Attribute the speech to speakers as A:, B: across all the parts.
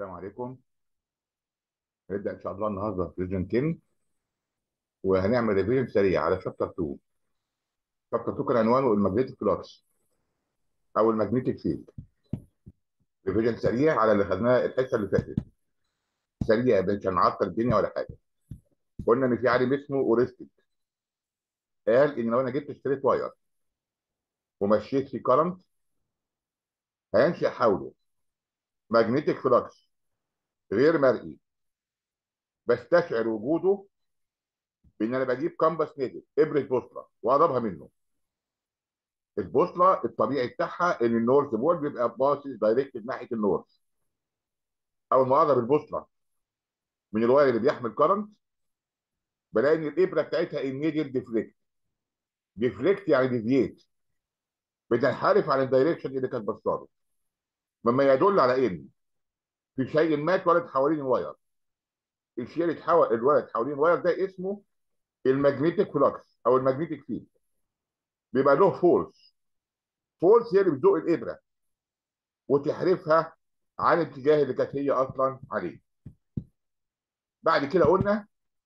A: السلام عليكم هنبدأ إن شاء الله النهارده في ريجن 10 وهنعمل ريفيجن سريع على شابتر 2 شابتر 2 كان عنوانه الماجنتيك فلوكس أو الماجنتيك فيلد ريفيجن سريع على اللي خدناه الحصة اللي فاتت سريع مش هنعطل الدنيا ولا حاجة قلنا إن في عالم اسمه أورستيك قال إن لو أنا جبت ستريت واير ومشيت في كرنت هينشأ حوله ماجنتيك فلوكس غير مرئي بستشعر وجوده بان انا بجيب كامبس نيجل ابره بوصله واقربها منه البوصله الطبيعي بتاعها ان النورث بول بيبقى باصص دايركت ناحيه النورث اول ما اقرب البوصله من الواير اللي بيحمل كرنت بلاقي ان الابره بتاعتها النيجل ديفليكت ديفليكت يعني ديفييت بتنحرف عن الدايركشن اللي كانت بصاله مما يدل على ان في شيء ما اتولد حوالين الواير الشيء اللي اتحول الولد حوالين الواير ده اسمه الماجنتيك فلوكس او الماجنتيك فيلد بيبقى له فورس فورس هي اللي بتزق الابره وتحرفها عن الاتجاه اللي كانت هي اصلا عليه بعد كده قلنا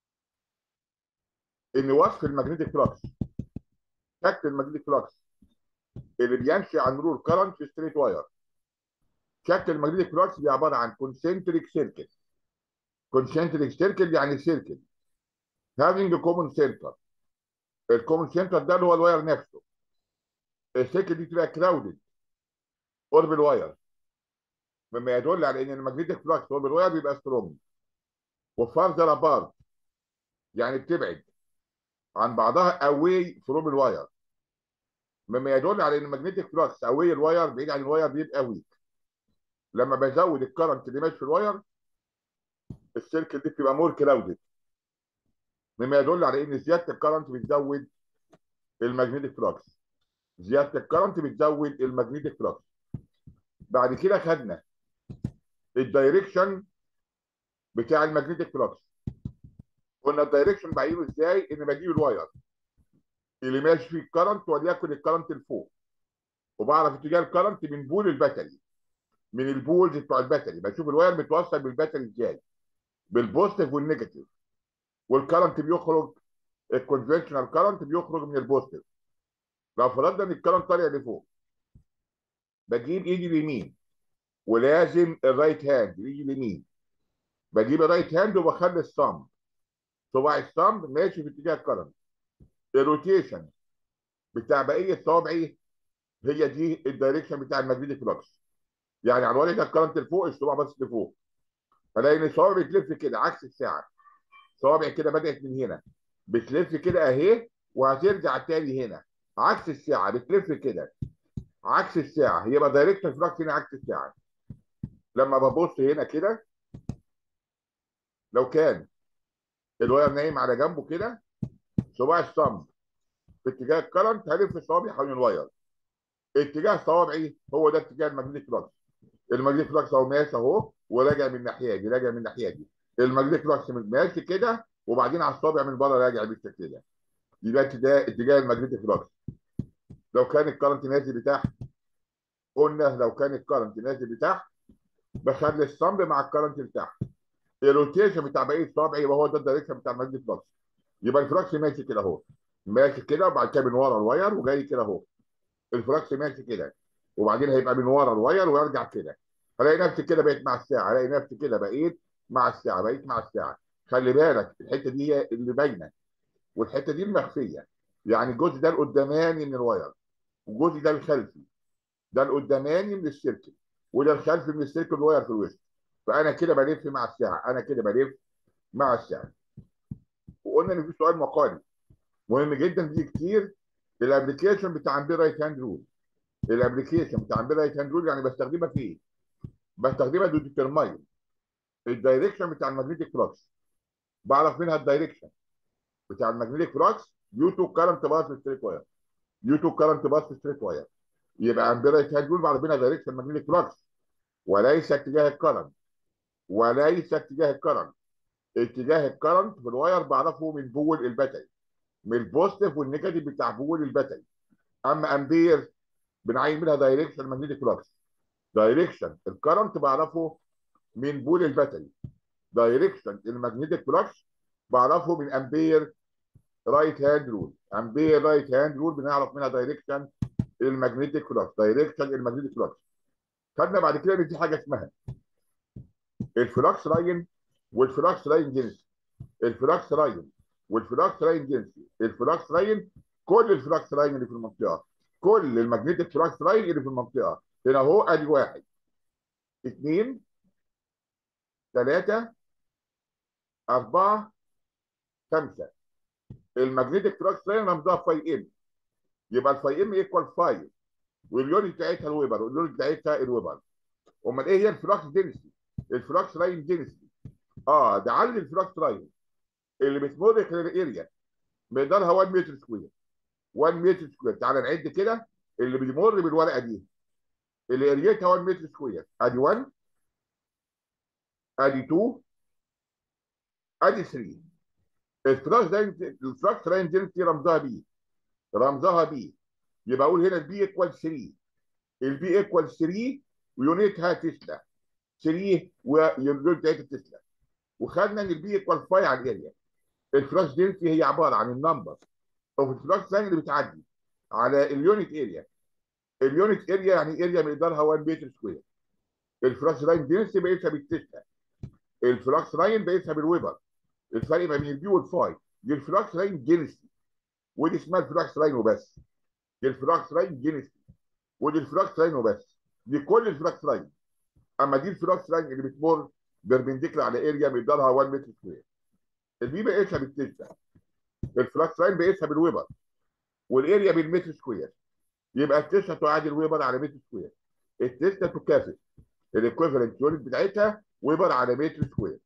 A: ان وصف الماجنتيك فلوكس شكل الماجنتيك فلوكس اللي بينشا عن مرور كرنت في ستريت واير شكل الماجنتيك فلوكس دي عباره عن كونسنتريك سيركل كونسنتريك سيركل يعني سيركل having a common center الكومن سنتر ده اللي هو الواير نفسه السلك دي تبقى كراودد قرب الواير مما يدل على ان الماجنتيك فلكس قرب الواير بيبقى سترونج وفارذر ابارت يعني بتبعد عن بعضها اواي فروم الواير مما يدل على ان الماجنتيك فلكس اواي الواير بعيد عن الواير بيبقى ويك لما بزود الكرنت اللي ماشي في الواير السيركل دي بتبقى مور كراودد مما يدل على ان زياده الكرنت بتزود الماجنتيك فلكس زياده الكرنت بتزود الماجنتيك فلكس بعد كده خدنا الدايركشن بتاع الماجنتيك فلكس قلنا الدايركشن بعينه ازاي ان بجيب الواير اللي ماشي فيه الكرنت وليكن الكرنت لفوق وبعرف اتجاه الكرنت من بول الباتري من البولز بتوع الباتري بشوف الواير متوصل بالباتري ازاي بالبوزيتيف والنيجاتيف والكرنت بيخرج الكونفشنال كرنت بيخرج من البوزيتيف لو فرضنا ان الكرنت طالع لفوق بجيب ايدي اليمين ولازم الرايت هاند ايدي اليمين بجيب الرايت هاند وبخلي الصمب صباع الصمب ماشي في اتجاه الكرنت الروتيشن بتاع بقيه صوابعي هي دي الدايركشن بتاع الماجنتيك فلكس يعني على الورقه الكرنت لفوق الصباع بس لفوق الاقي ان صوابعي بتلف كده عكس الساعه صوابع كده بدأت من هنا بتلف كده اهي وهترجع تاني هنا عكس الساعة بتلف كده عكس الساعة هي بقى دايركشن فلكس هنا عكس الساعة لما ببص هنا كده لو كان الواير نايم على جنبه كده صباع الصمب في اتجاه الكرنت هلف صوابعي حوالين الواير اتجاه صوابعي هو ده اتجاه الماجنتيك فلكس الماجنتيك فلكس اهو ماشي اهو وراجع من الناحيه دي راجع من الناحيه دي الماجنتيك فلكس ماشي كده وبعدين على الصابع من بره راجع بالشكل ده يبقى اتجاه اتجاه الماجنتيك فلكس لو كان الكرنت نازل لتحت قلنا لو كان الكرنت نازل لتحت بخلي الصمب مع الكرنت لتحت الروتيشن بتاع بقيه صوابعي يبقى هو ده الدايركشن بتاع الماجنتيك فلكس يبقى الفلكس ماشي كده اهو ماشي كده وبعد كده من ورا الواير وجاي كده اهو الفلكس ماشي كده وبعدين هيبقى من ورا الواير ويرجع كده الاقي نفسي كده بقيت مع الساعه الاقي نفسي كده بقيت مع الساعه بقيت مع الساعه خلي بالك الحته دي هي اللي باينه والحته دي المخفيه يعني الجزء ده القداماني من الواير والجزء ده الخلفي ده القداماني من السيركل وده الخلفي من السيركل الواير في الوسط فانا كده بلف مع الساعه انا كده بلف مع الساعه وقلنا ان في سؤال مقالي مهم جدا بيجي كتير الابلكيشن بتاع امبير رايت هاند رول الابلكيشن بتاع امبير رايت هاند رول يعني بستخدمها في ايه؟ بستخدمها تو ديترماين الدايركشن بتاع الماجنتيك فلكس بعرف منها الدايركشن بتاع الماجنتيك فلكس ديو تو كارنت باس في ستريت واير ديو تو كارنت باس في ستريت واير يبقى عندنا هتقول بعرف منها دايركشن الماجنتيك فلكس وليس اتجاه الكرنت وليس اتجاه الكرنت اتجاه الكرنت في الواير بعرفه من بول الباتري من البوزيتيف والنيجاتيف بتاع بول الباتري اما امبير بنعين منها دايركشن الماجنتيك فلكس دايركشن الكرنت بعرفه من بول الباتري دايركشن المagnetic فلكس بعرفه من امبير رايت هاند رول امبير رايت هاند رول بنعرف منها دايركشن المagnetic فلكس دايركشن المagnetic فلكس خدنا بعد كده ان في حاجه اسمها الفلكس لاين والفلكس لاين جنسي الفلكس لاين والفلكس لاين جنسي الفلكس لاين كل الفلكس لاين اللي في المنطقه كل المagnetic فلكس لاين اللي في المنطقه هنا اهو ادي واحد اثنين ثلاثة أربعة خمسة المagnetic فلكس لاين رمزها فاي ام يبقى الفاي ام ايكوال 5 واليونت بتاعتها الويبر واليونت بتاعتها الويبر امال ايه هي الفلكس دينسي الفلكس لاين دينسي اه ده عدد الفلكس لاين اللي بتمر خلال الاريا مقدارها 1 متر سكوير 1 متر سكوير تعالى نعد كده اللي بيمر بالورقه دي اللي اريتها 1 متر سكوير ادي 1 ادي 2 ادي 3 الفلكس لاين الفلكس لاين دينسي رمزها بي رمزها بي يبقى اقول هنا البي ايكوال 3 البي ايكوال 3 ويونتها تسلا 3 ويونت بتاعتها تسلا وخدنا ان البي ايكوال 5 على الاريا الفلكس دينسي هي عباره عن النمبر اوف الفلكس لاين اللي بتعدي على اليونت اريا اليونت اريا يعني اريا مقدارها 1 متر سكوير الفلكس لاين دينسي بقيتها بالتسلا الفلكس لاين بقيتها بالويبر الفرق ما بين البي والفاي دي الفلكس لاين دينسي ودي اسمها الفلكس لاين وبس دي الفلكس لاين دينسي ودي الفلكس لاين وبس دي كل الفلكس لاين اما دي الفلكس لاين اللي بتمر بيربنديكلر على اريا مقدارها 1 متر سكوير البي بقيتها بالتسلا الفلكس لاين بقيتها بالويبر والاريا بالمتر سكوير يبقى التسلا تعادل ويبر على متر سكوير التسلا تكافئ الايكويفالنت يونت بتاعتها ويبر على متر سكوير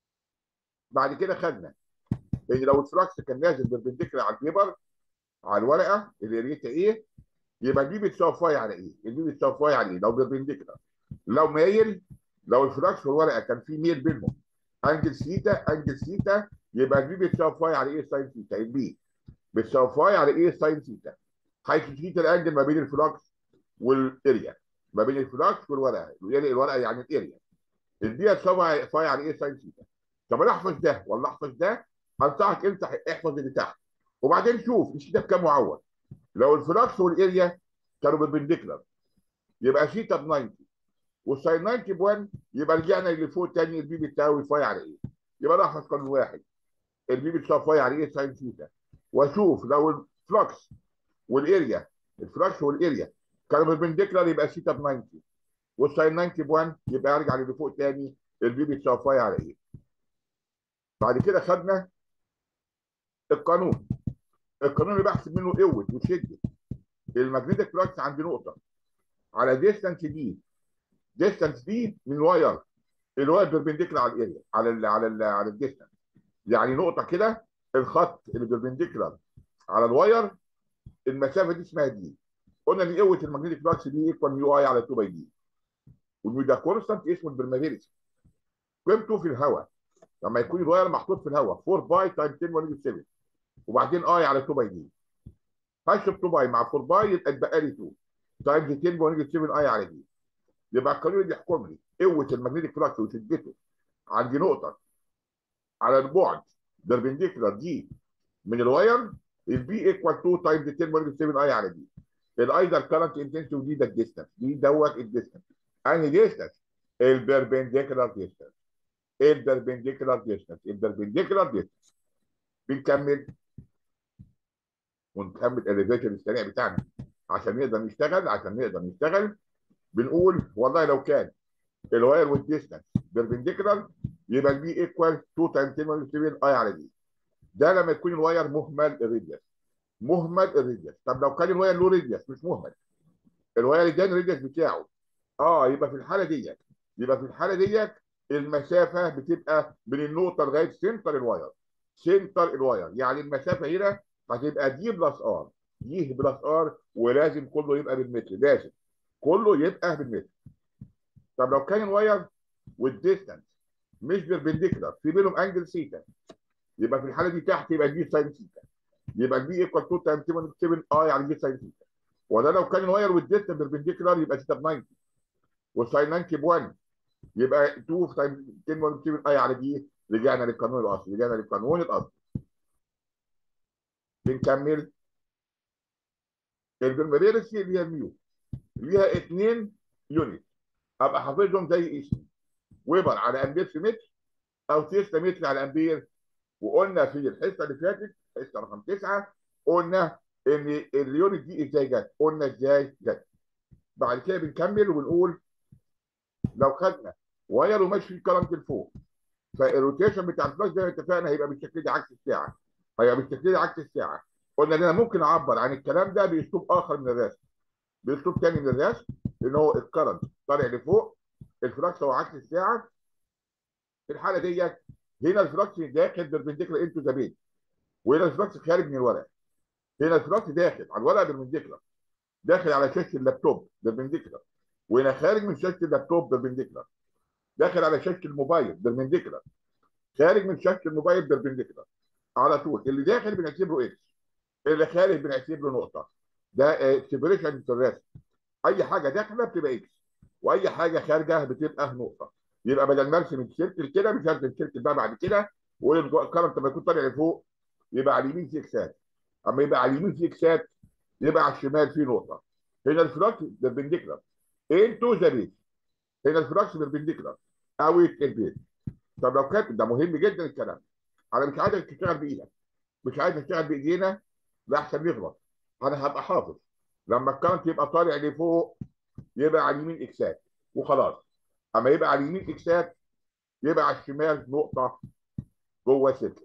A: بعد كده خدنا ان لو الفلكس كان نازل بيربنديكلر على الويبر على الورقه اللي اريتها ايه يبقى دي بتساوي فاي على ايه؟ دي بتساوي فاي على ايه؟ لو بيربنديكلر لو مايل لو الفلكس في الورقه كان في ميل بينهم انجل سيتا انجل سيتا يبقى دي بتساوي فاي على ايه ساين سيتا البي بتساوي فاي على ايه ساين سيتا حيث سيتا الانجل ما بين الفلكس والاريا ما بين الفلكس والورقه الورقه يعني الاريا البي هتساوي فاي على ايه ساين سيتا طب انا احفظ ده ولا احفظ ده انصحك انت احفظ اللي تحت وبعدين شوف السيتا بكام معوض لو الفلكس والاريا كانوا بالبنديكلر يبقى سيتا ب 90 والساين 90 ب 1 يبقى رجعنا اللي فوق تاني البي بتساوي فاي على ايه؟ يبقى انا احفظ قانون واحد البي بتساوي فاي على ايه ساين ثيتا واشوف لو الفلكس والاريا الفلكس والاريا كانوا بالبنديكلر يبقى سيتا ب 90 والساين 90 ب 1 يبقى ارجع اللي فوق تاني البي بتساوي فاي على ايه؟ بعد كده خدنا القانون القانون اللي بحسب منه قوه وشده الماجنتيك فلكس عند نقطه على ديستانس دي ديستانس دي من واير الواير بيربنديكلر على الاريا على ال على ال على الديستانس يعني نقطه كده الخط اللي بيربنديكلر على الواير المسافه دي اسمها دي قلنا ان قوه الماجنتيك فلكس دي ايكوال ميو اي على 2 باي دي والميو ده كونستانت اسمه البرمابيلتي قيمته في الهواء لما يكون الواير محطوط في الهواء 4 باي تايم 10 ونيجي 7 وبعدين اي على 2 باي دي هشرب 2 باي مع 4 باي يبقى اتبقى لي 2 تايمز 10 ونيجي 7 اي على دي يبقى القانون اللي يحكم لي قوه الماجنتيك فلكس وشدته عندي نقطه على البعد بيربنديكولار دي من الواير البي ايكوال 2 تايمز 10 ونيجي 7 اي على دي الاي ده الكرنت انتنسيتي ودي ده الديستانس دي دوت الديستانس انهي ديستانس البربنديكولار ديستانس البربنديكولار ديستانس البربنديكولار ديستانس بنكمل ونكمل الريفيجن السريع بتاعنا عشان نقدر نشتغل عشان نقدر نشتغل بنقول والله لو كان الواير والديستانس بيربنديكولار يبقى البي ايكوال 2 تايم 10 7 اي على دي ده لما يكون الواير مهمل الريديوس مهمل الريديوس طب لو كان الواير له ريديوس مش مهمل الواير اداني الريديوس بتاعه اه يبقى في الحاله ديت يبقى في الحاله ديت المسافه بتبقى من النقطه لغايه سنتر الواير سنتر الواير يعني المسافه هنا هتبقى دي بلس ار دي بلس ار ولازم كله يبقى بالمتر لازم كله يبقى بالمتر طب لو كان الواير والديستانس مش بيربنديكولار في بينهم انجل سيتا يبقى في الحاله دي تحت يبقى دي ساين سيتا يبقى البي ايكوال 2 تايم 7 اي على دي ساين سيتا وده لو كان الواير والديستانس بيربنديكولار يبقى سيتا ب 90 والساين 90 ب 1 يبقى 2 في تايم 10 باور 7 اي على دي رجعنا للقانون الاصلي رجعنا للقانون الاصلي بنكمل البرميريرسي اللي هي الميو ليها اثنين يونت ابقى حافظهم زي اسمي ويبر على امبير في متر او تسلا متر على امبير وقلنا في الحصه اللي فاتت حصه رقم تسعه قلنا ان اليونت دي ازاي جت قلنا ازاي جت بعد كده بنكمل وبنقول لو خدنا واير وماشي فيه كرنت لفوق فالروتيشن بتاع الفلاش زي ما اتفقنا هيبقى بالشكل ده عكس الساعه هيبقى بالشكل ده عكس الساعه قلنا ان انا ممكن اعبر عن الكلام ده باسلوب اخر من الرسم باسلوب تاني من الرسم ان هو الكرنت طالع لفوق الفلكس هو عكس الساعه في الحاله ديت هنا الفلكس داخل بالبنديكولار انتو ذا بيت وهنا الفلكس خارج من الورق هنا الفلكس داخل على الورق بالبنديكولار داخل على شاشه اللابتوب بالبنديكولار وهنا خارج من شاشه اللابتوب بالبنديكولار داخل على شاشه الموبايل بالبنديكولار خارج من شاشه الموبايل بالبنديكولار على طول اللي داخل بنعتبره اكس اللي خارج بنعتبره نقطه ده اكسبريشن في الرسم اي حاجه داخله بتبقى اكس واي حاجه خارجه بتبقى نقطه يبقى بدل ما ارسم السيركل كده مش هرسم السيركل بقى بعد كده والكرنت لما يكون طالع لفوق يبقى على اليمين في اكسات اما يبقى على اليمين في اكسات يبقى على الشمال في نقطه هنا الفلكس بالبنديكولار انتو ذا بيت هنا الفلكس بالبنديكولار اوت البيت طب لو كانت ده مهم جدا الكلام انا مش عايزك تشتغل بايدك مش عايز تشتغل بايدينا لا احسن نغلط انا هبقى حافظ لما الكرنت يبقى طالع لفوق يبقى على اليمين اكسات وخلاص اما يبقى على اليمين اكسات يبقى على الشمال نقطه جوه سلك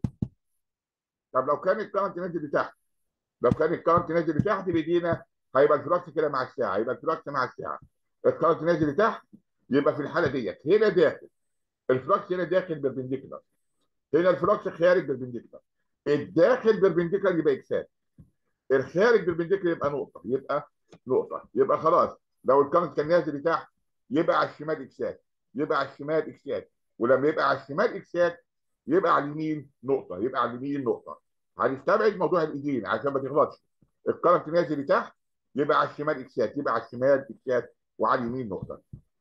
A: طب لو كان الكرنت نازل لتحت لو كان الكرنت نازل لتحت بايدينا هيبقى الفلكس كده مع الساعه يبقى الفلكس مع الساعه الكرنت نازل لتحت يبقى في الحاله ديت هنا داخل الفلكس هنا داخل بالبنديكولار هنا الفلكس خارج بالبنديكولار الداخل بالبنديكولار يبقى اكسات الخارج بالبنديكولار يبقى نقطه يبقى نقطه يبقى خلاص لو الكرنت كان نازل لتحت يبقى على الشمال اكسات يبقى على الشمال اكسات ولما يبقى على الشمال اكسات يبقى على اليمين نقطه يبقى على اليمين نقطه هنستبعد موضوع الايدين عشان ما تغلطش الكرنت نازل لتحت يبقى على الشمال اكسات يبقى على الشمال اكسات وعلى اليمين نقطه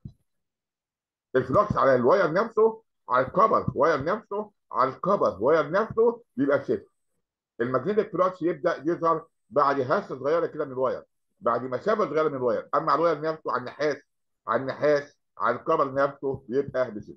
A: الفلوكس على الواير نفسه على الكبر واير نفسه على الكبر واير نفسه بيبقى صفر الماجنتيك فلوكس يبدا يظهر بعد هسه صغيره كده من الواير بعد مسافه صغيره من الواير اما على الواير نفسه على النحاس على النحاس على الكبر نفسه بيبقى بصفر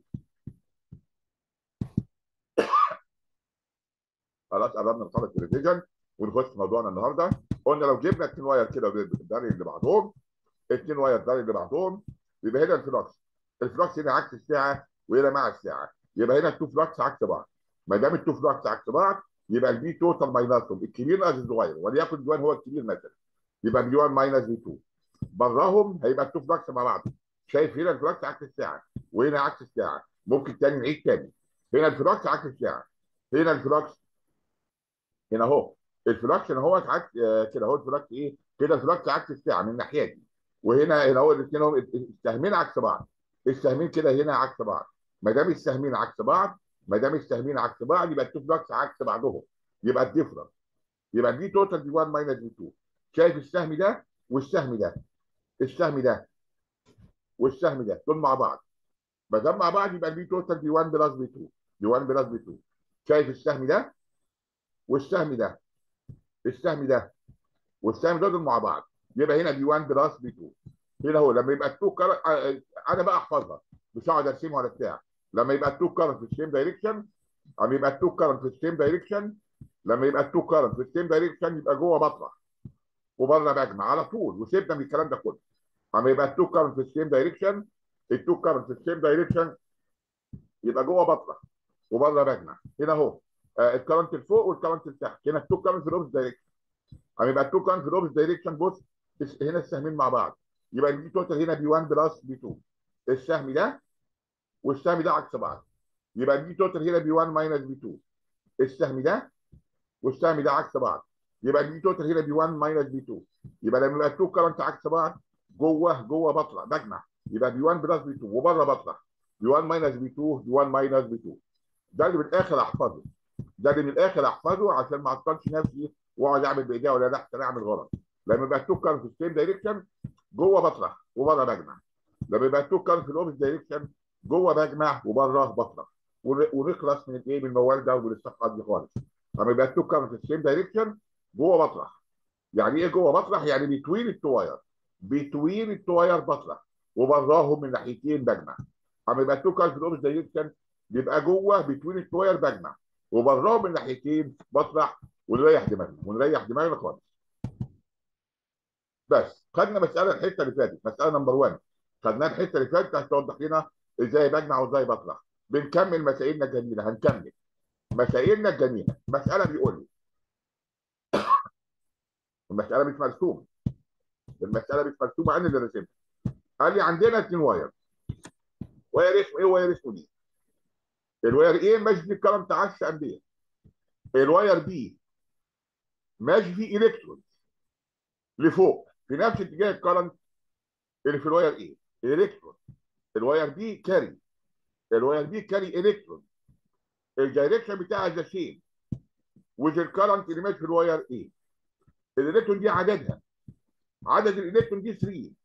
A: خلاص قربنا نخلص التلفزيون ونخش في موضوعنا النهارده قلنا لو جبنا اثنين واير كده الدري اللي بعضهم اثنين واير الدري اللي بعضهم يبقى هنا الفلوكس الفلوكس هنا عكس الساعه وهنا مع الساعه يبقى هنا التو فلوكس عكس بعض ما دام التو فلوكس عكس بعض يبقى البي توتال ماينسهم الكبير ناقص الصغير وليكن الجوان هو الكبير مثلا يبقى بي 1 ماينس بي 2 براهم هيبقى التو فلوكس مع بعض شايف هنا الفلوكس عكس الساعه وهنا عكس الساعه ممكن تاني نعيد تاني هنا الفلوكس عكس الساعه هنا الفلوكس هنا اهو الفلوكس هنا هو عكس كده اهو الفلوكس ايه كده الفلوكس عكس الساعه من الناحيه دي وهنا هنا هو الاثنين هم السهمين عكس بعض السهمين كده هنا عكس بعض ما دام السهمين عكس بعض ما دام السهمين عكس بعض يبقى التو فلوكس عكس بعضهم يبقى الديفرنس يبقى دي توتال دي 1 ماينس دي 2 شايف السهم ده والسهم ده السهم ده والسهم ده دول مع بعض ما دام مع بعض يبقى دي توتال دي 1 بلس بي 2 دي 1 بلس بي 2 شايف السهم ده والسهم ده السهم ده والسهم ده دول مع بعض يبقى هنا دي 1 بلس بي 2 هنا هو لما يبقى التو كارت انا بقى احفظها مش هقعد ارسمها ولا بتاع لما يبقى التو كارنت في السيم دايركشن اما يبقى التو كارنت في السيم دايركشن لما يبقى التو كارنت في السيم دايركشن يبقى جوه بطرح وبره بجمع على طول وسيبنا من الكلام ده كله اما يبقى التو كارنت في السيم دايركشن التو كارنت في السيم دايركشن يبقى جوه بطرح وبره بجمع هنا اهو آه الكارنت لفوق والكارنت لتحت هنا التو كارنت في الاوبس دايركشن اما يبقى التو كارنت في الاوبس دايركشن بص هنا السهمين مع بعض يبقى دي توتال هنا بي 1 بلس بي 2 السهم ده والسهم ده عكس بعض يبقى دي توتال هنا بي 1 ماينس بي 2 السهم ده والسهم ده عكس بعض يبقى دي توتال هنا بي 1 ماينس بي 2 يبقى لما يبقى التو كرنت عكس بعض جوه جوه بطلع بجمع يبقى بي 1 بلس بي 2 وبره بطلع بي 1 ماينس بي 2 بي 1 ماينس بي 2 ده اللي من الاخر احفظه ده اللي من الاخر احفظه عشان ما اعطلش نفسي واقعد اعمل بايديا ولا لا انا اعمل غلط لما يبقى التو كرنت في السيم دايركشن جوه بطرح وبره بجمع لما يبقى التو كرنت في الاوبس دايركشن جوه بجمع وبره بطلع ون- ونخلص من الايه من الموال ده ومن الصفحه دي خالص لما يبقى التو كارنت في السيم دايركشن جوه بطرح يعني ايه جوه بطرح يعني بتوين التواير بتوين التواير بطرح وبراهم من ناحيتين بجمع اما يبقى التو كارنت في الاوبس دايركشن بيبقى جوه بتوين التواير بجمع وبراهم من ناحيتين بطرح ونريح دماغنا ونريح دماغنا خالص بس خدنا مساله الحته اللي فاتت مساله نمبر 1 خدناها الحته اللي فاتت عشان توضح لنا ازاي بجمع وازاي بطرح بنكمل مسائلنا الجميله هنكمل مسائلنا الجميله مساله بيقول لي المساله مش مرسومه المساله مش مرسومه انا اللي رسمتها قال لي عندنا اثنين واير واير اسمه ايه واير اسمه دي الواير ايه ماشي فيه كرنت 10 امبير الواير بي ماشي فيه الكترون لفوق في نفس اتجاه الكرنت اللي في الواير ايه الكترون الواير بي كاري الواير بي كاري الكترون الدايركشن بتاعها ذا سيم وذ الكرنت اللي ماشي في الواير ايه الالكترون دي عددها عدد الالكترون دي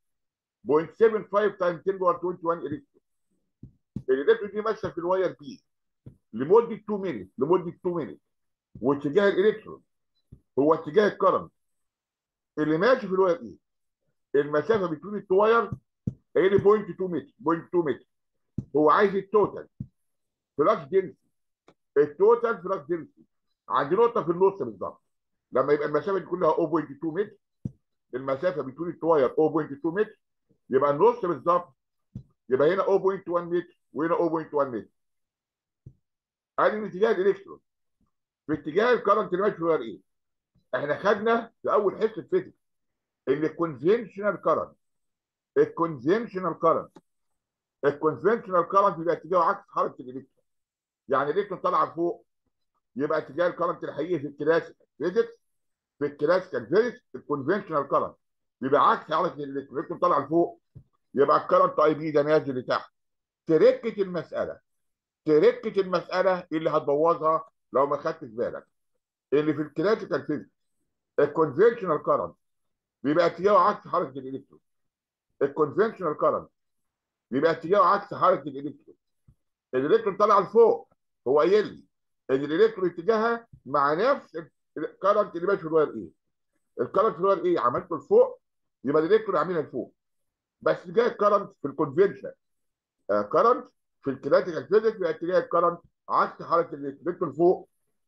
A: 3.75 تايم 10 باور 21 الكترون الالكترون دي ماشيه في الواير بي لمده 2 مينت لمده 2 مينت واتجاه الالكترون هو اتجاه الكرنت اللي ماشي في الواير ايه المسافه بين التواير هي 0.2 متر 0.2 متر هو عايز التوتال فلاكس دنسي التوتال فلاكس دنسي عندي نقطه في النص بالظبط لما يبقى المسافه دي كلها 0.2 متر المسافه بين التواير 0.2 متر يبقى النص بالظبط يبقى هنا 0.1 متر وهنا 0.1 متر ادي من اتجاه الالكترون في اتجاه الكرنت اللي ماشي في الواير ايه احنا خدنا في اول حصه فيزيكس ان الكونفنشنال كرنت الكونفنشنال كرنت الكونفنشنال كرنت بيبقى اتجاهه عكس حركه الالكترون يعني الالكترون طالعه لفوق يبقى اتجاه الكرنت الحقيقي في الكلاسيكال فيزيكس في الكلاسيكال فيزيكس الكونفنشنال كرنت بيبقى عكس حركه الالكترون الالكترون طالعه لفوق يبقى الكرنت اي بي ده نازل لتحت تركه المساله تركه المساله اللي هتبوظها لو ما خدتش بالك اللي في الكلاسيكال فيزيكس الكونفنشنال كرنت بيبقى اتجاهه عكس حركه الالكترون الكونفنشنال كرنت بيبقى اتجاهه عكس حركه الالكترون الالكترون طالع لفوق هو قايل لي ان الالكترون اتجاهها مع نفس الكرنت اللي ماشي في الواير ايه الكرنت في الواير ايه عملته لفوق يبقى الالكترون عاملها لفوق بس اتجاه الكرنت في الكونفنشن كرنت في الكلاسيكال فيزيكس بيبقى اتجاه الكرنت عكس حركه الالكترون فوق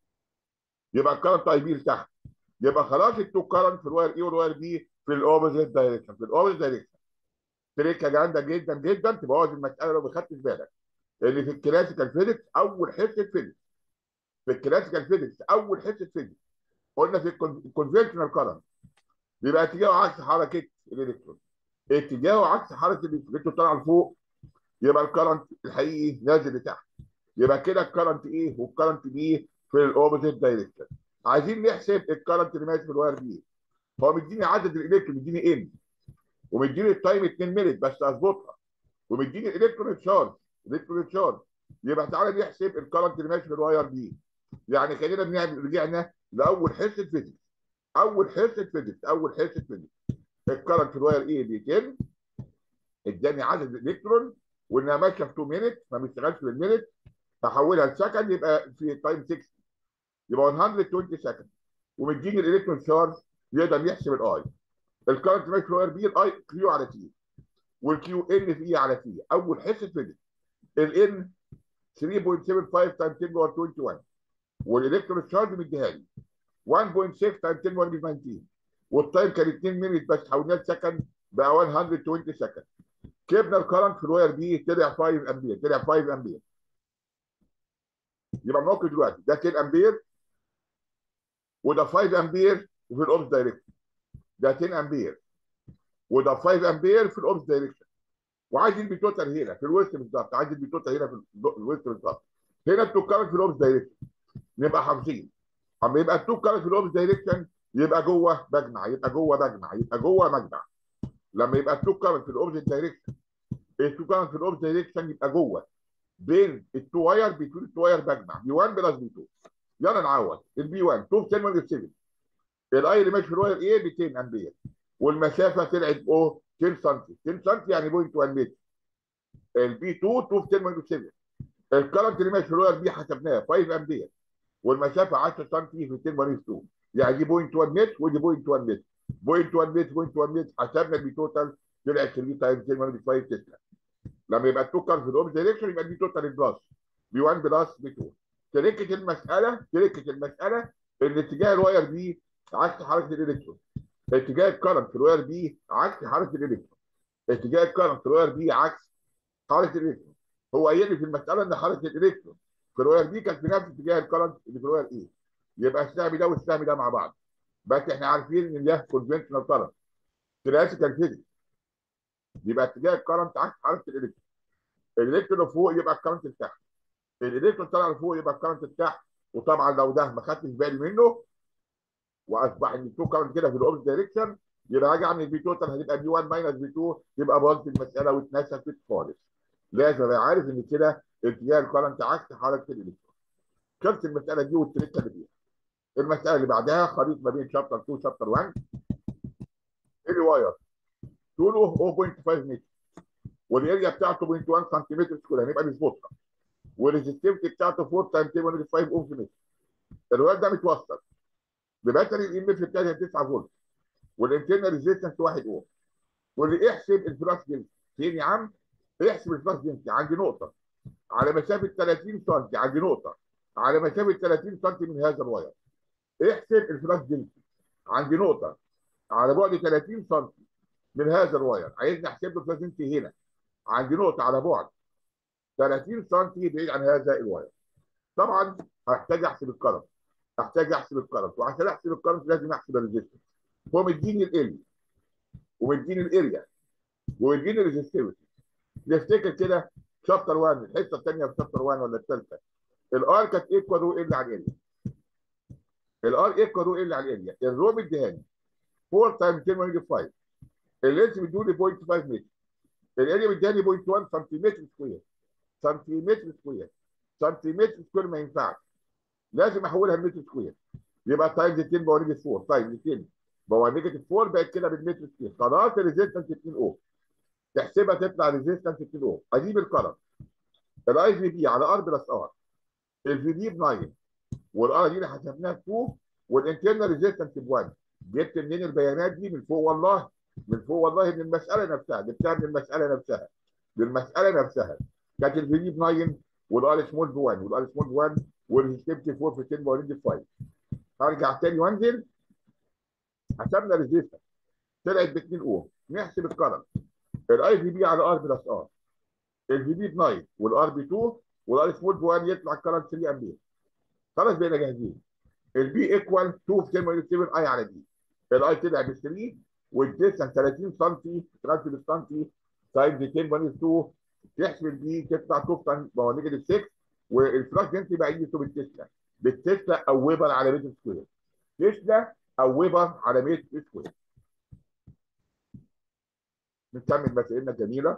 A: يبقى الكرنت اي بي لتحت يبقى خلاص التو كرنت في الواير اي والواير بي في الاوبوزيت دايركشن في الاوبوزيت دايركشن تريكه جامده جدا جدا تبوظ المساله لو ما خدتش بالك اللي في الكلاسيكال فيزيكس اول حصه فيزيكس في الكلاسيكال فيزيكس اول حصه فيزيكس قلنا في الكونفنشنال كرنت بيبقى اتجاهه عكس حركه الالكترون اتجاهه عكس حركه الالكترون طالع لفوق يبقى الكرنت الحقيقي نازل لتحت يبقى كده الكرنت ايه والكرنت بي في الاوبوزيت دايركشن عايزين نحسب الكرنت اللي ماشي في الواير بي هو مديني عدد الالكترون مديني ان ومديني التايم 2 مينت بس اظبطها ومديني الالكترون تشارج الالكترون تشارج يبقى تعالى نحسب الكرنت اللي ماشي في الواير بي يعني خلينا بنعمل رجعنا لاول حصه فيزيكس اول حصه فيزيكس اول حصه فيزيكس الكرنت في الواير ايه دي 10 اداني عدد الالكترون وانها ماشيه في 2 مينت ما بيشتغلش بالمينت هحولها لسكند يبقى في تايم 60 يبقى 120 سكند ومديني الالكترون تشارج يقدر يحسب الاي الكرنت ماشي في الواير بي الاي كيو على تي والكيو ان في اي على تي اول حصه فيزيكس الان 3.75 تايم 10 باور 21 والالكترون تشارج مديها لي 1.6 تايم 10 باور 19 والتايم كان 2 مينت بس حولناه لسكند بقى 120 سكند جبنا الكرنت في الواير بي طلع 5 امبير طلع 5 امبير يبقى الموقف دلوقتي ده 10 امبير وده 5 امبير وفي الاوبس دايركشن ده 10 امبير وده 5 امبير في الاوبس دايركشن وعايز البي توتال هنا في الويست بالظبط عايز البي توتال هنا في الويست بالظبط هنا التو كارنت في الاوبس دايركشن نبقى حافظين اما يبقى التو كارنت في الاوبس دايركشن يبقى جوه بجمع يبقى جوه بجمع يبقى جوه مجمع لما يبقى التو كارنت في الاوبس دايركشن التو كارنت في الاوبس دايركشن يبقى جوه بين التو واير بين التو واير بجمع بي 1 بلس بي 2 يلا نعوض البي 1 2 10 1 7 الاي اللي ماشي في الواير ايه ب 10 امبير والمسافه طلعت او 10 سم 10 سم يعني 0.1 متر البي 2 2 في 10 ماينس 7 الكرنت اللي ماشي في الواير بي حسبناه 5 امبير والمسافه 10 سم في 10 ماينس 2 يعني دي 0.1 متر ودي 0.1 متر 0.1 متر 0.1 متر حسبنا البي توتال طلع 3 تايمز 10 ماينس 5 تسلا لما يبقى التو كارز في الاوبز دايركشن يبقى البي توتال بلس بي 1 بلس بي 2 تركه المساله تركه المساله ان اتجاه الواير بي عكس حركه الالكترون اتجاه الكرنت في الواير بي عكس حركه الالكترون اتجاه الكرنت في الواير بي عكس حركه الالكترون هو قايل لي في المساله ان حركه الالكترون في الواير بي كانت في نفس اتجاه الكرنت اللي في الواير اي يبقى السهم ده والسهم ده مع بعض بس احنا عارفين ان ده كونفنشنال كرنت كلاسيكال فيزيكس يبقى اتجاه الكرنت عكس حركه الالكترون الالكترون فوق يبقى الكرنت لتحت الالكترون طلع لفوق يبقى الكرنت لتحت وطبعا لو ده ما خدتش بالي منه واصبح ان التو كرنت كده في الاوبز دايركشن يبقى راجع من البي توتال هتبقى بي 1 ماينس بي 2 يبقى باظت المساله واتنسفت خالص لازم ابقى عارف ان كده اتجاه الكرنت عكس حركه الالكترون شفت المساله دي والتركه اللي فيها المساله اللي بعدها خليط ما بين شابتر 2 وشابتر 1 الي واير طوله 0.5 متر والاريا بتاعته 0.1 سنتيمتر سكوير هنبقى نظبطها والريزستيفيتي بتاعته 4 تايم 10 5 اوم في متر الواير ده متوصل بباتري الام اف بتاعتها 9 فولت والانترنال ريزيستنس 1 اوم واللي احسب الفلاش دنسي فين يا عم؟ احسب الفلاش دنسي عندي نقطه على مسافه 30 سم عندي نقطه على مسافه 30 سم من هذا الواير احسب الفلاش دنسي عندي نقطه على بعد 30 سم من هذا الواير عايزني احسب له الفلاش دنسي هنا عندي نقطه على بعد 30 سم بعيد عن هذا الواير طبعا هحتاج احسب الكرنت احتاج احسب الكرنت وعشان احسب الكرنت لازم احسب الريزستنس هو مديني ال ومديني الاريا ومديني الريزستيفيتي نفتكر كده شابتر 1 الحصه الثانيه في شابتر 1 ولا الثالثه الار كانت ايكوال رو ال على الاريا الار ايكوال رو ال على الاريا الرو مديهاني 4 تايم 10 ماينس 5 اللينس مديوني 0.5 متر الاريا مديهاني 0.1 سنتيمتر سكوير سنتيمتر سكوير سنتيمتر سكوير ما ينفعش لازم احولها لمتر سكوير يبقى تايمز 2 باور نيجاتيف 4 تايمز 2 باور نيجاتيف 4 بقت كده بالمتر سكوير خلاص الريزيستنس 2 اوم تحسبها تطلع ريزيستنس 2 اوم اجيب الكرنت الاي في بي على ار بلس ار الفي دي ب 9 والار دي اللي حسبناها ب 2 والانترنال ريزيستنس ب 1 جبت منين البيانات دي من فوق والله من فوق والله من المساله نفسها جبتها من المساله نفسها من المساله نفسها كانت الفي دي ب 9 والار سمول ب 1 والار سمول ب 1 والريزستيفيتي 4 في 10 باور 5 هرجع تاني وانزل حسبنا ريزيستنس طلعت ب 2 اوم نحسب الكرنت الاي في بي على ار بلس ار الفي بي ب 9 والار ب 2 والار سمول ب 1 يطلع الكرنت 3 امبير خلاص بقينا جاهزين البي ايكوال 2 في 10 ماينس 7 اي على دي الاي طلع ب 3 والديستنس 30 سم 30 سم تايمز 10 ماينس 2 تحسب البي تطلع 2 تايمز باور نيجاتيف 6 والفلاش دنسي بقى يجي بالتسلا بالتسلا او ويبر على متر سكوير تسلا او ويبر على متر سكوير نكمل مسائلنا الجميله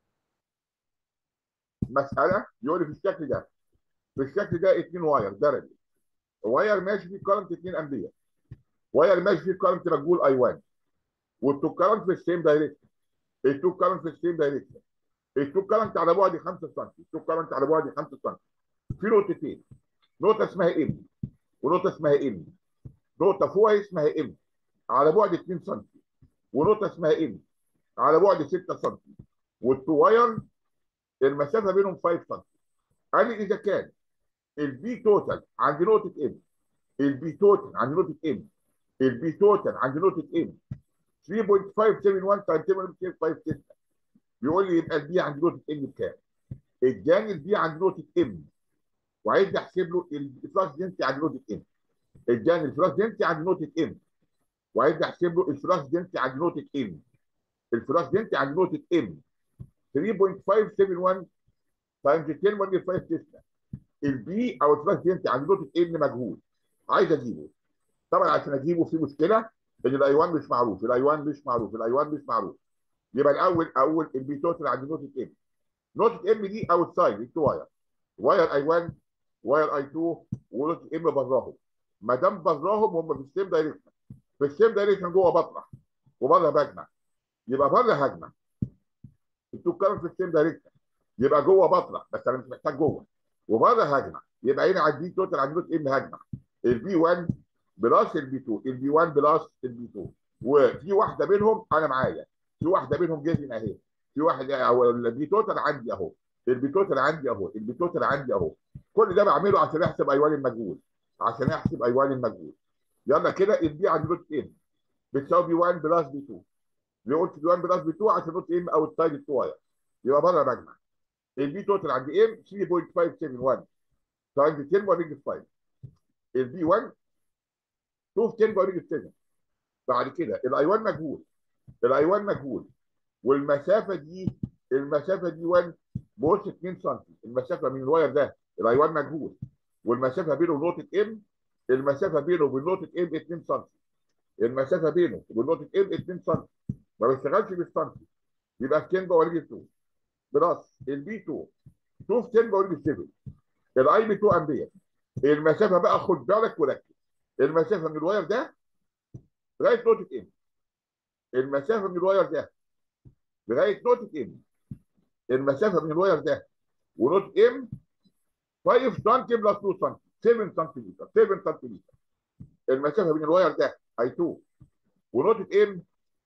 A: مساله يقول لي في الشكل ده في الشكل ده اثنين واير درجه واير ماشي فيه كارنت 2 امبير واير ماشي فيه كارنت مجهول اي 1 والتو كارنت في السيم دايركشن التو كارنت في السيم دايركشن التو كارنت على بعد 5 سم التو كارنت على بعد 5 سم في نقطتين نقطه اسمها ام ونقطه اسمها ام نقطه فوق اسمها ام على بعد 2 سم ونقطه اسمها ام على بعد 6 سم والتو واير المسافه بينهم 5 سم قال لي اذا كان البي توتال عند نقطه ام البي توتال عند نقطه ام البي توتال عند نقطه ام 3.571 تايم 10 بيقول لي يبقى البي عند نقطه ام بكام؟ اداني البي عند نقطه ام وعايز احسب له الفلاش دنسي عند نقطه ام اداني الفلاش دنسي عند نقطه ام وعايز احسب له الفلاش دنسي عند نقطه ام الفلاش دنسي عند نقطه ام 3.571 تايمز 10 1 5 تسلا البي او الفلاش دنسي عند نقطه ام مجهول عايز اجيبه طبعا عشان اجيبه في مشكله ان الاي 1 مش معروف الاي 1 مش معروف الاي 1 مش معروف يبقى الاول اول البي توتال عند نقطه ام نقطه ام دي اوت سايد التو واير واير اي 1 واير اي 2 ونقطه ام براهم ما دام براهم هم في السيم دايركشن في السيم دايركشن جوه بطرح وبره بجمع يبقى بره هجمع التو كارنت في السيم دايركشن يبقى جوه بطلع بس انا مش محتاج جوه وبره هجمع يبقى هنا عندي توتال عندي نوت ام هجمع البي 1 بلس البي 2 البي 1 بلس البي 2 وفي واحده منهم انا معايا في واحده منهم جيفن اهي في واحد او البي توتال عندي اهو البي توتال عندي اهو البي توتال عندي اهو كل ده بعمله عشان احسب ايوان المجهول عشان احسب ايوان المجهول يلا كده البي عند نوت ام بتساوي بي 1 بلس بي 2 ليه قلت بي 1 بلس بي 2 عشان نوت ام او السايد الصغير يبقى بره بجمع البي توتال عند ام 3.571 تايمز 10 ونيجاتيف 5 البي 1 2 في 10 ونيجاتيف 7 بعد كده الاي 1 مجهول الاي 1 مجهول والمسافه دي المسافه دي 1 بص 2 سم المسافه من الواير ده الاي 1 مجهول والمسافه بينه ونقطه ام المسافه بينه وبين نقطه ام 2 سم المسافه بينه وبين نقطه ام 2 سم ما بيشتغلش بالسم يبقى في 10 باور 2 بلس البي 2 2 في 10 باور 7 الاي بي 2 امبير المسافه بقى خد بالك وركز المسافه من الواير ده لغايه نقطه ام المسافه من الواير ده لغايه نقطه ام المسافه من الواير ده ونقطه ام 5 سم بلس 2 سم 7 سنتيمتر 7 سنتيمتر المسافه بين الواير ده اي 2 ونقطه ام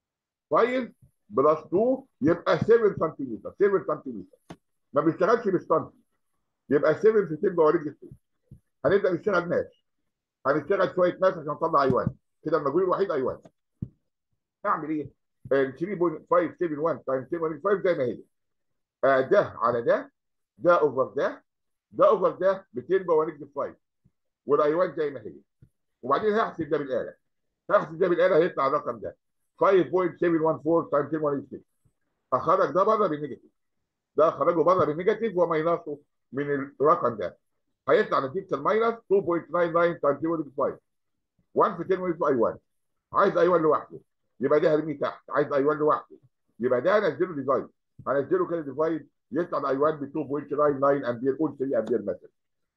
A: 5 بلس 2 يبقى 7 سنتيمتر 7 سنتيمتر ما بيشتغلش بالسنتي يبقى 7 في 10 بواريج 2 هنبدا نشتغل ماس هنشتغل شويه ماس عشان نطلع ايوان كده المجهول الوحيد ايوان اعمل ايه؟ ال 3.571 تايم 10 زي ما هي آه ده على ده ده اوفر ده ده اوفر ده ب 10 بواريج 5 والايوان زي ما هي وبعدين هحسب ده بالاله هحسب ده بالاله هيطلع الرقم ده 5.714 تايم 10 6 اخرج ده بره بالنيجاتيف ده اخرجه بره بالنيجاتيف وماينسه من الرقم ده هيطلع نتيجه الماينس 2.99 تايم 5 1 في 10 ونص اي 1 عايز اي 1 لوحده يبقى ده هرميه تحت عايز اي 1 لوحده يبقى ده هنزله ديفايد هنزله كده ديفايد يطلع اي 1 ب 2.99 امبير قول 3 امبير مثلا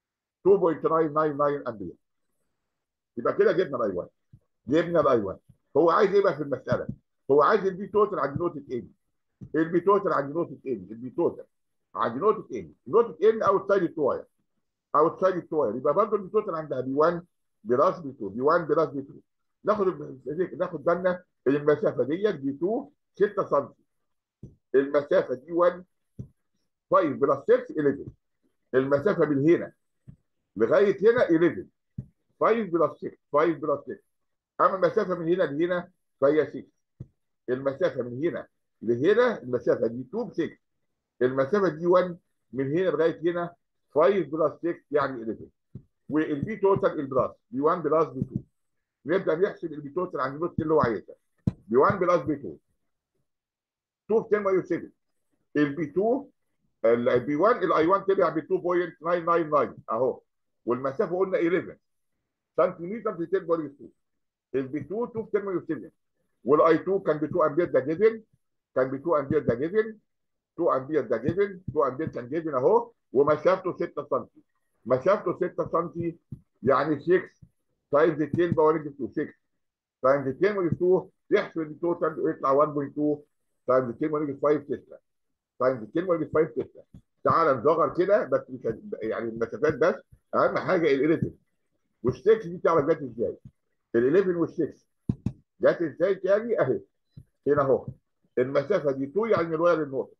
A: 2.999 امبير يبقى كده جبنا الاي 1 جبنا الاي 1 هو عايز ايه بقى في المساله؟ هو عايز البي توتال عند نقطه ان البي توتال عند نقطه ان البي توتال عند نقطه ان نقطه ان اوت سايد التواير اوت سايد التواير يبقى برضه البي توتال عندها بي 1 بلس بي 2 بي 1 بلس بي 2 ناخد ناخد بالنا ان المسافه ديت بي 2 6 سم المسافه دي 1 5 بلس 6 11 المسافه من هنا لغايه هنا 11 5 بلس 6 5 بلس 6 اما المسافه من هنا لهنا فهي 6 المسافه من هنا لهنا المسافه دي 2 ب 6 المسافه دي 1 من هنا لغايه هنا 5 بلس 6 يعني 11 والبي توتال البلس بي 1 بلس بي 2 نبدا نحسب البي توتال عند النوت اللي هو عايزها بي 1 بلس بي 2 2 في 10 باي 7 البي 2 البي 1 الاي 1 طلع ب 2.999 اهو والمسافه قلنا 11 سنتيمتر في 10 باي 2 البي 2 2 في 10 باي 7 والاي 2 كان ب 2 امبير ده جيفن كان ب 2 امبير ده جيفن 2 امبير ده جيفن 2 امبير كان جيفن اهو ومسافته 6 سم مسافته 6 سم يعني 6 تايمز 10 باور 2 6 تايمز 10 باور 2 يحسب التوتال ويطلع 1.2 تايمز 10 باور 5 6 تايمز 10 باور 5 6 تعال نصغر كده بس يعني المسافات بس اهم حاجه ال 11 وال 6 دي تعرف جت ازاي ال 11 وال 6 جت ازاي تاني اهي هنا اهو المسافه دي 2 يعني من الواير للنقطه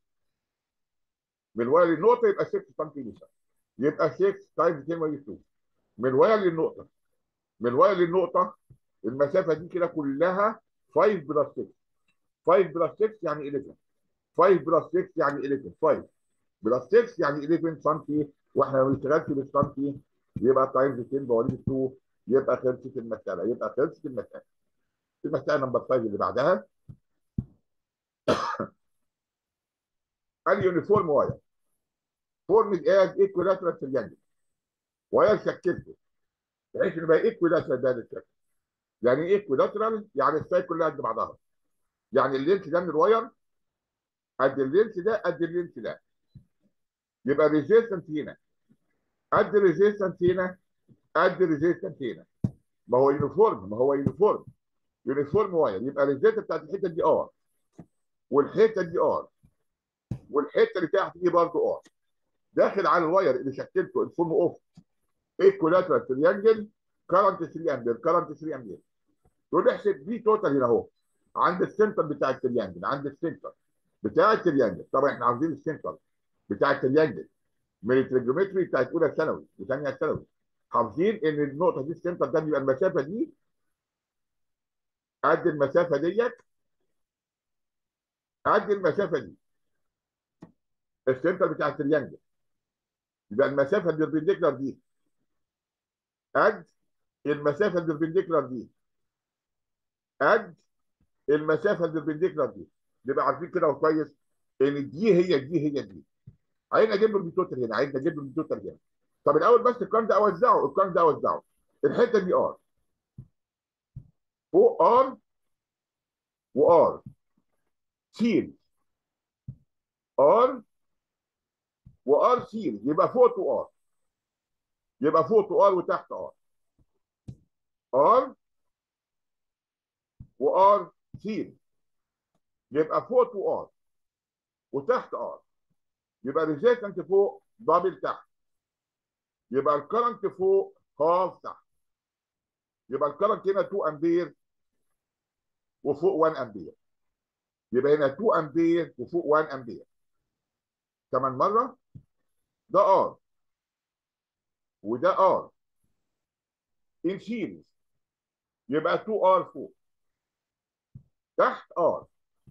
A: من الواير للنقطه يبقى 6 سنتيمتر يبقى 6 تايمز 10 باور 2 من الواير للنقطه من الواير للنقطه المسافه دي كده كلها 5 بلس 6 5 بلس 6 يعني 11 5 بلس 6 يعني 11 5 بلس 6 يعني 11 سم واحنا ما بنشتغلش بالسنتي يبقى تايمز 10 باور 2 يبقى خلصت المساله يبقى خلصت المساله المساله نمبر 5 اللي بعدها اليونيفورم واير فورم از ايكويلاترال تريانجل واير شكلته بحيث انه بقى ايكويلاترال بهذا الشكل يعني ايه ايكويلاترال يعني السايد كلها قد بعضها يعني اللينس ده من الواير قد اللينس ده قد اللينس ده يبقى ريزيستنس هنا قد ريزيستنس هنا قد ريزيستنس هنا ما هو يونيفورم ما هو يونيفورم يونيفورم واير يبقى الريزيستنس بتاعت الحته دي ار والحته دي ار والحته اللي تحت دي برضه ار داخل على الواير اللي شكلته الفورم اوف ايكولاترال تريانجل كرنت 3 امبير كرنت 3 امبير تقول لي احسب بي توتال هنا اهو عند السنتر بتاع التريانجل عند السنتر بتاع التريانجل طبعا احنا عاوزين السنتر بتاع التريانجل من التريجومتري بتاعت اولى ثانوي وثانيه ثانوي حافظين ان النقطه دي السنتر ده بيبقى المسافه دي قد المسافه ديت قد المسافه دي السنتر بتاع التريانجل يبقى المسافه البربنديكولار دي قد المسافه البربنديكولار دي قد المسافه البربنديكولار دي نبقى عارفين كده كويس ان دي هي دي هي دي عايزين اجيب له البيتوتال هنا عايزين اجيب له البيتوتال هنا طب الاول بس الكلام ده اوزعه الكلام ده اوزعه الحته دي ار فوق ار وار سيل ار وار سيل يبقى فوق تو ار يبقى فوق تو ار وتحت ار ار وار سيل يبقى فوق تو ار وتحت ار يبقى ريزيستنت فوق دبل تحت يبقى الكرنت فوق هاف تحت يبقى الكرنت هنا 2 امبير وفوق 1 امبير يبقى هنا 2 امبير وفوق 1 امبير كمان مره ده ار وده ار ان سيريز يبقى 2 ار فوق تحت ار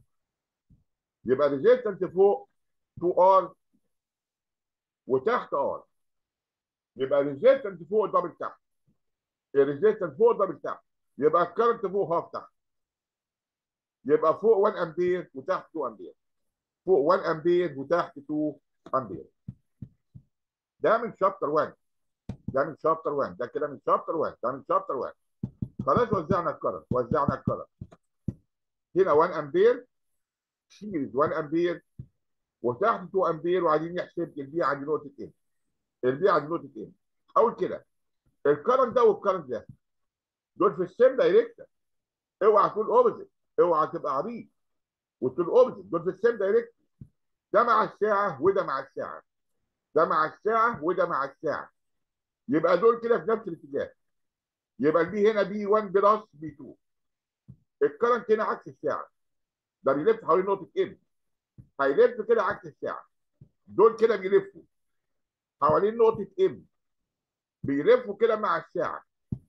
A: يبقى ريزيستنت فوق 2 ار وتحت ار يبقى ريزيستنت فوق دبل تحت الريزيستنت فوق دبل تحت يبقى الكرنت فوق هاف تحت يبقى فوق 1 امبير وتحت 2 امبير فوق 1 امبير وتحت 2 امبير ده من شابتر 1 ده من شابتر 1 ده كده من شابتر 1 ده من شابتر 1 خلاص وزعنا الكرنت وزعنا الكرنت هنا 1 امبير سيريز 1 امبير وتحت 2 امبير وعايزين نحسب البي عند نقطه ايه البي عند نقطه ايه اول كده الكرنت ده والكرنت ده دول في السيم دايركشن اوعى تقول اوبزيت اوعى تبقى عبيط وتقول اوبزيت دول في السيم دايركشن ده مع الساعه وده مع الساعه ده مع الساعه وده مع الساعه يبقى دول كده في نفس الاتجاه يبقى البي هنا بي 1 بلس بي 2 الكرنت هنا عكس الساعه ده بيلف حوالين نقطه ام هيلف كده عكس الساعه دول كده بيلفوا حوالين نقطه ام بيلفوا كده مع الساعه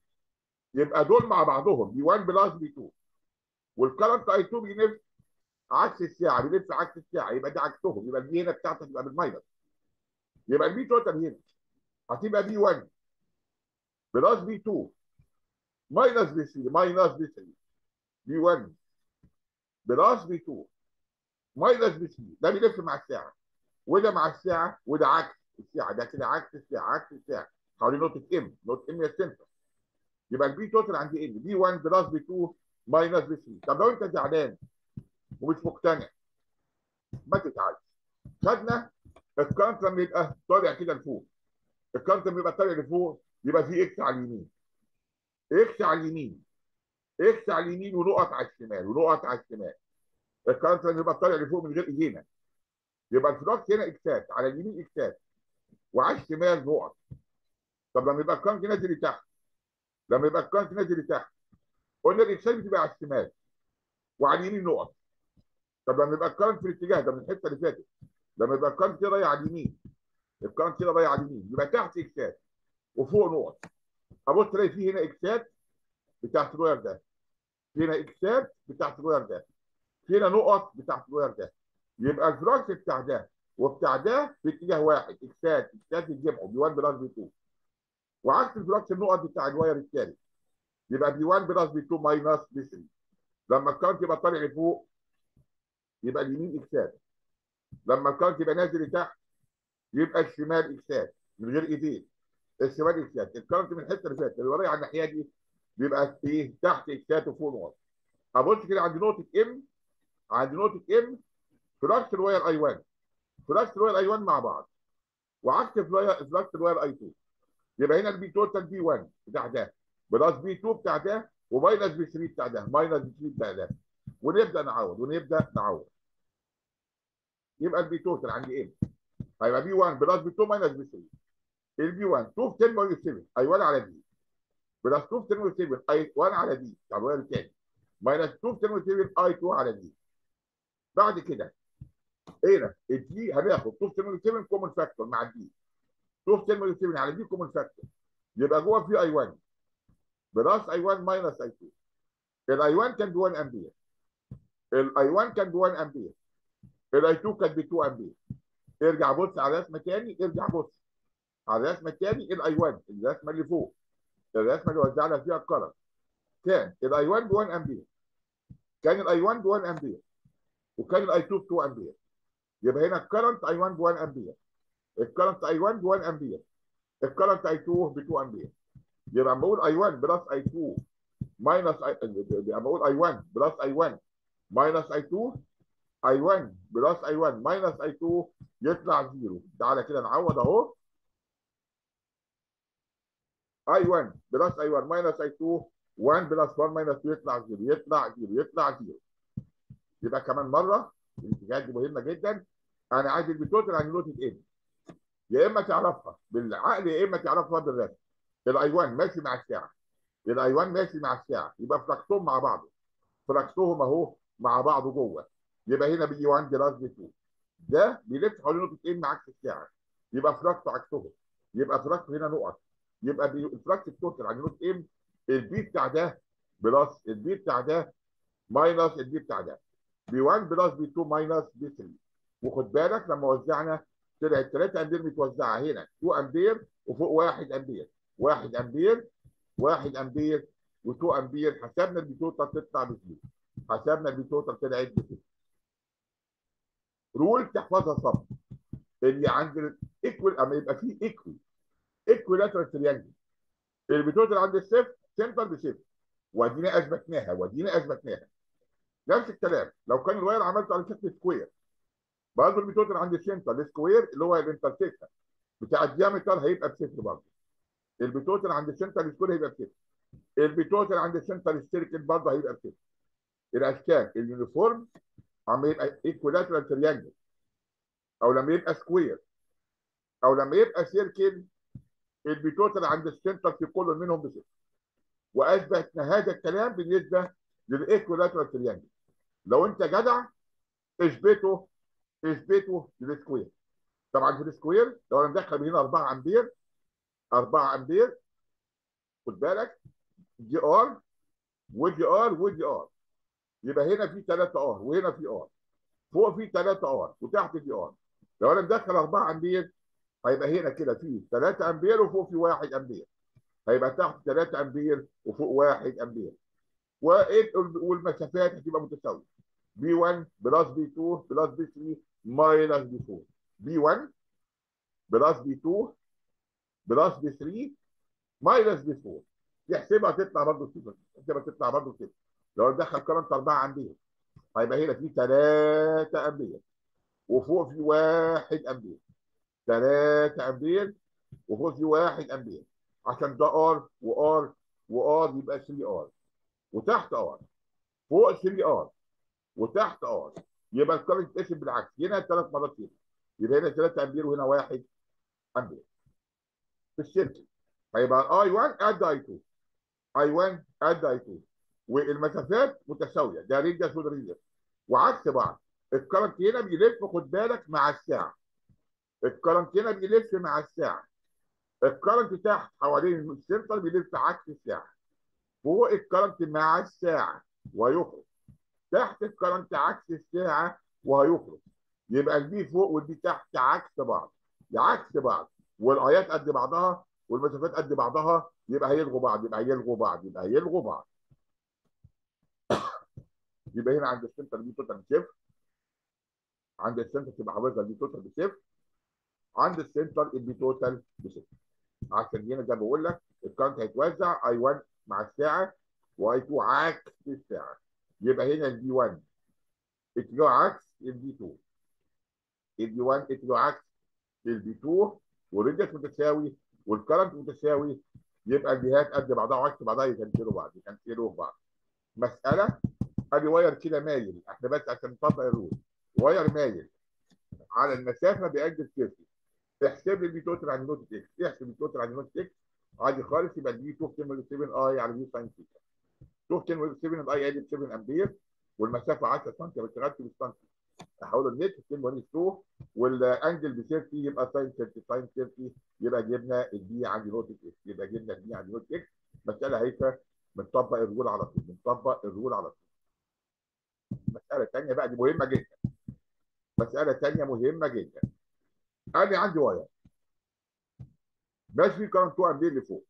A: يبقى دول مع بعضهم بي 1 بلس بي 2 والكرنت اي 2 بيلف عكس الساعه بيلف عكس الساعه يبقى دي عكسهم يبقى البي هنا بتاعتك تبقى بالماينس يبقى البي توتال هنا هتبقى بي 1 بلس بي 2 ماينس بي 3 ماينس بي 3 بي 1 بلس بي 2 ماينس بي 3 ده بيلف مع الساعه وده مع الساعه وده عكس الساعه ده كده عكس الساعه عكس الساعه حوالين نقطه ام نقطه ام هي السنتر يبقى البي توتال عندي ام بي 1 بلس بي 2 ماينس بي 3 طب لو انت زعلان ومش مقتنع ما تزعلش خدنا الكارت لما يبقى طالع كده لفوق الكارت لما يبقى طالع لفوق يبقى في اكس على اليمين اكس على اليمين اكس على اليمين ونقط على الشمال ونقط على الشمال الكارت لما يبقى طالع لفوق من غير ايدينا يبقى الفلوكس هنا اكسات على اليمين اكسات وعلى الشمال نقط طب لما يبقى الكارت نازل لتحت لما يبقى الكارت نازل لتحت قلنا الاكسات بتبقى على الشمال وعلى اليمين نقط طب لما يبقى الكارنت في الاتجاه ده من الحته اللي فاتت لما يبقى الكارنت كده رايح على اليمين الكارنت كده رايح على اليمين يبقى تحت اكسات وفوق نقط ابص تلاقي في هنا اكسات بتاعت الواير ده في هنا اكسات بتاعت الواير ده في هنا نقط بتاعت الواير ده يبقى الفلوكس بتاع ده وبتاع ده في اتجاه واحد اكسات اكسات يتجمعوا بي 1 بلس بي 2 وعكس الفلوكس النقط بتاع الواير الثالث يبقى بي 1 بلس بي 2 ماينس بي 3 لما الكارنت يبقى طالع لفوق يبقى اليمين اكسات لما الكارت يبقى نازل لتحت يبقى الشمال اكسات من غير ايدين الشمال اكسات الكارت من الحته اللي فاتت اللي ورايا على الناحيه دي بيبقى ايه تحت اكسات وفوق نقط ابص كده عند نقطه ام عند نقطه ام فلاكس الواير اي 1 فلاكس الواير اي 1 مع بعض وعكس فلاكس الواير اي 2 يبقى هنا البي توتال بي 1 بتاع ده بلس بي 2 بتاع ده وماينس بي 3 بتاع ده ماينس بي 3 بتاع ده ونبدا نعوض ونبدا نعوض يبقى البي توتال عندي ام هيبقى بي 1 بلس بي 2 ماينس بي 3 البي 1 2 في 10 باور 7 اي 1 على دي بلس 2 في 10 باور 7 اي 1 على دي طب وين الثاني ماينس 2 في 10 باور 7 اي 2 على دي بعد كده هنا الدي هناخد 2 في 10 باور 7 كومن فاكتور مع الدي 2 في 10 باور 7 على دي كومن فاكتور يبقى جوه في اي 1 بلس اي 1 ماينس اي 2 الاي 1 كان ب 1 امبير الاي 1 كان ب 1 امبير الاي 2 كان ب 2 امبير ارجع بص على رسمه تاني ارجع بص على الرسمه التاني الاي 1 الرسمه اللي فوق الرسمه اللي وزعنا فيها الكرنت كان الاي 1 ب 1 امبير كان الاي 1 ب 1 امبير وكان الاي 2 ب 2 امبير يبقى هنا الكرنت اي 1 ب 1 امبير الكرنت اي 1 ب 1 امبير الكرنت اي 2 ب 2 امبير يبقى لما اقول اي 1 بلس اي 2 ماينس اي لما اقول اي 1 بلس اي 1 ماينس اي 2 اي 1 بلس اي 1 ماينس اي 2 يطلع زيرو تعالى كده نعوض اهو اي 1 بلس اي 1 ماينس اي 2 1 بلس 1 ماينس 2 يطلع زيرو يطلع زيرو يطلع زيرو يبقى كمان مره الاتجاهات دي مهمه جدا انا عايز البتوتال عن نقطه ام يا اما تعرفها بالعقل يا اما تعرفها بالرسم الاي 1 ماشي مع الساعه الاي 1 ماشي مع الساعه يبقى فلكسهم مع بعض فلكسهم اهو مع بعض جوه يبقى هنا بيجي 1 بلس بي 2 ده بيلف حوالين نقطه ام عكس الساعه يبقى فلكس عكسهم يبقى فلكس هنا نقط يبقى الفلكس التوتال عند نقطه ام البي بتاع ده بلس البي بتاع ده ماينس البي بتاع ده بي 1 بلس بي 2 ماينس بي 3 وخد بالك لما وزعنا طلعت 3 امبير متوزعه هنا 2 امبير وفوق 1 امبير 1 امبير 1 امبير و2 امبير حسبنا البي توتال تطلع بزيرو حسبنا البي توتال طلعت بزيرو رول تحفظها صم اللي عند الايكوال اما يبقى فيه ايكوال ايكويلاترال تريانجل البي توتال عند الصفر سنتر بصفر وادينا اثبتناها وادينا اثبتناها نفس الكلام لو كان الواير عملته على شكل سكوير برضه البي توتال عند السنتر السكوير اللي هو الانترسكشن بتاع الديامتر هيبقى بصفر برضه البي توتال عند السنتر السكوير هيبقى بصفر البي توتال عند السنتر السيركل برضه هيبقى بصفر الاشكال اليونيفورم عم يبقى ايكولاترال تريانجل او لما يبقى سكوير او لما يبقى سيركل البي توتال عند السنتر في كل منهم بصفر واثبتنا هذا الكلام بالنسبه للايكولاترال تريانجل لو انت جدع اثبته اثبته للسكوير طبعا في السكوير لو انا مدخل من هنا 4 امبير 4 امبير خد بالك دي ار ودي ار ودي ار يبقى هنا في 3 ار وهنا في ار فوق في 3 ار وتحت في ار لو انا مدخل 4 امبير هيبقى هنا كده في 3 امبير وفوق في 1 امبير هيبقى تحت 3 امبير وفوق 1 امبير والمسافات هتبقى متساويه بي 1 بلس بي 2 بلس بي 3 ماينس بي 4 بي 1 بلس بي 2 بلس بي 3 ماينس بي 4 تحسبها تطلع برضه كده تحسبها تطلع برضه كده لو ندخل كرنت 4 امبير هيبقى هنا في 3 امبير وفوق في 1 امبير 3 امبير وفوق في 1 امبير عشان ده ار وار وار يبقى 3 ار وتحت ار فوق 3 ار وتحت ار يبقى الكرنت يتقسم بالعكس هنا ثلاث مرات كده يبقى هنا 3 امبير وهنا 1 امبير في السيركل هيبقى اي 1 قد اي 2 اي 1 قد اي 2 والمسافات متساويه ده ريديوس وده ريديوس وعكس بعض الكرنت هنا بيلف خد بالك مع الساعه الكرنت هنا بيلف مع الساعه الكرنت تحت حوالين السنتر بيلف عكس الساعه فوق الكرنت مع الساعه ويخرج تحت الكرنت عكس الساعه وهيخرج يبقى البي فوق والبي تحت عكس بعض عكس بعض والايات قد بعضها والمسافات قد بعضها يبقى هيلغوا بعض يبقى هيلغوا بعض يبقى هيلغوا بعض يبقى هنا عند السنتر دي توتال بصفر عند السنتر تبقى حافظها دي توتال بصفر عند السنتر البي توتال بصفر عشان هنا زي ما بقول لك الكارنت هيتوزع اي 1 مع الساعه واي 2 عكس الساعه يبقى هنا البي 1 اتجاه عكس البي 2 البي 1 اتجاه عكس البي 2 والريديوس متساوي والكرنت متساوي يبقى الجهات قد بعضها وعكس بعضها يكنسلوا بعض يكنسلوا بعض مساله ادي واير كده مايل احنا بس عشان نطبق الرول واير مايل على المسافه بانجل 30 احسب لي البي توتال عند نقطه اكس احسب البي توتال عند نقطه اكس عادي خالص يبقى دي 2 7 اي على دي ساين ثيتا 2 7 اي ادي 7 امبير والمسافه 10 سم بشتغلت بالسنتي احول النت 2 2 والانجل ب 30 يبقى ساين 30 ساين 30 يبقى جبنا الدي عند نقطه اكس يبقى جبنا الدي عند نقطه اكس مساله هيفا بنطبق الرول على طول بنطبق الرول على طول مساله ثانيه بقى دي مهمه جدا مساله ثانيه مهمه جدا انا عندي واير ماشي في كارنت 2 امبير لفوق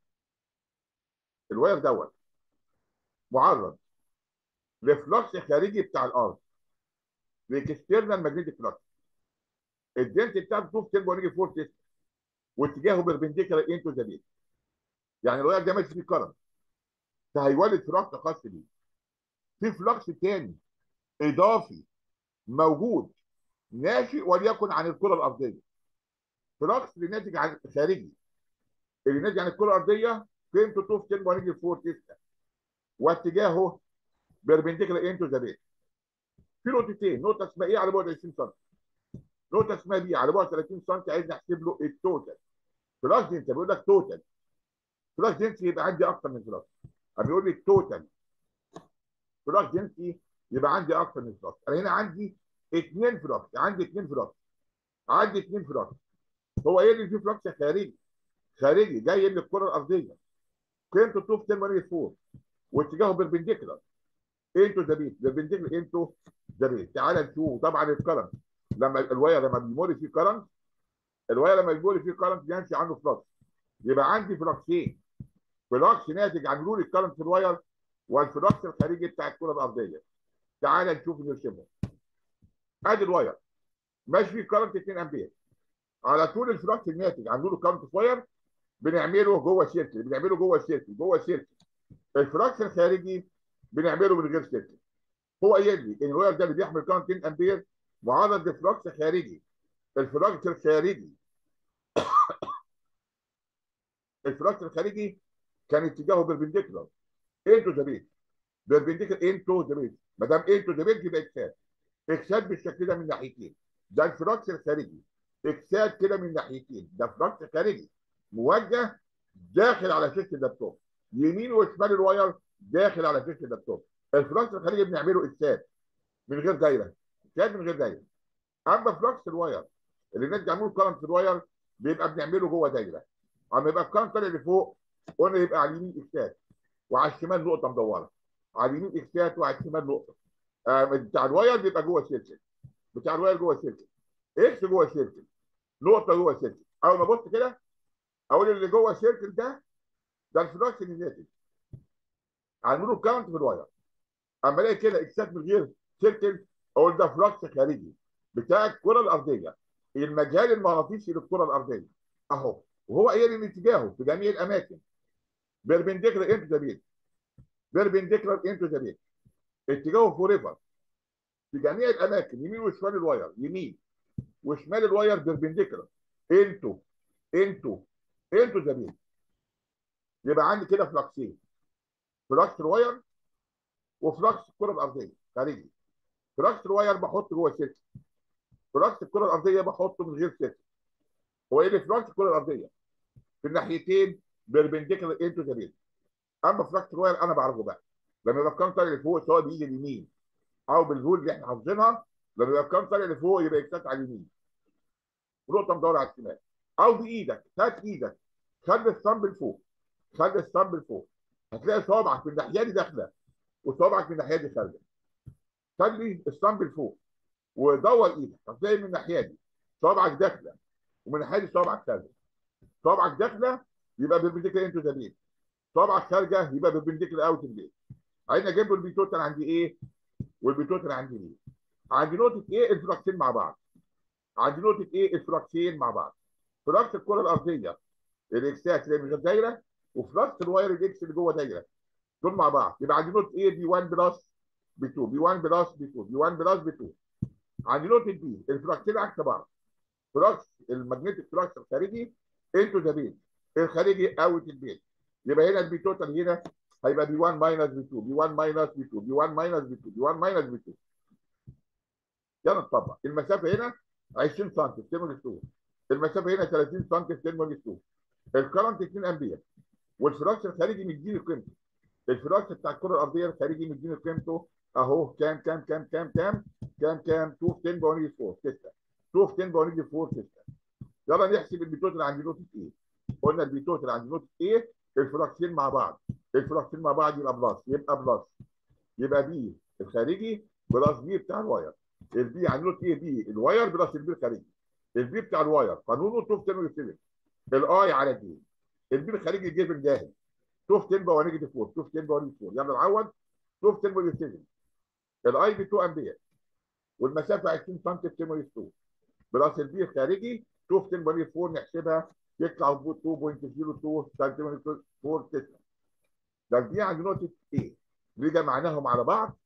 A: الواير دوت معرض لفلكس خارجي بتاع الارض لاكسترنال ماجنتيك فلكس الدنت بتاعته 2 تربو نيجي 4 تيست واتجاهه بيربنديكولار انتو ذا بيت يعني الواير ده ماشي فيه كرنت فهيولد فلكس خاص بيه في فلكس تاني اضافي موجود ناشئ وليكن عن الكره الارضيه فلكس اللي ناتج عن خارجي اللي ناتج عن الكره الارضيه قيمته 2 في 10 ونيجي 4 تيستا واتجاهه بيربنديكولار انتو ذا بيت في نقطتين نقطه اسمها ايه على بعد 20 سم نقطه اسمها بي على بعد 30 سم عايز نحسب له التوتال فلكس انت بيقول لك توتال فلكس دنسي يبقى عندي اكتر من فلكس بيقول لي التوتال فلكس دنسي يبقى عندي اكتر من فلكس انا هنا عندي اثنين فلكس عندي اثنين فلكس عندي اثنين فلكس هو ايه اللي فيه فلكس خارجي خارجي جاي من الكره الارضيه قيمته 2 في 10 4 واتجاهه بيربنديكولار انتو ذا بيت بيربنديكولار انتو ذا بيت تعال نشوف طبعا الكرنت لما الواير لما بيمر فيه كرنت الواير لما بيمر فيه كرنت بيمشي عنه فلكس يبقى عندي فلكسين فلكس ناتج عن رول الكرنت في الواير والفلكس الخارجي بتاع الكره الارضيه تعال نشوف نرسمهم ادي الواير ماشي فيه كرنت 2 امبير على طول الفلكس الناتج عن رول الكرنت في واير بنعمله جوه سيركل بنعمله جوه سيركل جوه سيركل الفلكس الخارجي بنعمله من غير سيركل هو قايل لي ان الواير ده اللي بيحمل كرنت 2 امبير معرض لفلكس خارجي الفلكس الخارجي الفلكس الخارجي كان اتجاهه بيربنديكولار انتو ذا بيت بيربنديكولار انتو ذا بيت ما دام انتو ذا بيت يبقى اكسات اكسات بالشكل ده من ناحيتين ده الفلكس الخارجي اكسات كده من ناحيتين ده فلكس خارجي موجه داخل على شاشه اللابتوب يمين وشمال الواير داخل على شاشه اللابتوب الفلكس الخارجي بنعمله اكسات من غير دايره اكسات من غير دايره اما فلكس الواير اللي نرجع نقول كرنت الواير بيبقى بنعمله جوه دايره اما يبقى الكرنت طالع لفوق قلنا يبقى على اليمين اكسات وعلى الشمال نقطه مدوره على اليمين اكسات وعلى الشمال نقطه آه بتاع الواير بيبقى جوه سيركل بتاع الواير جوه سيركل اكس جوه سيركل نقطه جوه سيركل اول ما ابص كده اقول اللي جوه السيركل ده ده الفلكس اللي ناتج هنقول الكرنت في الواير اما الاقي كده اكسات من غير سيركل اقول ده فلكس خارجي بتاع الكره الارضيه المجال المغناطيسي للكره الارضيه اهو وهو قايل ان اتجاهه في جميع الاماكن بيربنديكولار انتو ذا بيت بيربنديكولار انتو ذا بيت اتجاهه فوريفر في جميع الاماكن يمين وشمال الواير يمين وشمال الواير بيربنديكولار انتو انتو انتو ذا بيت يبقى عندي كده فلكسين فلكس الواير وفلكس الكره الارضيه خارجي فلكس الواير بحط جوه السلك فلكس الكره الارضيه بحطه من غير سلك هو ايه فلكس الكره الارضيه في الناحيتين بيربنديكولار انتو ذا بيت اما فلكس الواير انا بعرفه بقى لما يبقى الكام طالع لفوق سواء بايد اليمين او بالهول اللي احنا حافظينها لما يبقى الكام طالع لفوق يبقى اكسات على اليمين ونقطه مدوره على الشمال او بايدك هات ايدك خلي الصنب لفوق خلي الصنب لفوق هتلاقي صوابعك من الناحيه دي داخله وصوابعك من الناحيه دي خارجه خلي الصنب لفوق ودور ايدك هتلاقي من الناحيه دي صوابعك داخله ومن الناحيه دي صوابعك خارجه صوابعك داخله يبقى بالبنديكل انتو ذا بيت صوابعك خارجه يبقى بالبنديكل اوت البيت عايزين اجيب له البي توتال عندي ايه والبي توتال عندي ايه عندي نقطه ايه الفلكسين مع بعض عندي نقطه ايه الفلكسين مع بعض فلكس الكره الارضيه الاكسات اللي من غير دايره وفلكس الواير الاكس اللي جوه دايره دول مع بعض يبقى عندي نقطه ايه بي 1 بلس بي 2 بي 1 بلس بي 2 بي 1 بلس بي 2 عندي نقطه بي الفلكسين عكس بعض فلكس المagnetic فلكس الخارجي انتو ذا بيت الخارجي اوت البيت يبقى هنا البي توتال هنا هيبقى بي 1 ماينس بي 2 بي 1 ماينس بي 2 بي 1 ماينس بي 2 بي 1 ماينس بي 2 يلا نطبق المسافه هنا 20 سم في تيرمال ستور المسافه هنا 30 سم في تيرمال ستور الكرنت 2 امبير والفراكس الخارجي مديني قيمته الفراكس بتاع الكره الارضيه الخارجي مديني قيمته اهو كام كام كام كام كام كام كام 2 في 10 باور 4 6 2 في 10 باور 4 6 يلا نحسب البيتوتال عند نقطه ايه قلنا البيتوتال عند نقطه ايه الفراكسين مع بعض الفراكسين مع بعض يبقى بلس يبقى بلس يبقى بي الخارجي بلس بي بتاع الواير البي عند نقطه ايه بي الواير بلس البي الخارجي البي بتاع الواير قانونه 2 في 10 7 الاي على دي البي الخارجي جيفن جاهز 2 في 10 باور نيجاتيف 4 2 في 10 باور 4 يلا نعوض 2 في 10 باور 7 الاي ب 2 امبير والمسافه 20 سم في 10 باور 2 بلس البي الخارجي 2 في 10 باور 4 نحسبها يطلع 2.02 سنتيمتر 4 6 ده دي عند نقطه ايه ليه جمعناهم على بعض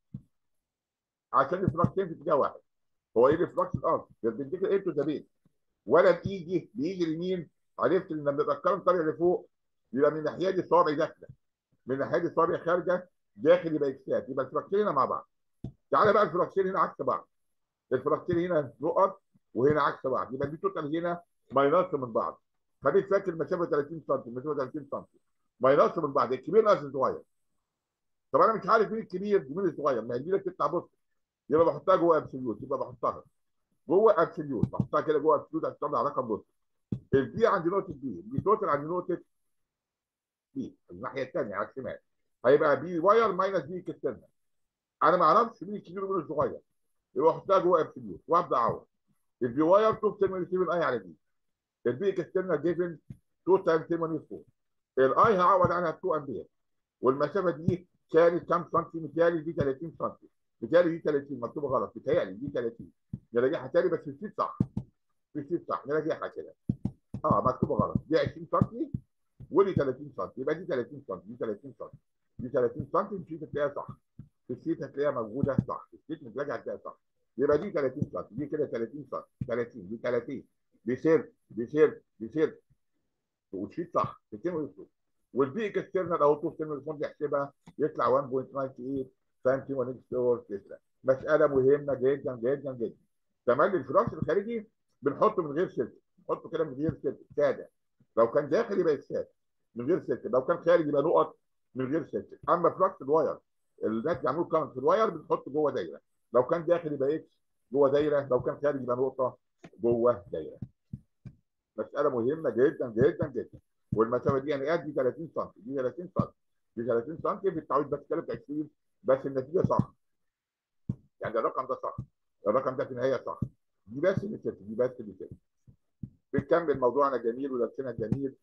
A: عشان الفلكسين في اتجاه واحد هو ايه الفلكس الارض بيديك ايه تو ذا بيت ولا بايدي بيجي اليمين عرفت ان لما يبقى الكرم طالع لفوق يبقى من الناحيه دي صوابعي داخله من الناحيه دي صوابعي خارجه داخل يبقى اكسات يبقى الفلكسين هنا مع بعض تعالى بقى الفلكسين هنا عكس بعض الفلكسين هنا نقط وهنا عكس بعض يبقى دي توتال هنا ماينس من بعض خليك فاكر المسافه 30 سم المسافه 30 سم ماينس من بعض الكبير ناقص الصغير طب انا مش عارف مين الكبير ومين الصغير ما هي دي لك تطلع بص يبقى بحطها جوه ابسوليوت يبقى بحطها جوه ابسوليوت بحطها كده جوه ابسوليوت عشان تطلع رقم بص البي عند نقطه بي دي توتال عند نقطه بي الناحيه الثانيه على الشمال هيبقى بي واير ماينس بي اكسترنال انا ما اعرفش مين الكبير ومين الصغير يبقى احطها جوه ابسوليوت وابدا اعوض البي واير 2 ترمينال 7 اي على دي البي اكسترنال جيفن 2 تايم 84 الاي هعوض عنها 2 امبير والمسافه دي كانت كام سنتي متهيألي دي 30 سنتي متهيألي دي 30 مكتوبه غلط متهيألي دي 30 نراجعها تاني بس الشيت صح الشيت صح نراجعها كده اه مكتوبه غلط دي 20 سنتي ودي 30 سنتي يبقى دي 30 سنتي دي 30 سنتي دي 30 سنتي الشيت هتلاقيها صح في الشيت هتلاقيها موجوده صح في الشيت متراجع هتلاقيها صح يبقى دي 30 سنتي دي كده 30 سنتي 30 دي 30 دي سير دي سير دي سير والشيت صح 200 والبي اكسترنال او تو اكسترنال فوند يحسبها يطلع 1.98 سنتيمتر اور تسلا مساله مهمه جدا جدا جدا تملي الفراكس الخارجي بنحطه من غير سلك نحطه كده من غير سلك ساده لو كان داخل يبقى اكسات من غير سلك لو كان خارج يبقى نقط من غير سلك اما فراكس الواير الناس بيعملوا كارنت في الواير بنحطه جوه دايره لو كان داخل يبقى اكس جوه دايره لو كان خارج يبقى نقطه جوه دايره مساله مهمه جدا جدا جدا والمسافه دي يعني قد 30 سم دي 30 سم دي 30 سم في التعويض بس 23 بس النتيجه صح يعني الرقم ده صح الرقم ده في النهايه صح دي بس اللي ست دي بس اللي ست بنكمل موضوعنا جميل ودرسنا جميل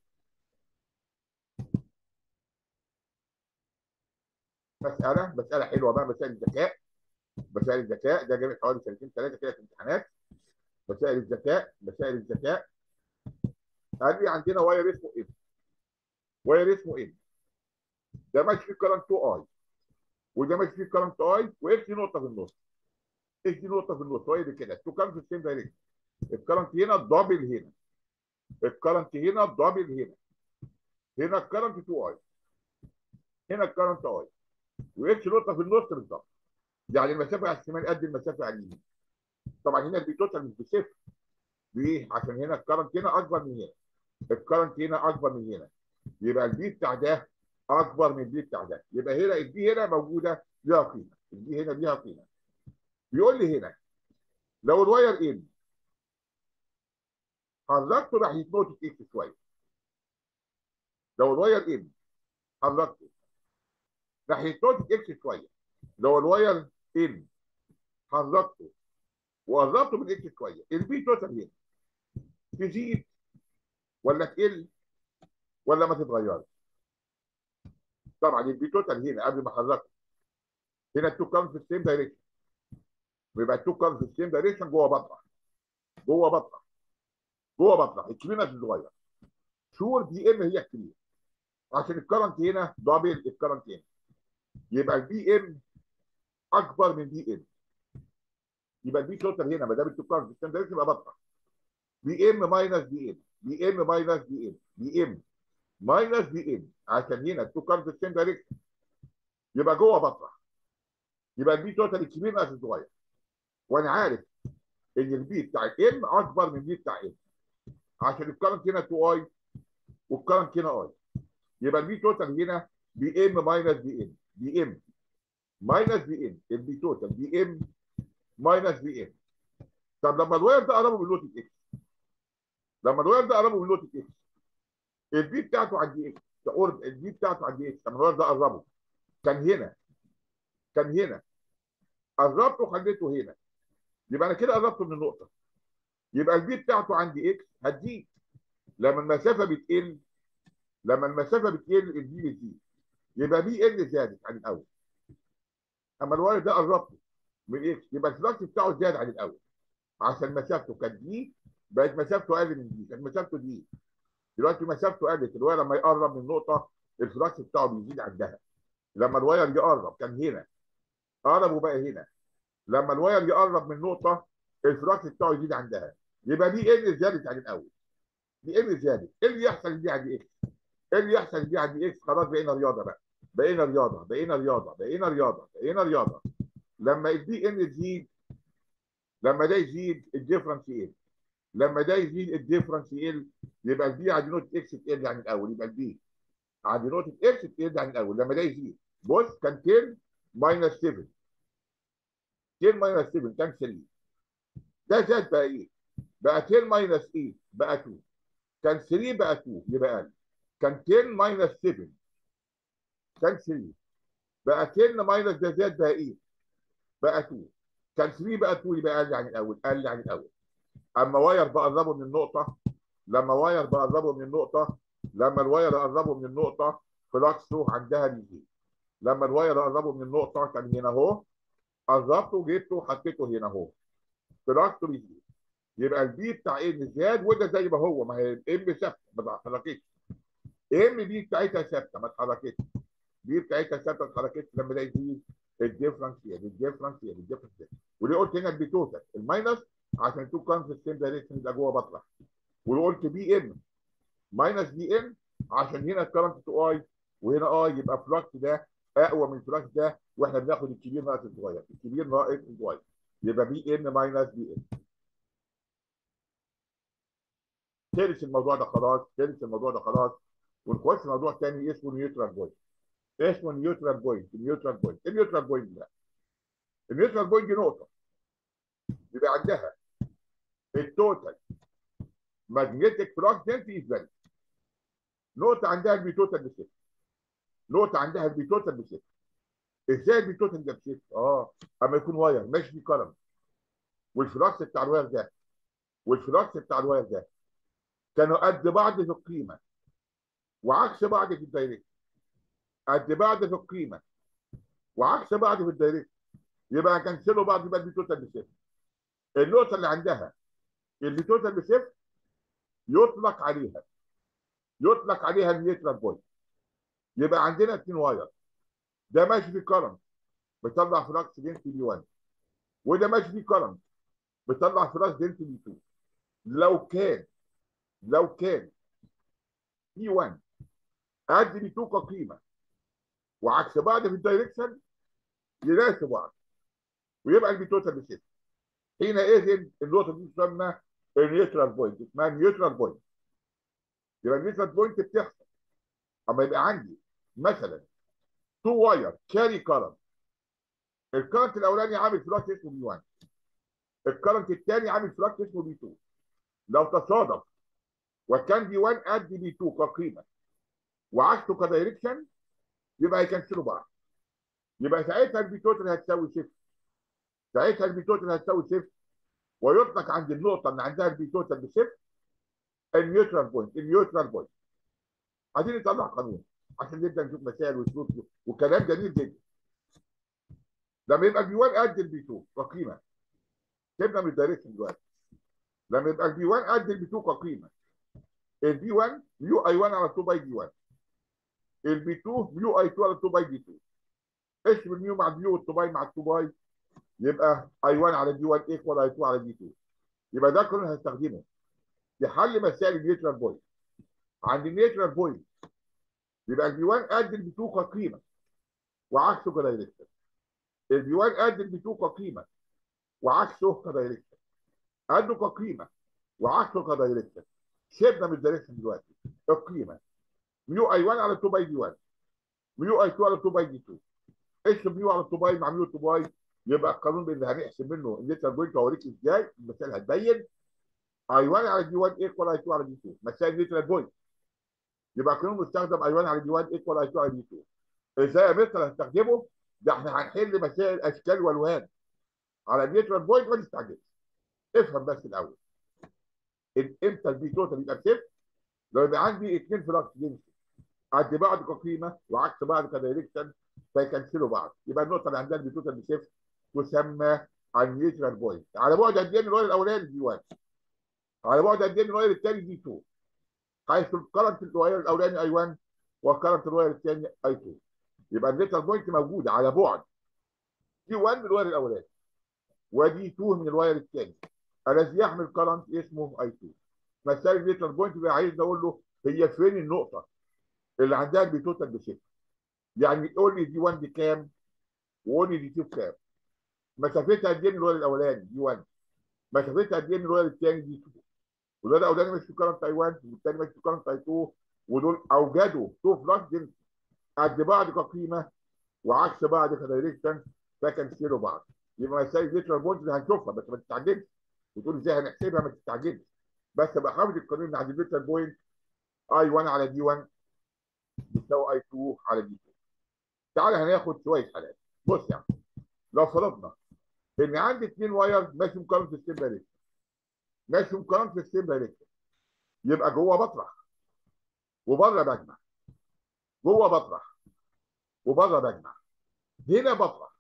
A: مساله مساله حلوه بقى مسائل الذكاء مسائل الذكاء ده جايب حوالي سنتين ثلاثه كده في امتحانات مسائل الذكاء مسائل الذكاء قال لي عندنا واير اسمه ام واير اسمه ام ده ماشي فيه كرنت 2 اي وده ماشي فيه كرنت اي واكس دي نقطه في النص اكس دي نقطه في النص هو كده تو كرنت في السيم دايركشن الكرنت هنا دبل هنا الكرنت هنا دبل هنا هنا الكرنت 2 اي هنا الكرنت اي واكس نقطه في النص بالظبط يعني المسافه على الشمال قد المسافه على اليمين طبعا هنا البي توتال مش بصفر ليه؟ عشان هنا الكرنت هنا اكبر من هنا الكرنت هنا اكبر من هنا يبقى البي بتاع ده اكبر من البي بتاع ده يبقى هنا البي هنا موجوده ليها قيمه البي هنا ليها قيمه بيقول لي هنا لو الواير ان حركته ناحيه نقطه اكس شويه لو الواير ان حركته ناحيه نقطه اكس شويه لو الواير ان حركته وقربته من اكس شويه البي توتال هنا تزيد ولا تقل ولا ما تتغيرش طبعا البي توتال هنا قبل ما احركه هنا التو كارز في السيم دايركشن ويبقى التو كارز في السيم دايركشن جوه بطرح جوه بطرح جوه بطرح الكبير نفس الصغير شور بي ام هي الكبير عشان الكرنت هنا دبل الكرنت هنا يبقى البي ام اكبر من بي ام يبقى البي توتال هنا ما دام التو كارز في السيم دايركشن يبقى بطرح بي ام ماينس بي ام بي ام ماينس بي ام بي ام ماينس بي ام عشان هنا التو كارز في السيم دايركشن يبقى جوه بطرح يبقى البي توتال الكبير ناقص الصغير وانا عارف ان البي بتاع الام اكبر من البي بتاع ام عشان الكرنت هنا 2 اي والكرنت هنا اي يبقى البي توتال هنا بي ام ماينس بي ام بي ام ماينس بي ام البي توتال بي ام ماينس بي ام طب لما الواير ده قربه من نقطه اكس لما الواير ده قربه من نقطه اكس البي بتاعته عند اكس تقرب البي بتاعته عند اكس لما الواير ده قربه كان هنا كان هنا قربته وخليته هنا يبقى انا كده قربته من النقطه يبقى البي بتاعته عندي اكس هتزيد لما المسافه بتقل لما المسافه بتقل البي بتزيد يبقى بي ال زادت عن الاول اما الواير ده قربته من اكس يبقى الفلكس بتاعه زاد عن الاول عشان مسافته كانت دي بقت مسافته اقل من دي كانت مسافته دي دلوقتي مسافته قلت الواير لما يقرب من النقطه الفلكس بتاعه بيزيد عندها لما الواير يقرب كان هنا قرب وبقى هنا لما الواير يقرب من نقطه الفلكس بتاعه يزيد عندها يبقى دي ال زادت عن الاول دي ال زادت ايه اللي يحصل دي عند اكس ايه اللي يحصل دي عند اكس خلاص بقينا رياضه بقى بقينا رياضه بقينا رياضه بقينا رياضه بقينا رياضه لما البي ان تزيد لما ده يزيد الديفرنس يقل لما ده يزيد الديفرنس يقل يبقى البي عند نقطه اكس تقل عن الاول يبقى البي عند نقطه اكس تقل عن الاول لما ده يزيد بص كان 10 ماينس 7 10 ماينس 7 كان 3 ده زاد بقى ايه؟ بقى 10 ماينس 8 بقى 2 كان 3 بقى 2 يبقى قل كان 10 ماينس 7 كان 3 بقى 10 ماينس ده زاد بقى ايه؟ بقى 2 كان 3 بقى 2 يبقى قل عن الاول قل عن الاول اما واير بقربه من النقطه لما واير بقربه من النقطه لما الواير قربه من النقطه فلكسه عندها بيزيد لما الواير قربه من النقطه كان هنا اهو قربته جبته وحطيته هنا اهو فلكسه بيزيد يبقى البي بتاع ام زاد وده زي ما هو ما هي ام ثابته ما اتحركتش ام بي بتاعتها ثابته ما اتحركتش بي بتاعتها ثابته ما اتحركتش لما ده يزيد الديفرنس هي الديفرنس هي الديفرنس هي وليه قلت هنا البي توتال الماينس عشان تو كان في السيم دايركشن يبقى جوه بطرح وليه قلت بي ام ماينس بي ام عشان هنا الكرنت تو اي وهنا اي يبقى فلكس ده اقوى من الفلكس ده واحنا بناخد الكبير ناقص الصغير الكبير ناقص الصغير يبقى بي ام ماينس بي ام خلص الموضوع ده خلاص خلص الموضوع ده خلاص ونخش موضوع تاني اسمه نيوترال بوينت اسمه نيوترال بوينت نيوترال بوينت ايه نيوترال بوينت ده؟ النيوترال بوينت دي نقطه يبقى عندها التوتال ماجنتيك فلكس دنسيتي فاليو نقطه عندها البي توتال بصفر نقطه عندها البي توتال بصفر ازاي البي توتال ده بصفر؟ اه اما يكون واير ماشي فيه كرنت والفلكس بتاع الواير ده والفلكس بتاع الواير ده كانوا قد بعض في القيمه وعكس بعض في الدايركت قد بعض في القيمه وعكس بعض في الدايركت يبقى كنسلوا بعض يبقى البي توتال بصفر النقطه اللي عندها البي توتال بصفر يطلق عليها يطلق عليها النيوترال بوينت يبقى عندنا اثنين واير ده ماشي في كرنت بيطلع فلكس دنسي بي 1 وده ماشي في كرنت بيطلع فلكس دنسي بي 2 لو كان لو كان بي 1 قد بي 2 كقيمه وعكس بعض في الدايركشن يناسب بعض ويبقى البي توتال بصفر حينئذ النقطه دي تسمى النيوترال بوينت اسمها نيوترال بوينت يبقى النيوترال بوينت بتحصل اما يبقى عندي مثلا تو واير كاري كارنت الكارنت الاولاني عامل فلكس اسمه بي 1 الكارنت الثاني عامل فلكس اسمه بي 2 لو تصادف وكان بي 1 قد بي 2 كقيمه وعكسه كدايركشن يبقى هيكنسلوا بعض يبقى ساعتها البي توتال هتساوي صفر ساعتها البي توتال هتساوي صفر ويطلق عند النقطه اللي عندها البي توتال بصفر النيوترال بوينت النيوترال بوينت عايزين نطلع قانون عشان نبدا نشوف مسائل وشروط وكلام جميل جدا لما يبقى البي 1 قد البي 2 كقيمه سيبنا من الدايركشن دلوقتي لما يبقى البي 1 قد البي 2 كقيمه البي 1 ميو اي 1 على 2 باي دي 1 البي 2 ميو اي 2 على 2 باي دي 2 قسم الميو مع البيو والتو باي مع التو باي يبقى اي 1 على دي 1 ايكوال اي 2 على دي 2 يبقى ده كله هستخدمه في حل مسائل النيوترال بوينت عند النيوترال بوينت يبقى البي 1 قد البي 2 كقيمه وعكسه كدايركشن البي 1 قد البي 2 كقيمه وعكسه كدايركشن عنده كقيمه وعكسه كدايركشن سيبنا من الدايركشن دلوقتي القيمه ميو اي 1 على 2 باي دي 1 ميو اي 2 على 2 باي دي 2 اكتب ميو على 2 باي مع ميو 2 باي يبقى القانون اللي هنحسب منه النيتال بوينت هوريك ازاي المسائل هتبين اي 1 على دي 1 ايكوال اي 2 على دي 2 مسائل نيتال بوينت يبقى القانون مستخدم اي 1 على دي 1 ايكوال اي 2 على دي 2 ازاي يا مستر هستخدمه؟ ده احنا هنحل مسائل اشكال والوان على النيتال بوينت ما تستعجلش افهم بس الاول امتى البي توتال يبقى بصفر لو يبقى عندي اثنين فلكس جنسي قد بعض كقيمه وعكس بعض كدايركشن فيكنسلوا بعض يبقى النقطه اللي عندها البي توتال بصفر تسمى النيوترال بوينت على بعد قد ايه من الواير الاولاني دي 1 على بعد قد ايه من الواير الثاني دي 2 حيث الكرنت الواير الاولاني اي 1 والكرنت الواير الثاني اي 2 يبقى النيوترال بوينت موجوده على بعد دي 1 من الواير الاولاني ودي 2 من الواير الثاني الذي يحمل كرنت اسمه اي 2 مسائل النيوترال بوينت بقى عايز اقول له هي فين النقطه اللي عندها البي توتال بصفر يعني قول لي دي 1 بكام وقول لي دي 2 بكام مسافتها قد ايه من الواير الاولاني دي 1 مسافتها قد ايه من الواير الثاني دي 2 والواير الاولاني مش في كرنت اي 1 والثاني مش في كرنت اي 2 ودول اوجدوا 2 فلاش جنس قد بعض كقيمه وعكس بعض كدايركشن فكنسلوا بعض يبقى مسائل النيوترال بوينت اللي هنشوفها بس ما تستعجلش وتقول ازاي هنحسبها ما تستعجلش بس ابقى حافظ القانون ان عند النيوترال بوينت اي 1 على دي 1 بتساوي اي 2 على دي 2 تعالى هناخد شويه حالات بص يا عم لو فرضنا ان عندي اثنين واير ماشي مقارن في السيم دايركشن ماشي مقارن في السيم دايركشن يبقى جوه بطرح وبره بجمع جوه بطرح وبره بجمع هنا بطرح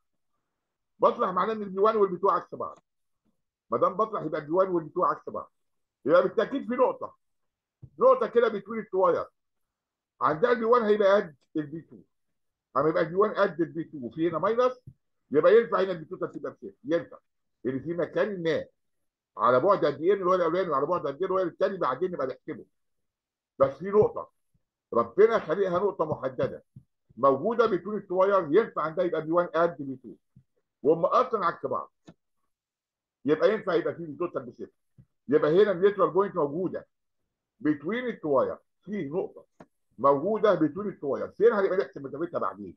A: بطرح معناه ان البي 1 والبي 2 عكس بعض ما دام بطرح يبقى البي 1 والبي 2 عكس بعض يبقى بالتاكيد في نقطه نقطه كده بتوين التو واير عندها البي 1 هيبقى قد البي 2 اما يبقى البي 1 قد البي 2 وفي هنا ماينس يبقى ينفع هنا البي 2 تبقى بصفر ينفع اللي في مكان ما على بعد قد ايه من الواير الاولاني وعلى بعد قد ايه الواير الثاني بعدين نبقى نحسبه بس في نقطه ربنا خليها نقطه محدده موجوده بين التو واير ينفع عندها يبقى بي 1 قد بي 2 وهم اصلا عكس بعض يبقى ينفع يبقى في بي توتال بصفر يبقى هنا النيوترال بوينت موجوده بين التو واير في نقطه موجوده بين التو واير فين هنبقى نحسب مسافتها بعدين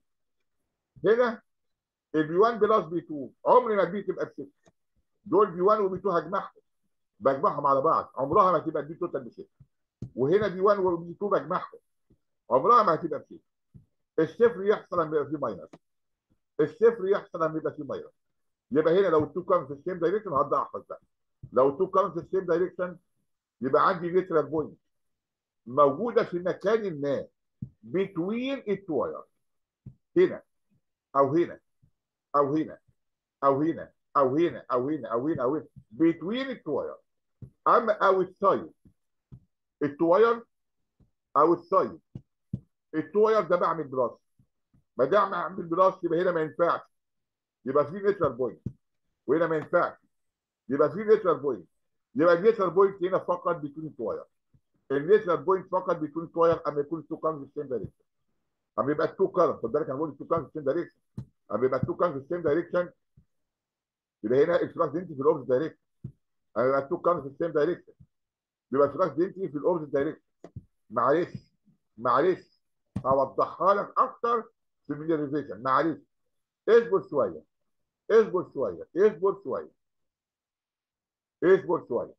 A: هنا البي 1 بلس بي 2 عمر ما البي تبقى بصفر دول بي 1 وبي 2 هجمعهم بجمعهم على بعض عمرها ما تبقى البي توتال بصفر وهنا بي 1 وبي 2 بجمعهم عمرها ما هتبقى بصفر الصفر يحصل لما يبقى فيه ماينس الصفر يحصل لما يبقى فيه ماينس يبقى هنا لو التو كانوا في السيم دايركشن هبدا احفظ بقى لو التو كانوا في السيم دايركشن يبقى عندي ليترال بوينت موجوده في مكان ما بتوين التواير هنا او هنا او هنا او هنا او هنا او هنا او هنا او هنا بتوين التواير اما اوتسايد التواير اوتسايد التواير ده بعمل بلاس ما دام اعمل بلاس يبقى هنا ما ينفعش يبقى في نيترال بوينت وهنا ما ينفعش يبقى في نيترال بوينت يبقى النيترال بوينت هنا فقط بيكون التواير النيترال بوينت فقط بيكون التواير اما يكون التو كارز في السيم دايركشن اما يبقى التو كارز خد بالك انا بقول التو كارز في السيم دايركشن اما يبقى التو كارز في السيم دايركشن يبقى هنا الفلاكس دنتي في الاوبز دايركشن اما يبقى التو كارز في السيم دايركشن يبقى الفلاكس دنتي في الاوبز دايركشن معلش معلش هوضحها لك اكتر في المينيمايزيشن معلش اصبر شويه اصبر شويه اصبر شويه اصبر شويه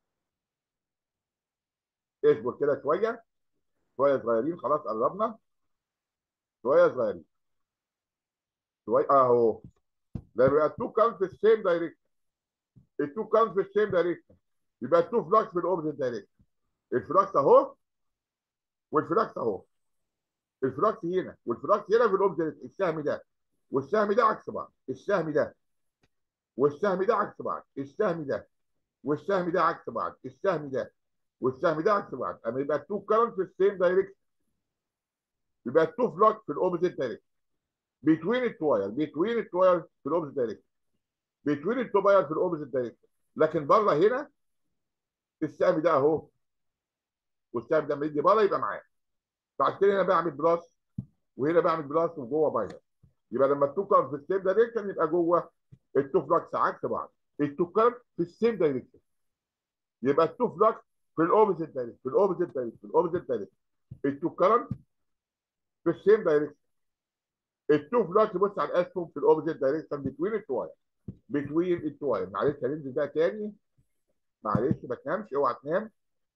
A: اصبر كده شويه شويه صغيرين خلاص قربنا شويه صغيرين شويه اهو لما يبقى التو كام في السيم دايركشن التو كام في السيم دايركشن يبقى التو فلاكس في الاوبزيت دايركشن الفلاكس اهو والفلاكس اهو الفلاكس هنا والفلاكس هنا في الاوبزيت السهم ده والسهم ده عكس بعض السهم ده والسهم ده عكس بعض السهم ده والسهم ده عكس بعض السهم ده والسهم ده عكس بعض اما يبقى التو كارنت في السيم دايركشن يبقى التو فلاكس في الاوبزيت دايركشن بتوين التواير بتوين التواير في الاوبزيت دايركشن بتوين التواير في الاوبزيت دايركشن لكن بره هنا السهم ده اهو والسهم ده لما يجي بره يبقى معاه بعد كده هنا بعمل بلس وهنا بعمل بلس وجوه ماينس يبقى لما التو كارنت في السيم دايركشن يبقى جوه التو فلاكس عكس بعض التو كارنت في السيم دايركشن يبقى التو فلكس في الاوبزيت دايركشن في الاوبزيت دايركشن في الاوبزيت دايركشن التو كرنت في السيم دايركشن التو فلكس بص على الاسهم في الاوبزيت دايركشن بتوين التواير بتوين التواير معلش هننزل ده تاني معلش ما تنامش اوعى تنام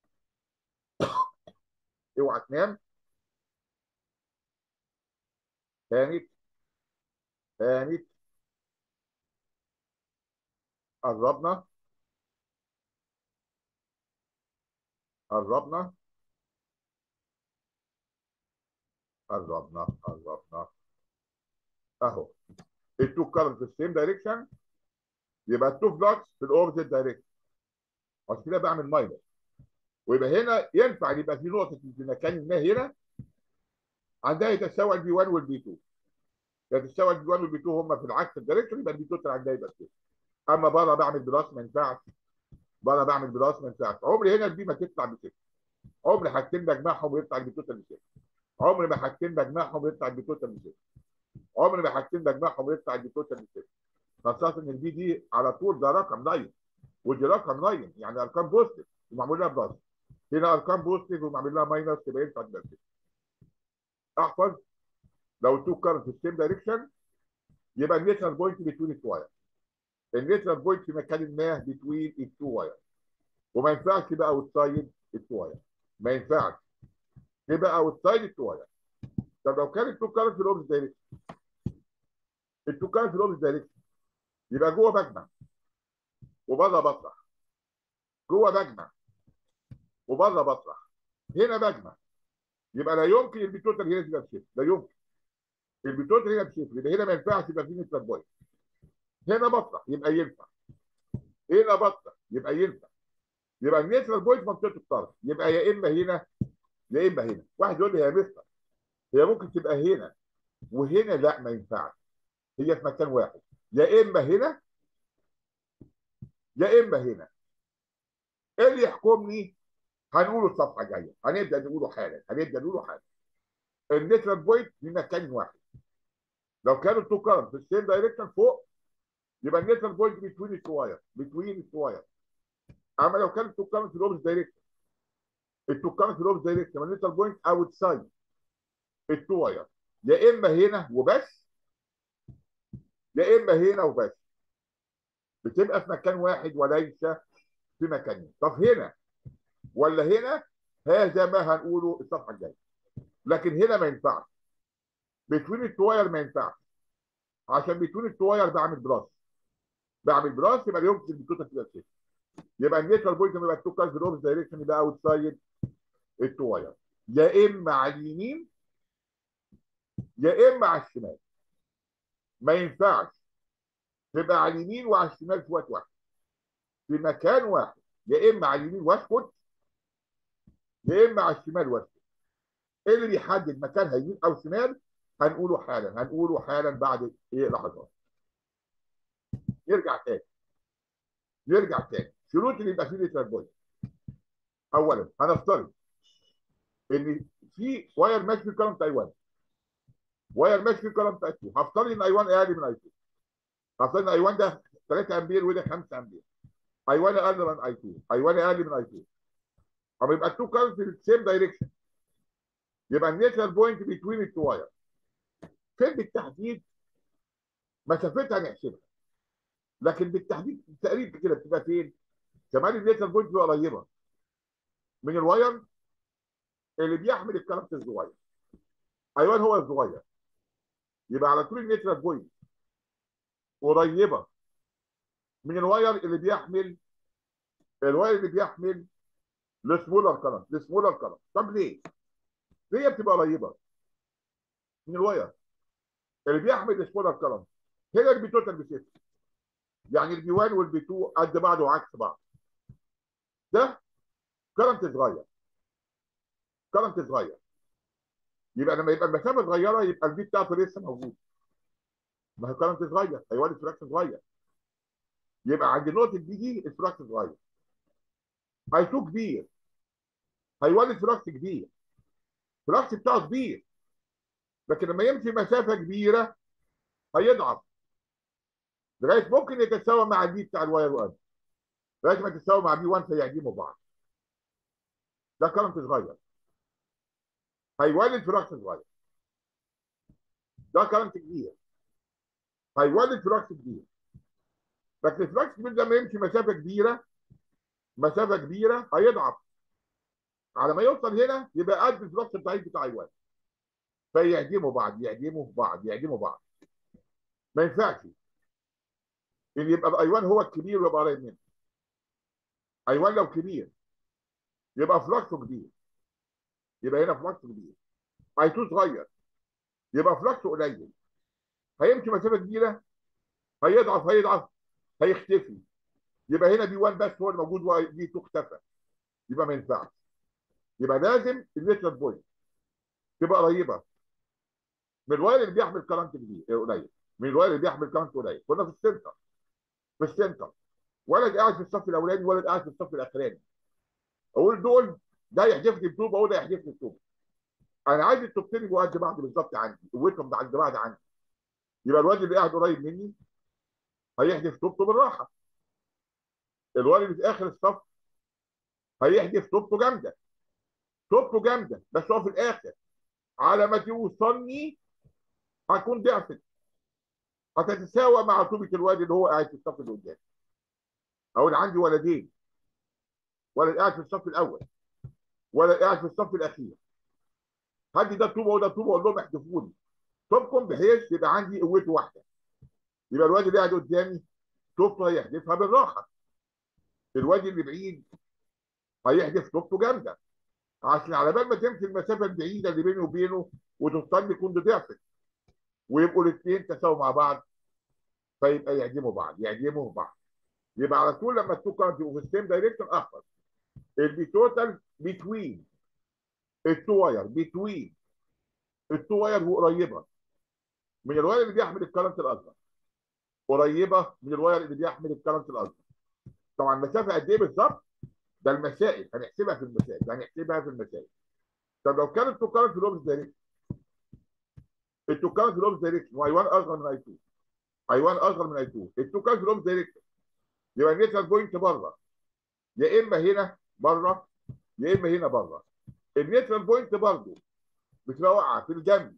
A: اوعى تنام تاني تاني قربنا قربنا قربنا قربنا اهو التو كارنت في السيم دايركشن يبقى التو فلكس في الاوبزيت دايركشن عشان كده بعمل ماينس ويبقى هنا ينفع يبقى في نقطه في مكان ما هنا عندها يتساوى البي 1 والبي 2 يتساوى البي 1 والبي 2 هم في العكس الدايركشن يبقى البي 2 عندها يبقى كده اما بره بعمل بلاس ما ينفعش بره بعمل بلاس ما ينفعش عمري هنا البي ما تطلع بصفر عمري حاجتين بجمعهم ويطلع البي 2 بصفر عمري ما حاجتين بجمعهم ويطلع البي 2 بصفر عمري ما حاجتين بجمعهم ويطلع البي 2 بصفر خاصه ان البي دي على طول ده رقم لاين ودي رقم لاين يعني ارقام بوزيتيف ومعمول لها بلس هنا ارقام بوزيتيف ومعمول لها ماينس يبقى ينفع تبقى كده احفظ لو تو كارنت في السيم دايركشن يبقى النيترال بوينت بتوين التو واير النيترال بوينت في مكان ما بتوين التو واير وما ينفعش تبقى اوت سايد التو واير ما ينفعش تبقى اوت سايد التو واير طب لو كان التو كارنت في الاوبز دايركشن التو كارنت في الاوبز دايركشن يبقى جوه بجمع وبره بطرح جوه بجمع وبره بطرح هنا بجمع يبقى لا يمكن البيتوتال هنا تبقى بصفر لا يمكن البيتوتال هنا بصفر يبقى هنا ما ينفعش يبقى في نيوترال بوينت هنا بطرح يبقى ينفع هنا بطرح يبقى ينفع يبقى النيوترال بوينت منطقه الطرف يبقى يا اما هنا يا اما هنا واحد يقول لي يا مستر هي ممكن تبقى هنا وهنا لا ما ينفعش هي في مكان واحد يا اما هنا يا اما هنا ايه اللي يحكمني هنقوله الصفحه الجايه هنبدا نقوله حالا هنبدا نقوله حالا النيترال بوينت في مكان واحد لو كانوا التو كارنت في السيم دايركشن فوق يبقى النيترال بوينت بتوين التواير بتوين التواير اما لو كانت التو كارنت في الاوبس دايركشن التو كارنت في الاوبس دايركشن يبقى النيترال بوينت اوت سايد التواير يا اما هنا وبس يا اما هنا وبس بتبقى في مكان واحد وليس في مكانين طب هنا ولا هنا هذا ما هنقوله الصفحه الجايه لكن هنا ما ينفعش بتوين التواير ما ينفعش عشان بتوين التواير بعمل براس بعمل براس يبقى يمكن البيتوتا تبقى صفر يبقى النيترال بوينت يبقى التو كارز بالاوبس دايركشن يبقى اوت سايد التواير يا اما على اليمين يا اما على الشمال ما ينفعش تبقى على اليمين وعلى الشمال في وقت واحد في مكان واحد يا اما على اليمين واسكت يا اما على الشمال واسكت ايه اللي بيحدد مكانها يمين او شمال هنقوله حالا هنقوله حالا بعد ايه لحظات يرجع تاني يرجع تاني شروط اللي يبقى فيه نيترال بوينت اولا هنفترض ان في واير ماشي في كرنت اي 1 واير ماشي في كرنت اي 2 هفترض ان اي 1 اقل من اي 2 هفترض ان اي 1 ده 3 امبير وده 5 امبير اي 1 اقل من اي 2 اي 1 اقل من اي 2 طب يبقى التو كارنت في السيم دايركشن يبقى النيترال بوينت بتوين التو واير فين بالتحديد مسافتها نحسبها لكن بالتحديد تقريبا كده بتبقى فين؟ كمان النيترال بوينت بتبقى قريبه من الواير اللي بيحمل الكاركتر الصغير ايوان هو الصغير يبقى على طول النيترال بوينت قريبه من الواير اللي بيحمل الواير اللي بيحمل السمولر كرنت السمولر كرنت طب ليه؟ ليه بتبقى قريبه من الواير اللي بيحمل السمولر كرنت هنا البي توتال بصفر يعني البي 1 والبي 2 قد بعض وعكس بعض ده كرنت صغير كرنت صغير يبقى لما يبقى المسافه صغيره يبقى البي بتاعته لسه موجود ما هو كرنت صغير هيولد فراكشن صغير يبقى عند نقطه البي دي الفراكشن صغير هيتو كبير هيولد فراكس كبير الفراكس بتاعه كبير لكن لما يمشي مسافه كبيره هيضعف لغايه ممكن يتساوى مع البي بتاع الواير 1 لغايه ما تتساوي مع بي 1 فيعجموا بعض ده كرنت صغير هيولد فلوكس صغير ده كرنت كبير هيولد فلوكس كبير لكن الفلوكس الكبير ده لما يمشي مسافه كبيره مسافه كبيره هيضعف على ما يوصل هنا يبقى قد الفلوكس الضعيف بتاع اي 1 فيعجموا بعض يعجموا بعض يعجموا بعض ما ينفعش ان يبقى الاي 1 هو الكبير ويبقى قريب منه اي 1 لو كبير يبقى فلوكسه كبير يبقى هنا فلوكسه كبير اي 2 صغير يبقى فلوكسه قليل هيمشي مسافه كبيره هيضعف هيضعف هيختفي يبقى هنا بي 1 بس هو الموجود وبي 2 اختفى يبقى ما ينفعش يبقى لازم الليتر بوينت تبقى قريبه من الواير اللي بيحمل كرنت كبير قليل من الواير اللي بيحمل كرنت قليل كنا في السنتر في السنتر ولد قاعد في الصف الاولاني ولد قاعد في الصف الاخراني اقول دول ده يحدف لي بطوبه وده يحدف لي بطوبه انا عايز التوبتين يبقوا قد بعض بالظبط عندي قوتهم قد بعض عندي يبقى الواد اللي قاعد قريب مني هيحدف توبته بالراحه الواد اللي في اخر الصف هيحدف توبته جامده توبته جامده بس هو في الاخر على ما توصلني هكون ضعفت هتتساوى مع طوبه الواد اللي هو قاعد في الصف اللي قدامي اقول عندي ولدين ولد قاعد في الصف الاول ولد قاعد في الصف الاخير هدي ده طوبه وده طوبه اقول لهم احذفوا لي طوبكم بحيث يبقى عندي قوته واحده يبقى الواد اللي قاعد قدامي طوبته هيحذفها بالراحه الواد اللي بعيد هيحذف طوبته جامده عشان على بال ما تمشي المسافه البعيده اللي بيني وبينه وتوصل لي يكون ضعفت ويبقوا الاثنين تساووا مع بعض فيبقى يعجموا بعض يعجموا بعض يبقى على طول لما التو كارنت يبقوا في السيم دايركشن احفظ البي توتال بتوين التو واير بتوين التو واير وقريبه من الواير اللي بيحمل الكرنت الاصغر قريبه من الواير اللي بيحمل الكرنت الاصغر طبعا المسافه قد ايه بالظبط ده المسائل هنحسبها في المسائل هنحسبها في المسائل طب لو كانت التو كارنت في الاوبس دايركشن التو كارنت في الاوبس دايركشن واي 1 اصغر من اي 2 اي 1 اصغر من اي 2 التو كارنت في الاوبس دايركشن يبقى النيترال بوينت بره يا اما هنا بره يا اما هنا بره النيترال بوينت برضه بتبقى واقعه في الجنب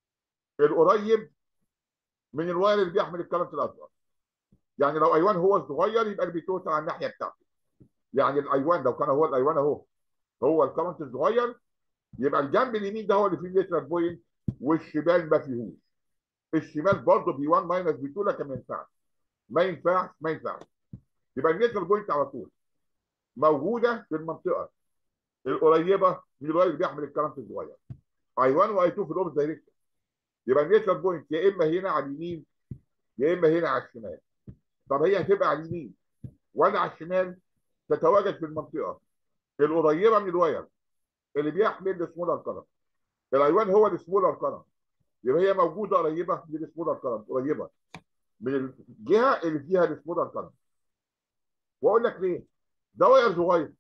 A: القريب من الواير اللي بيحمل الكرنت الاصغر يعني لو اي 1 هو الصغير يبقى البي توتال على الناحيه بتاعته يعني الاي 1 لو كان هو الاي 1 اهو هو الكرنت الصغير يبقى الجنب اليمين ده هو اللي فيه النيترال بوينت والشمال ما فيهوش الشمال برضه بي 1 ماينس بي 2 لكن ما ينفعش ما ينفعش ما ينفعش يبقى النيترال بوينت على طول موجوده في المنطقه القريبه من الواير اللي بيحمل الكرنت الصغير اي 1 واي 2 في الاوبس دايركشن يبقى النيترال بوينت يا اما هنا على اليمين يا اما هنا على الشمال طب هي هتبقى على اليمين ولا على الشمال تتواجد في المنطقه القريبه من الواير اللي بيحمل السمولر كرنت الاي 1 هو السمولر كرنت يبقى هي موجوده قريبه من السمولر كرنت قريبه من الجهه اللي فيها السمولر كرنت واقول لك ليه ده واير صغير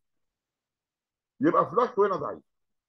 A: يبقى فلاكس هنا ضعيف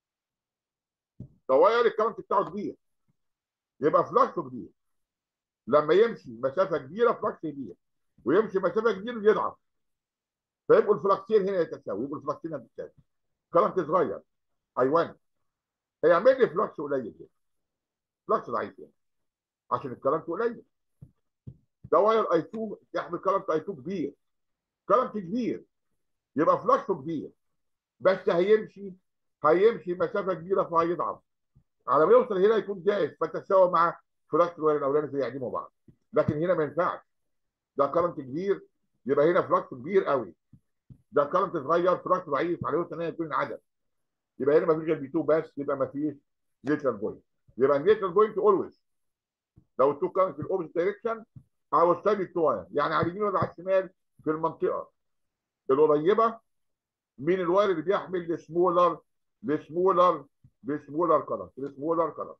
A: ده واير الكرنت بتاعه كبير يبقى فلاكسه كبير لما يمشي مسافه كبيره فلاكس كبير ويمشي مسافه كبيره يضعف فيبقوا الفلاكسين هنا يتساوي يبقوا الفلاكسين هنا تتساوي كرنت صغير اي 1 هيعمل لي فلاكس قليل كده فلاكس ضعيف يعني عشان الكرنت قليل ده واير اي 2 يحمل كرنت اي 2 كبير كرنت كبير يبقى فلاكسه كبير بس هيمشي هيمشي مسافه كبيره فهيضعف على ما يوصل هنا يكون جاهز فتساوى مع فلاكس الواير الاولاني فيعدموا بعض لكن هنا ما ينفعش ده كرنت كبير يبقى هنا فلاكس كبير قوي ده كرنت صغير فلاكس ضعيف عليه ثانيه يكون عدد يبقى هنا ما فيش غير بي 2 بس يبقى ما فيش نيترال بوينت يبقى النيترال بوينت اولويز لو التو كانت في الاوبس دايركشن او ستابي التواير يعني على اليمين ولا على الشمال في المنطقه القريبه من الواير اللي بيحمل السمولر السمولر السمولر كرنت السمولر كرنت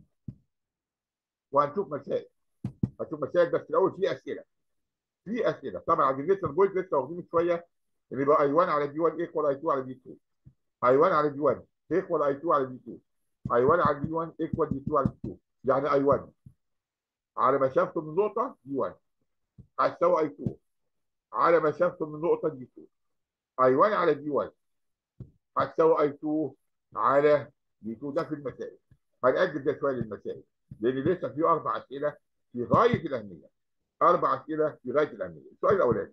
A: وهنشوف مسائل هنشوف مسائل بس الاول في اسئله في اسئله طبعا على النيترال بوينت لسه واخدين شويه ان يبقى اي 1 على دي 1 ايكوال اي 2 على دي 2 اي 1 على دي 1 ايكوال اي 2 على دي 2 اي 1 على دي 1 ايكوال دي 2 على دي 2 يعني اي 1 على مسافته من نقطه دي 1 هتساوي اي 2 على مسافته من النقطه دي 2 اي 1 على دي 1 هتساوي اي 2 على دي 2 ده في المسائل هنأجل ده شويه للمسائل لان لسه في اربع اسئله في غايه الاهميه اربع اسئله في غايه الاهميه السؤال الاولاني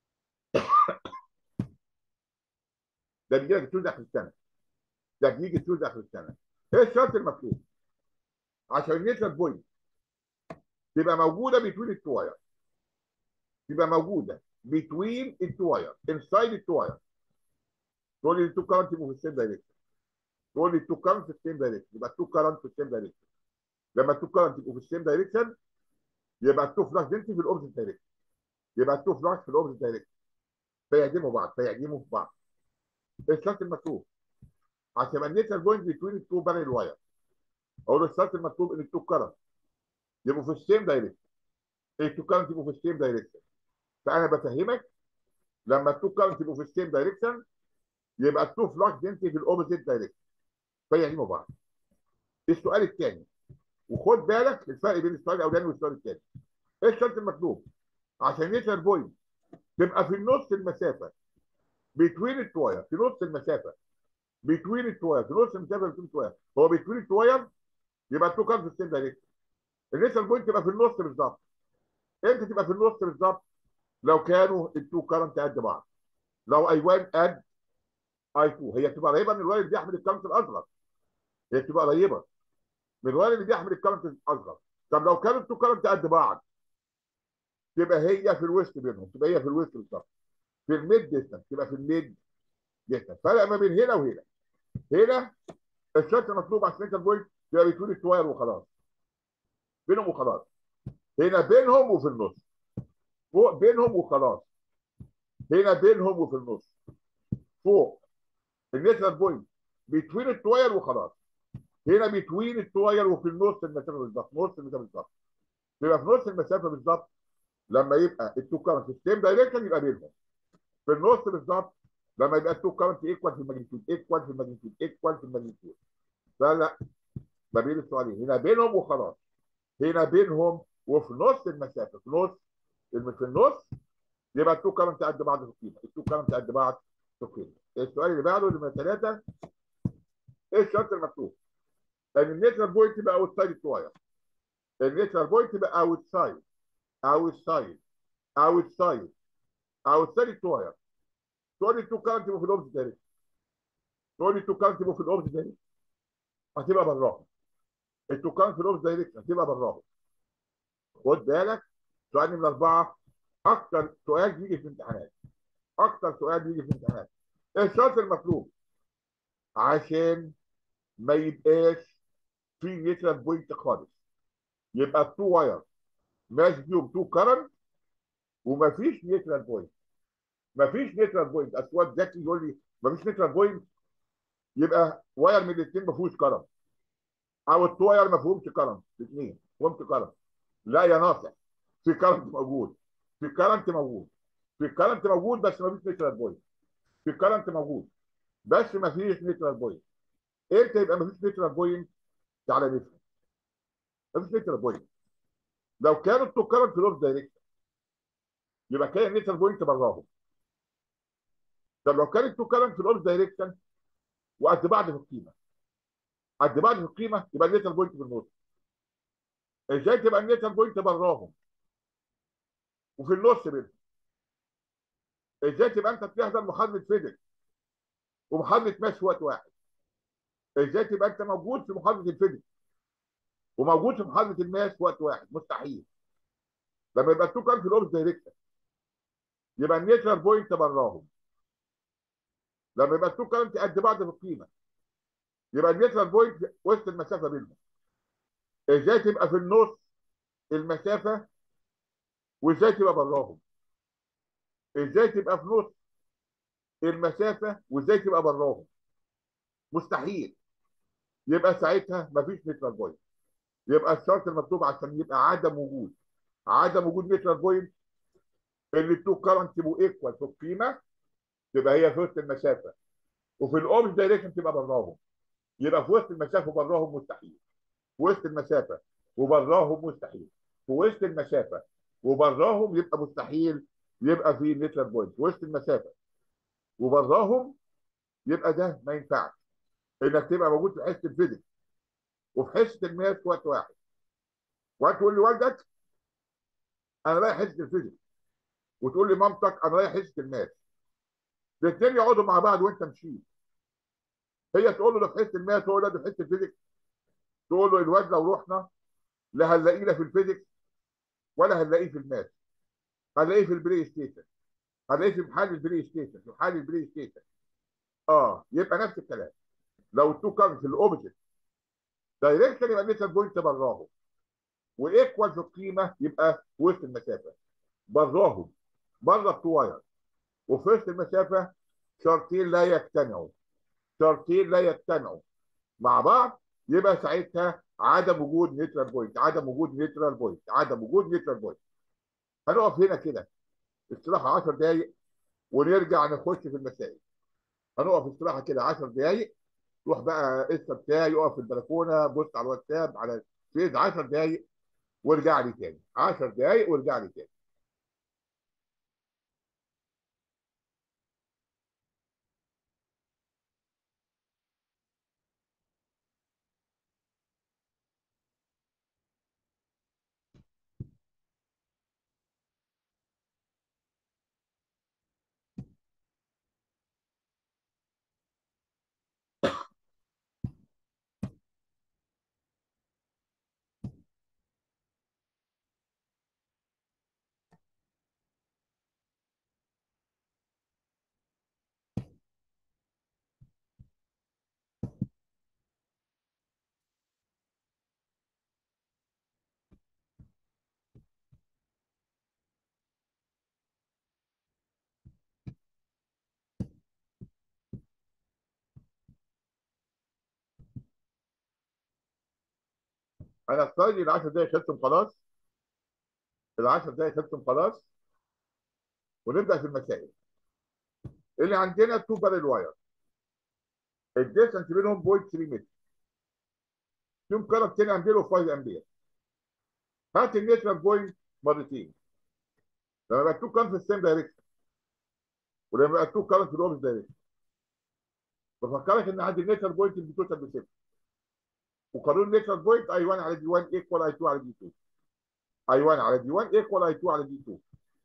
A: ده بيجي لك السؤال اخر السنه ده بيجي السؤال اخر السنه ايه الشرط المطلوب عشان النيترال بوينت تبقى موجوده بين التو واير تبقى موجوده بين التو واير انسايد التو واير تقول لي التو كارنت يبقوا في السيم دايركشن تقول لي التو كارنت في السيم دايركشن يبقى التو كارنت في السيم دايركشن لما التو كارنت يبقوا في السيم دايركشن يبقى التو فلاش دنسي في الاوبزيت دايركشن يبقى التو فلاش في الاوبزيت دايركشن فيعدموا بعض فيعدموا في بعض الشرط المطلوب عشان يبقى النيترال بوينت بين التو بارل واير اقول الشرط المطلوب ان التو كارنت يبقوا في السيم دايركشن التو كارنت يبقوا في السيم دايركشن فانا بفهمك لما التو كارنت يبقوا في السيم دايركشن يبقى التو فلاش دنسي في الاوبزيت دايركشن فيعدموا بعض السؤال الثاني وخد بالك الفرق بين السؤال الاولاني والسؤال الثاني ايه الشرط المطلوب عشان نيترال بوينت تبقى في النص المسافه بين التواير في نص المسافه بين التواير في نص المسافه بين التواير هو بين التواير يبقى التو كارت في السيم دايركشن النيترال بوينت تبقى في النص بالظبط امتى تبقى في النص بالظبط لو كانوا التو كارنت قد بعض لو اي 1 قد اي 2 هي بتبقى قريبه من الواير اللي بيحمل الكارنت الاصغر هي بتبقى قريبه من الواير اللي بيحمل الكارنت الاصغر طب لو كانوا التو كارنت قد بعض تبقى هي في الوسط بينهم تبقى هي في الوسط بالظبط في الميد ديستنس تبقى في الميد ديستنس فرق ما بين هنا وهنا هنا الشرط المطلوب عشان انت بوينت تبقى بتقول التواير وخلاص بينهم وخلاص هنا بينهم وفي النص فوق بينهم وخلاص هنا بينهم وفي النص فوق النيترال بوينت بتوين التواير وخلاص هنا بتوين التواير وفي النص المسافه بالظبط نص المسافه بالظبط يبقى في نص المسافه بالظبط لما يبقى التو كارنت في السيم دايركشن يبقى بينهم في النص بالظبط لما يبقى التو كارنت ايكوال في الماجنتيود ايكوال في الماجنتيود ايكوال في الماجنتيود فلا ما بين السؤالين هنا بينهم وخلاص هنا بينهم وفي نص المسافه في نص في النص يبقى التو كارنت قد بعض في القيمه التو كارنت قد بعض في القيمه السؤال اللي بعده نمره ثلاثه ايه الشرط المطلوب؟ ان النيترال بوينت تبقى اوت سايد التواير النيترال بوينت تبقى اوت سايد اوت سايد اوت سايد اوت سايد التواير تقول لي التو كارنت يبقوا في الاوبزيت دايركشن تقول لي التو كارنت يبقوا في الاوبزيت دايركشن هتبقى براهم التو كارنت في الاوبزيت دايركشن هتبقى براهم خد بالك سؤال من الاربعه اكتر سؤال بيجي في الامتحانات اكتر سؤال بيجي في الامتحانات الشرط المطلوب عشان ما يبقاش في نيترال بوينت خالص يبقى التو واير ماشي فيهم تو كرنت ومفيش نيترال بوينت مفيش نيترال بوينت اسواد ذكي يقول لي مفيش نيترال بوينت يبقى واير من الاثنين ما فيهوش كرنت او التو واير ما فيهمش كرنت الاثنين فهمت كرنت لا يا ناصح في كرنت موجود في كرنت موجود في كرنت موجود بس ما فيش نيترال بوينت في كرنت موجود بس ما فيش نيترال بوينت امتى يبقى ما فيش نيترال بوينت تعالى نفهم ما فيش نيترال بوينت لو كانوا التو كرنت في الاوف دايركشن يبقى كان النيترال بوينت براهم طب لو كان التو كرنت في الاوف دايركشن وقد بعض في القيمه قد بعض في القيمه يبقى النيترال بوينت في النص ازاي تبقى النيترال بوينت براهم وفي النص بينهم ازاي تبقى انت بتحضر محاضره فيزيكس ومحاضره ماس في وقت واحد ازاي تبقى انت موجود في محاضره الفيزيكس وموجود في محاضره الماس في وقت واحد مستحيل لما يبقى التو كان في الاوبس دايركشن يبقى النيترال بوينت براهم لما يبقى التو كارنت قد بعض في القيمه يبقى النيترال بوينت وسط المسافه بينهم ازاي تبقى في النص المسافه وازاي تبقى براهم ازاي تبقى في نص المسافه وازاي تبقى براهم مستحيل يبقى ساعتها مفيش نيترال بوينت يبقى الشرط المطلوب عشان يبقى عدم وجود عدم وجود نيترال بوينت اللي التو كارنت يبقوا ايكوال في القيمه تبقى هي في وسط المسافه وفي الاوبس دايركشن تبقى براهم يبقى في وسط المسافه وبراهم مستحيل في وسط المسافه وبراهم مستحيل في وسط المسافه وبراهم يبقى مستحيل يبقى في نيوترال بوينت وسط المسافه وبراهم يبقى ده ما ينفعش انك تبقى موجود في حصه الفيزيكس وفي حصه الماس في وقت واحد وتقول لوالدك انا رايح حصه الفيزيكس وتقول لمامتك انا رايح حصه الماس الاثنين يقعدوا مع بعض وانت مشيت هي تقول له ده في حصه الماس هو ده في حصه الفيزيكس تقول له الواد لو رحنا لا هنلاقيه لا في الفيزيكس ولا هنلاقيه في الماس هنلاقيه في البلاي ستيشن هنلاقيه في محل البلاي ستيشن في محل البلاي ستيشن اه يبقى نفس الكلام لو التو كارز في الاوبجكت دايركشن يبقى النيتال بوينت براهم وايكوال في القيمه يبقى في وسط المسافه براهم بره التو واير وفي وسط المسافه شرطين لا يجتمعوا شرطين لا يجتمعوا مع بعض يبقى ساعتها عدم وجود نيترال بوينت عدم وجود نيترال بوينت عدم وجود نيترال بوينت هنقف هنا كده استراحه 10 دقائق ونرجع نخش في المسائل هنقف استراحه كده 10 دقائق روح بقى قصه بتاعي يقف في البلكونه بص على الواتساب على فيس 10 دقائق وارجع لي تاني 10 دقائق وارجع لي تاني انا افترض ال 10 دقائق خلصتم خلاص ال 10 دقائق خلصتم خلاص ونبدا في المسائل اللي عندنا تو بارل واير الديستنس بينهم 0.3 متر فيهم كارت تاني امبير و5 امبير هات النيترال بوينت مرتين لما يبقى تو كارت في السيم دايركشن ولما يبقى تو كارت في الاوبس دايركشن بفكرك ان عندي النيترال بوينت اللي توتال بصفر وقانون النيترال بوينت اي 1 على دي 1 ايكوال اي 2 على دي 2 اي 1 على دي 1 ايكوال اي 2 على دي 2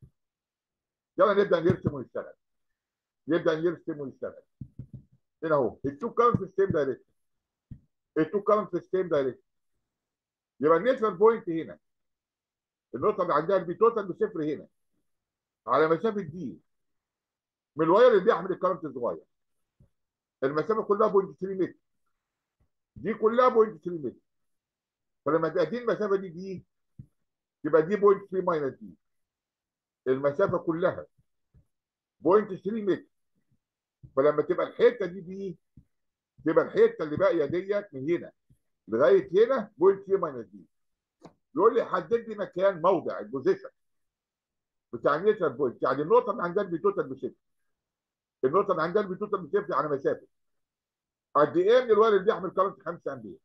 A: يلا نبدا نرسم ونشتغل نبدا نرسم ونشتغل هنا اهو التو كارنت في السيم دايركشن التو كارنت في السيم دايركشن يبقى النيترال بوينت هنا النقطه اللي عندها البي توتال بصفر هنا على مسافه دي من الواير اللي بيحمل الكارنت الصغير المسافه كلها 0.3 متر دي كلها 0.3 متر فلما تبقى دي المسافه دي دي يبقى دي 0.3 ماينس دي المسافه كلها 0.3 متر فلما تبقى الحته دي دي تبقى الحته اللي باقيه ديت من هنا لغايه هنا 0.3 ماينس دي يقول لي حدد لي مكان موضع البوزيشن بتاع النيترال بوينت يعني النقطه اللي عندها البيتوتال بصفر النقطه اللي عندها البيتوتال بصفر على مسافه قد ايه من الواير اللي بيحمل كرنت 5 امبير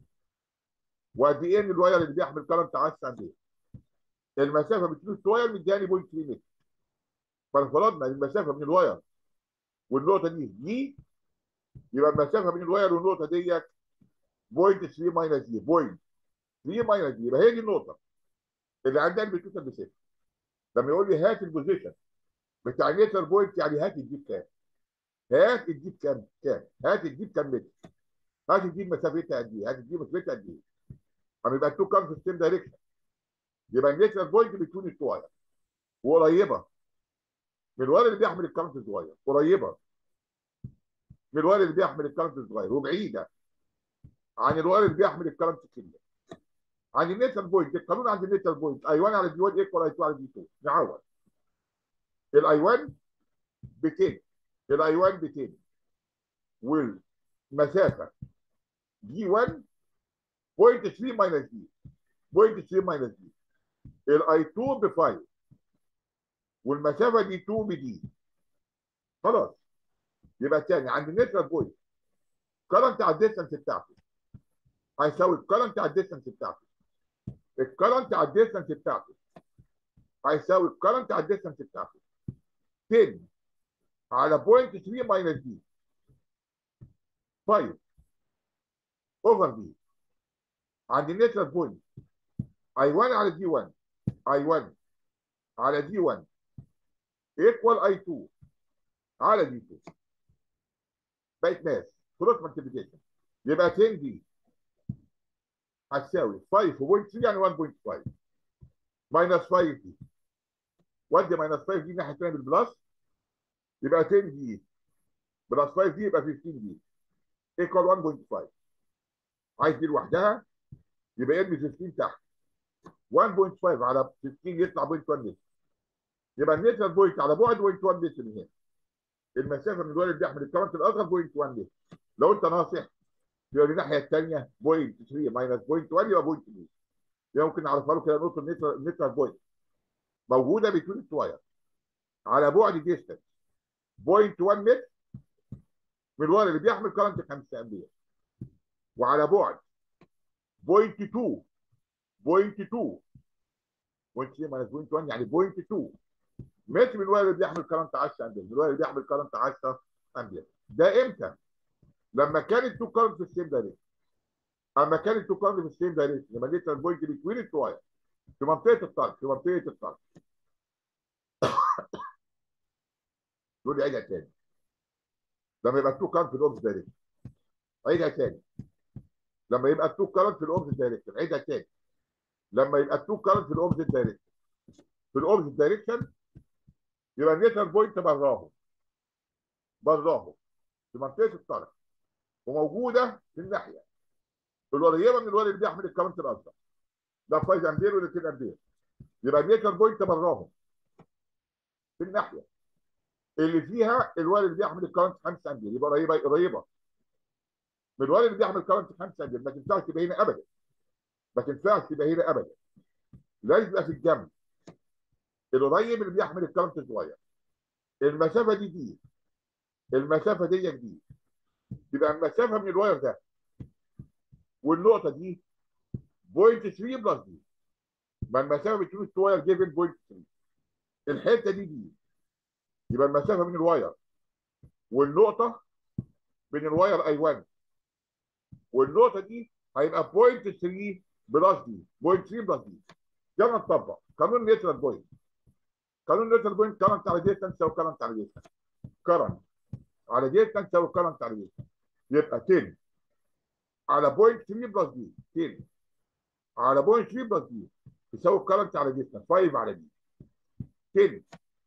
A: وقد ايه من الواير اللي بيحمل كرنت 10 امبير المسافه بين الواير مدياني 0.3 متر فانفرضنا المسافه من الواير والنقطه دي دي يبقى المسافه بين الواير والنقطه ديت 0.3 ماينس دي 0.3 ماينس دي يبقى هي دي النقطه اللي عندها البيتوتال بصفر لما يقول لي هات البوزيشن بتاع النيتر بوينت يعني هات الجيب كام هات الجيب كام كام هات الجيب كام متر هات الجيب مسافتها قد ايه هات الجيب مسافتها قد ايه اما يبقى التو كام في السيم دايركشن يبقى النيتر بوينت بتكون الواير وقريبه من الواير اللي بيحمل الكارنت الصغير قريبه من الواير اللي بيحمل الكارنت الصغير وبعيده عن الواير اللي بيحمل الكارنت الكبير عن النيتر بوينت القانون عند النيتر بوينت اي 1 على دي 1 ايكوال اي 2 على دي 2 نعوض الاي 1 ب 10 الاي 1 ب 10 والمسافه دي 1 0.3 ماينس دي 0.3 ماينس دي الاي 2 ب 5 والمسافه دي 2 بدي خلاص يبقى تاني عند النيترال بوينت كرنت على الديستنس بتاعته هيساوي الكرنت على الديستنس بتاعته الكرنت على الديستنس بتاعته هيساوي الكرنت على الديستنس بتاعته 10 على 0.3 ماينس دي 5 اوفر دي عند النيترال بوينت اي 1 على دي 1 اي 1 على دي 1 ايكوال اي 2 على دي 2 بقت ماس كروس مالتيبيكيشن يبقى 10 دي هتساوي 5.3 يعني 1.5 ماينس 5 دي ودي ماينس 5 دي الناحيه الثانيه بالبلس يبقى 10 دي بلس 5 دي يبقى 15 دي ايكوال 1.5 عايز دي لوحدها يبقى ارمي 15 تحت 1.5 على 15 يطلع 0.1 لتر يبقى النيترال بوينت على بعد 0.1 لتر من هنا المسافه من الوالد بيحمل الكرنت الاصغر 0.1 لتر لو انت ناصح يبقى الناحيه الثانيه 0.3 ماينس 0.1 يبقى 0.3 يبقى ممكن نعرفها له كده نقطه النيترال بوينت موجوده بين التواير على بعد ديستنس 0.1 متر من الوالد اللي بيحمل كرنت 5 امبير وعلى بعد 0.2 0.2 0.3 ماينس 0.1 يعني 0.2 متر من الوالد اللي بيحمل كرنت 10 امبير من الوالد اللي بيحمل كرنت 10 امبير ده امتى؟ لما كانت تو كرنت في السيم دايركشن اما كانت تو كرنت في السيم دايركشن لما جيت البوينت بتوين التواير في منطقه الطرف في منطقه الطرف تقول لي عيدها تاني لما يبقى تو كرنت في الاوبس دايركشن عيدها تاني لما يبقى تو كرنت في الاوبس دايركشن عيدها تاني لما يبقى تو كرنت في الاوبس دايركشن في الاوبس دايركشن يبقى النيترال بوينت براهم براهم في منطقه الطرف وموجوده في الناحيه القريبه من الوالد اللي بيحمل الكرنت الاصغر ده 5 امبير ولا 2 امبير يبقى النيترال بوينت براهم في الناحيه اللي فيها الوالد اللي بيحمل الكرنت 5 امبير يبقى قريبه قريبه من الوالد اللي بيحمل الكرنت 5 امبير ما تنفعش تبقى هنا ابدا ما تنفعش تبقى هنا ابدا لازم يبقى في الجنب القريب اللي بيحمل الكرنت الصغير المسافه دي دي المسافه دي دي يبقى المسافه من الواير ده والنقطه دي بوينت 3 بلس دي ما المسافه بين الواير جيفن بوينت 3 الحته دي دي يبقى المسافه من الواير والنقطه بين الواير اي 1 والنقطه دي هيبقى بوينت 3 بلس دي بوينت 3 بلس دي يلا نطبق قانون نيترال بوينت قانون نيترال بوينت كرنت على ديستنس او كرنت على ديستنس كرنت على ديستنس او كرنت على ديستنس يبقى 10 على بوينت 3 بلس دي 10 على بوينت 3 بلس دي يساوي الكرنت على ديستنس 5 على دي 10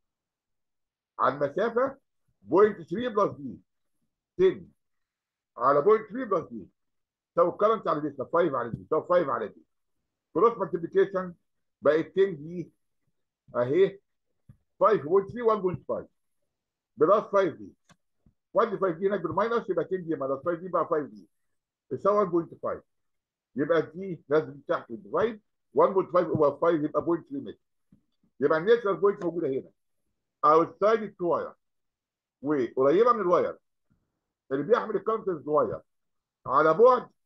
A: على المسافه بوينت 3 بلس دي 10 على بوينت 3 بلس دي يساوي الكرنت على ديستنس 5 على دي يساوي 5 على دي كروس مالتيبيكيشن بقت 10 دي اهي 5.3 1.5 بلس 5 دي ودي 5 دي هناك بالماينس يبقى 10 دي ماينس 5 دي بقى 5 دي يساوي 1.5 يبقى دي لازم تحت الديفايد 1.5 اوفر 5 يبقى 0.3 متر يبقى النيترال بوينت موجوده هنا اوتسايد الواير وقريبه من الواير اللي بيحمل الكرنت الصغير على بعد 0.3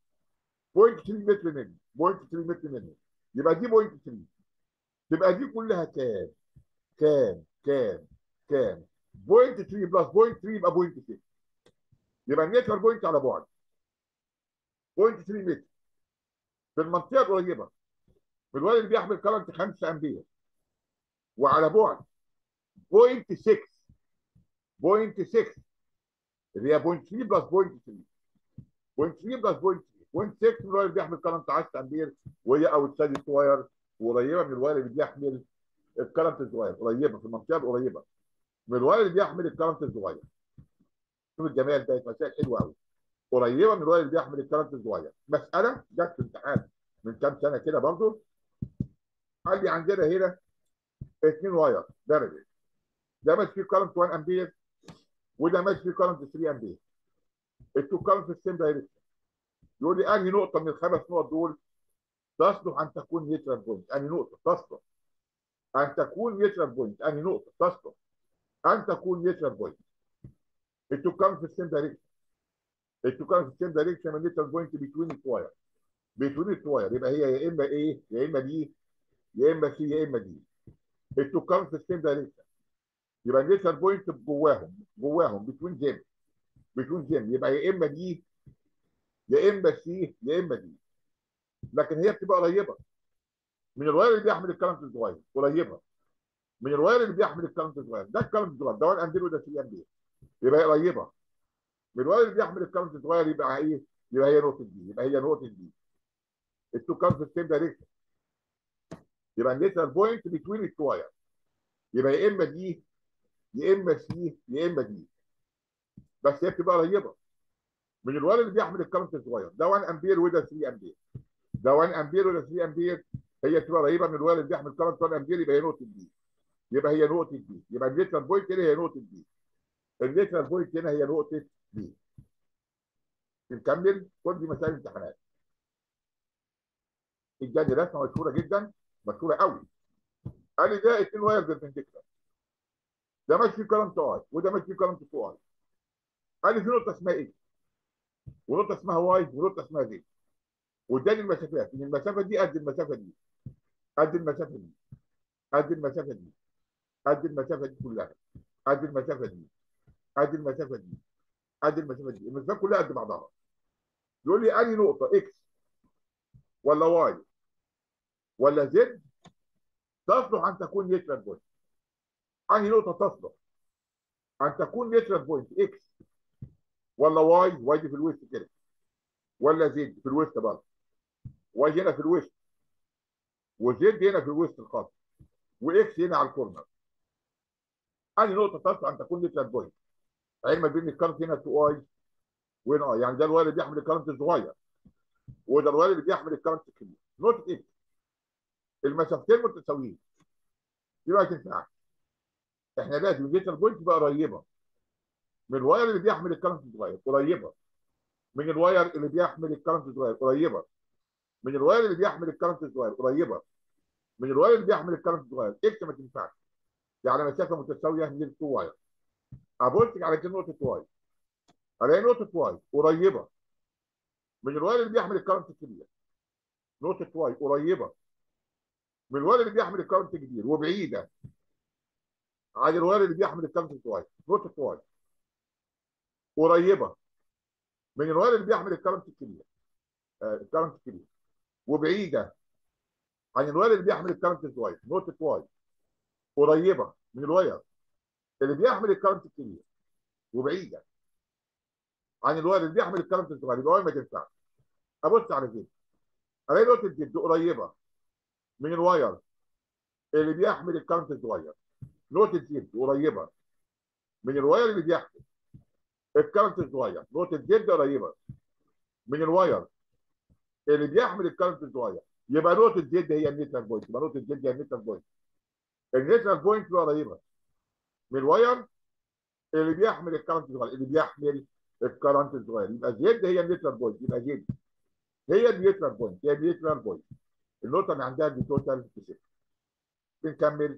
A: متر منه 0.3 متر منه يبقى دي 0.3 تبقى دي كلها كام؟ كام؟ كام؟ كام؟ 0.3 بلس 0.3 يبقى 0.6 يبقى النيترال بوينت على بعد 0.3 متر في المنطقه القريبه من الوالد اللي بيحمل كرنت 5 امبير وعلى بعد 0.6 0.6 اللي هي 0.3 بلس 0.3 0.3 بلس 0.3 0.6 من الوالد اللي بيحمل كرنت 10 امبير وهي اوت سايد واير وقريبه من الوالد اللي بيحمل الكرنت الصغير قريبه في المنطقه القريبه من الوالد اللي بيحمل الكرنت الصغير شوف الجمال ده مسائل حلوه قوي قريبه من الوالد اللي بيحمل الكرنت الصغير مساله جت في امتحان من كام سنه كده برضه قال لي عندنا هنا اثنين واير درجه ده ماشي فيه كرنت 1 امبير وده ماشي فيه كرنت 3 امبير التو كرنت في السيم دايركشن يقول لي انهي نقطه من الخمس نقط دول تصلح ان تكون نيترال بوينت انهي نقطه تصلح ان تكون نيترال بوينت انهي نقطه تصلح ان تكون نيترال بوينت التو كرنت في السيم دايركشن التو كرنت في السيم دايركشن من نيترال بوينت بتوين الواير بتوين الواير يبقى هي يا اما ايه يا اما دي يا اما سي يا اما دي التو كرنت في السيم دايركشن يبقى النيوترال بوينت جواهم جواهم بتوين زين بتوين زين يبقى يا اما دي يا اما سي يا اما دي لكن هي بتبقى قريبه من الواير اللي بيحمل الكرنت الصغير قريبه من الواير اللي بيحمل الكرنت الصغير ده الكرنت الصغير ده 1 امبير وده 3 امبير يبقى هي قريبه من الواير اللي بيحمل الكرنت الصغير يبقى ايه يبقى هي نقطه دي يبقى هي نقطه دي التو كارت سيم دايركشن يبقى النيترال بوينت بتوين التو واير يبقى يا اما دي يا اما سي يا اما دي بس هي بتبقى قريبه من الواير اللي بيحمل الكرنت الصغير ده 1 امبير وده 3 امبير ده 1 امبير وده 3 امبير هي بتبقى قريبه من الواير اللي بيحمل كرنت 1 امبير يبقى هي نقطه دي يبقى هي نقطه دي يبقى النيترال بوينت هنا هي نقطه دي النيترال بوينت هنا هي نقطه دي نكمل كل دي مسائل امتحانات الجدي رسمه مشهوره جدا مشهوره قوي قال لي ده اثنين واير بيربنديكولار ده ماشي فيه كرنت اي وده ماشي فيه كرنت 2 اي قال لي في نقطه اسمها ايه ونقطه اسمها واي ونقطه اسمها زد واداني المسافات ان المسافه دي قد المسافه دي قد المسافه دي قد المسافه دي قد المسافه دي كلها قد المسافه دي قد المسافه دي قد المسافه دي المسافات كلها قد بعضها يقول لي انهي نقطه اكس ولا واي ولا زد تصلح ان تكون نيترال بوينت انهي نقطه تصلح ان تكون نيترال بوينت اكس ولا واي واي دي في الوسط كده ولا زد في الوسط برضه واي هنا في الوسط وزد هنا في الوسط الخط واكس هنا على الكورنر انهي نقطه تصلح ان تكون نيترال بوينت علما بان الكارت هنا 2 اي وهنا اي يعني ده الواير اللي بيحمل الكارت الصغير وده الواير اللي بيحمل الكارت الكبير نقطه اكس المسافتين متساويين دي ما تنفعش احنا لازم النيترال بوينت تبقى قريبه من الواير اللي بيحمل الكارت الصغير قريبه من الواير اللي بيحمل الكارت الصغير قريبه من الواير اللي بيحمل الكارت الصغير قريبه من الواير اللي بيحمل الكارت الصغير اكس ما تنفعش يعني مسافه متساويه من التو واير ابص على كده نقطه واي الاقي نقطه واي قريبه من الواير اللي بيحمل الكارت الكبير نقطه واي قريبه من الواير اللي بيحمل الكارت الكبير وبعيده عن الواير اللي بيحمل الكارت الصغير نقطه واي قريبه من الواير اللي بيحمل الكارت الكبير آه الكارت الكبير وبعيده عن الواير اللي بيحمل الكارت الصغير نقطه واي قريبه من الواير اللي بيحمل الكارت الكبير وبعيده عن الواير اللي بيحمل الكارت الصغير يبقى واي ما تنفعش ابص على زد الاقي نقطه زد قريبه من الواير اللي بيحمل الكارت الصغير نقطه زد قريبه من الواير اللي بيحمل الكارت الصغير نقطه زد قريبه من الواير اللي بيحمل الكارت الصغير يبقى نقطه زد هي النيترال بوينت يبقى نقطه زد هي النيترال بوينت النيترال بوينت قريبه من الواير اللي بيحمل الكرنت الصغير اللي بيحمل الكرنت الصغير يبقى زد هي النيترال بوينت يبقى زد هي النيترال بوينت هي النيترال بوينت النقطه اللي عندها دي توتال بصفر بنكمل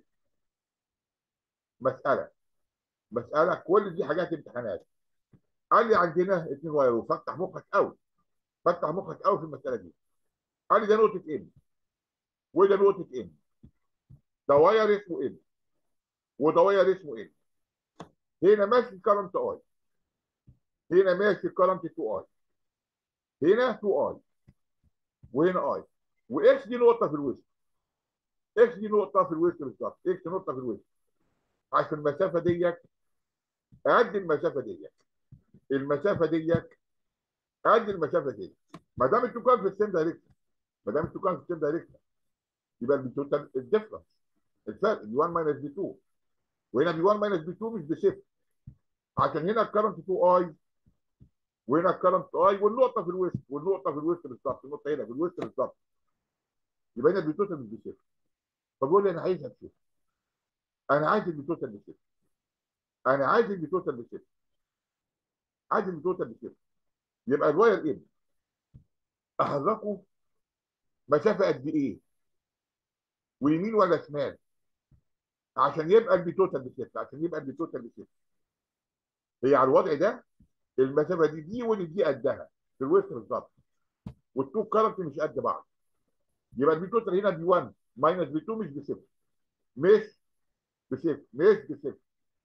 A: مساله مساله كل دي حاجات امتحانات قال لي عندنا اثنين واير وفتح مخك قوي فتح مخك قوي في المساله دي قال لي ده نقطه ام وده نقطه ام ده واير اسمه ام وده واير اسمه ام هنا ماشي كرنت اي هنا ماشي كرنت 2 اي هنا 2 اي وهنا اي واكس دي نقطه في الوسط اكس دي نقطه في الوسط بالظبط اكس نقطه في الوسط عشان المسافه ديت قد المسافه ديت المسافه ديت قد المسافه ديت ما دام انتوا كان في السيم دايركشن ما دام انتوا كان في السيم دايركشن يبقى التوتال الديفرنس الفرق بي 1 ماينس بي 2 وهنا بي 1 ماينس بي 2 مش بصفر عشان هنا الكرنت 2 اي وهنا الكرنت اي والنقطه في الوسط والنقطه في الوسط بالظبط النقطه هنا في الوسط بالظبط يبقى هنا البيتوتال مش بصفر فبقول لي انا عايزها بصفر انا عايز البيتوتال بصفر انا عايز البيتوتال بصفر عايز البيتوتال بصفر يبقى الواير ايه احركه مسافه قد ايه ويمين ولا شمال عشان يبقى البيتوتال بصفر عشان يبقى البيتوتال بصفر هي على الوضع ده المسافه دي دي ودي دي قدها في الوسط بالظبط والتو كارت مش قد بعض يبقى البي توتال هنا بي 1 ماينس بي 2 مش بصفر مش بصفر مش بصفر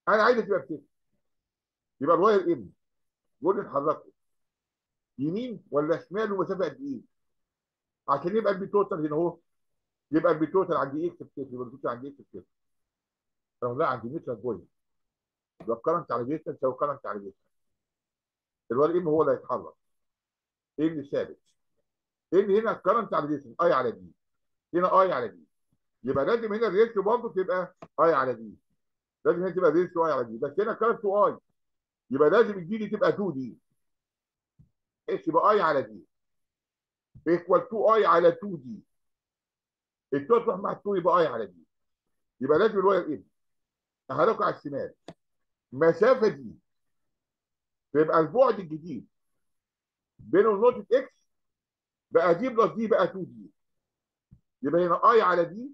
A: انا عايزه تبقى بصفر يبقى الواير ام يقول لي نحركه يمين ولا شمال ومسافه قد ايه عشان يبقى البي توتال هنا اهو يبقى البي توتال عند اكس بصفر يبقى البي توتال عند اكس بصفر طب لا عند متر بوينت يبقى الكرنت على ديستنس او كرنت على ديستنس الواير ام هو اللي هيتحرك ايه اللي ثابت ايه اللي هنا الكرنت على ديستنس اي على دي هنا اي على دي يبقى لازم هنا الريشيو برضه تبقى اي على دي لازم هنا تبقى ريشيو اي على دي بس هنا كرنت اي يبقى لازم الدي دي تبقى 2 دي ايش يبقى اي على دي ايكوال 2 اي على 2 دي ال 2 تروح مع 2 يبقى اي على دي يبقى لازم الواير ام احركه على الشمال المسافه دي تبقى البعد الجديد بينه ونقطه اكس بقى دي بلس دي بقى 2 دي يبقى هنا اي على دي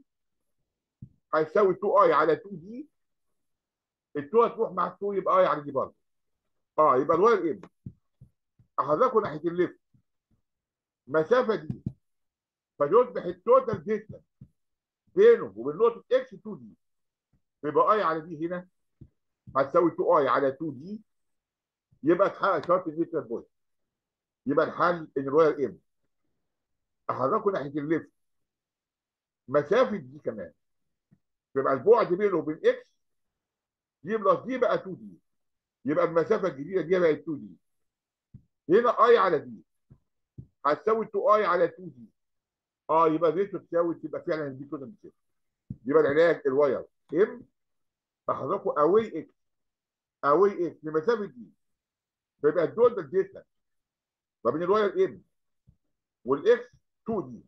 A: هيساوي 2 اي على 2 دي ال 2 هتروح مع 2 يبقى اي على دي برضه اه يبقى الواير ام احركه ناحيه الليفت المسافه دي فيصبح التوتال ديستنس بينه وبين نقطه اكس 2 دي يبقى اي على دي هنا هتساوي 2 اي على 2 دي يبقى اتحقق شرط النيوترال بوينت يبقى الحل ان الواير ام احركه ناحيه الليفت مسافه دي كمان يبقى البعد بينه وبين اكس دي بلس دي بقى 2 دي يبقى المسافه الجديده دي بقت 2 دي هنا اي على دي هتساوي 2 اي على 2 دي اه يبقى ريتو تساوي تبقى فعلا دي كده بصفر يبقى العلاج الواير ام احركه اواي اكس اواي اكس لمسافه دي فيبقى الدول ده الديستنس ما بين الواير ام والاكس 2 دي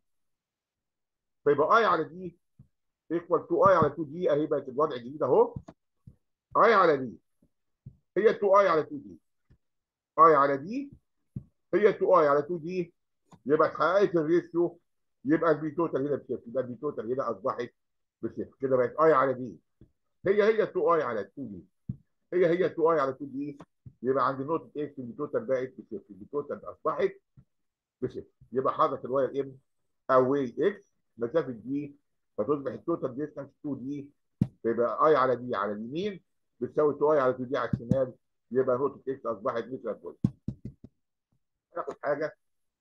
A: فيبقى اي على دي ايكوال 2 اي على 2 دي اهي بقت الوضع الجديد اهو اي على دي هي 2 اي على 2 دي اي على دي هي 2 اي على 2 دي يبقى اتحققت الريشيو يبقى البي توتال هنا بصفر يبقى البي توتال هنا اصبحت بصفر كده بقت اي على دي هي هي 2 اي على 2 دي هي هي 2 اي على 2 دي يبقى عند نقطه اكس البي توتال بقت بصفر البي توتال اصبحت بصفر يبقى حرك الواير ام اواي اكس مسافه دي فتصبح التوتال ديستانس 2 دي يبقى اي على دي على اليمين بتساوي 2 اي على 2 دي على الشمال يبقى نقطه اكس اصبحت متر بوينت ناخد حاجه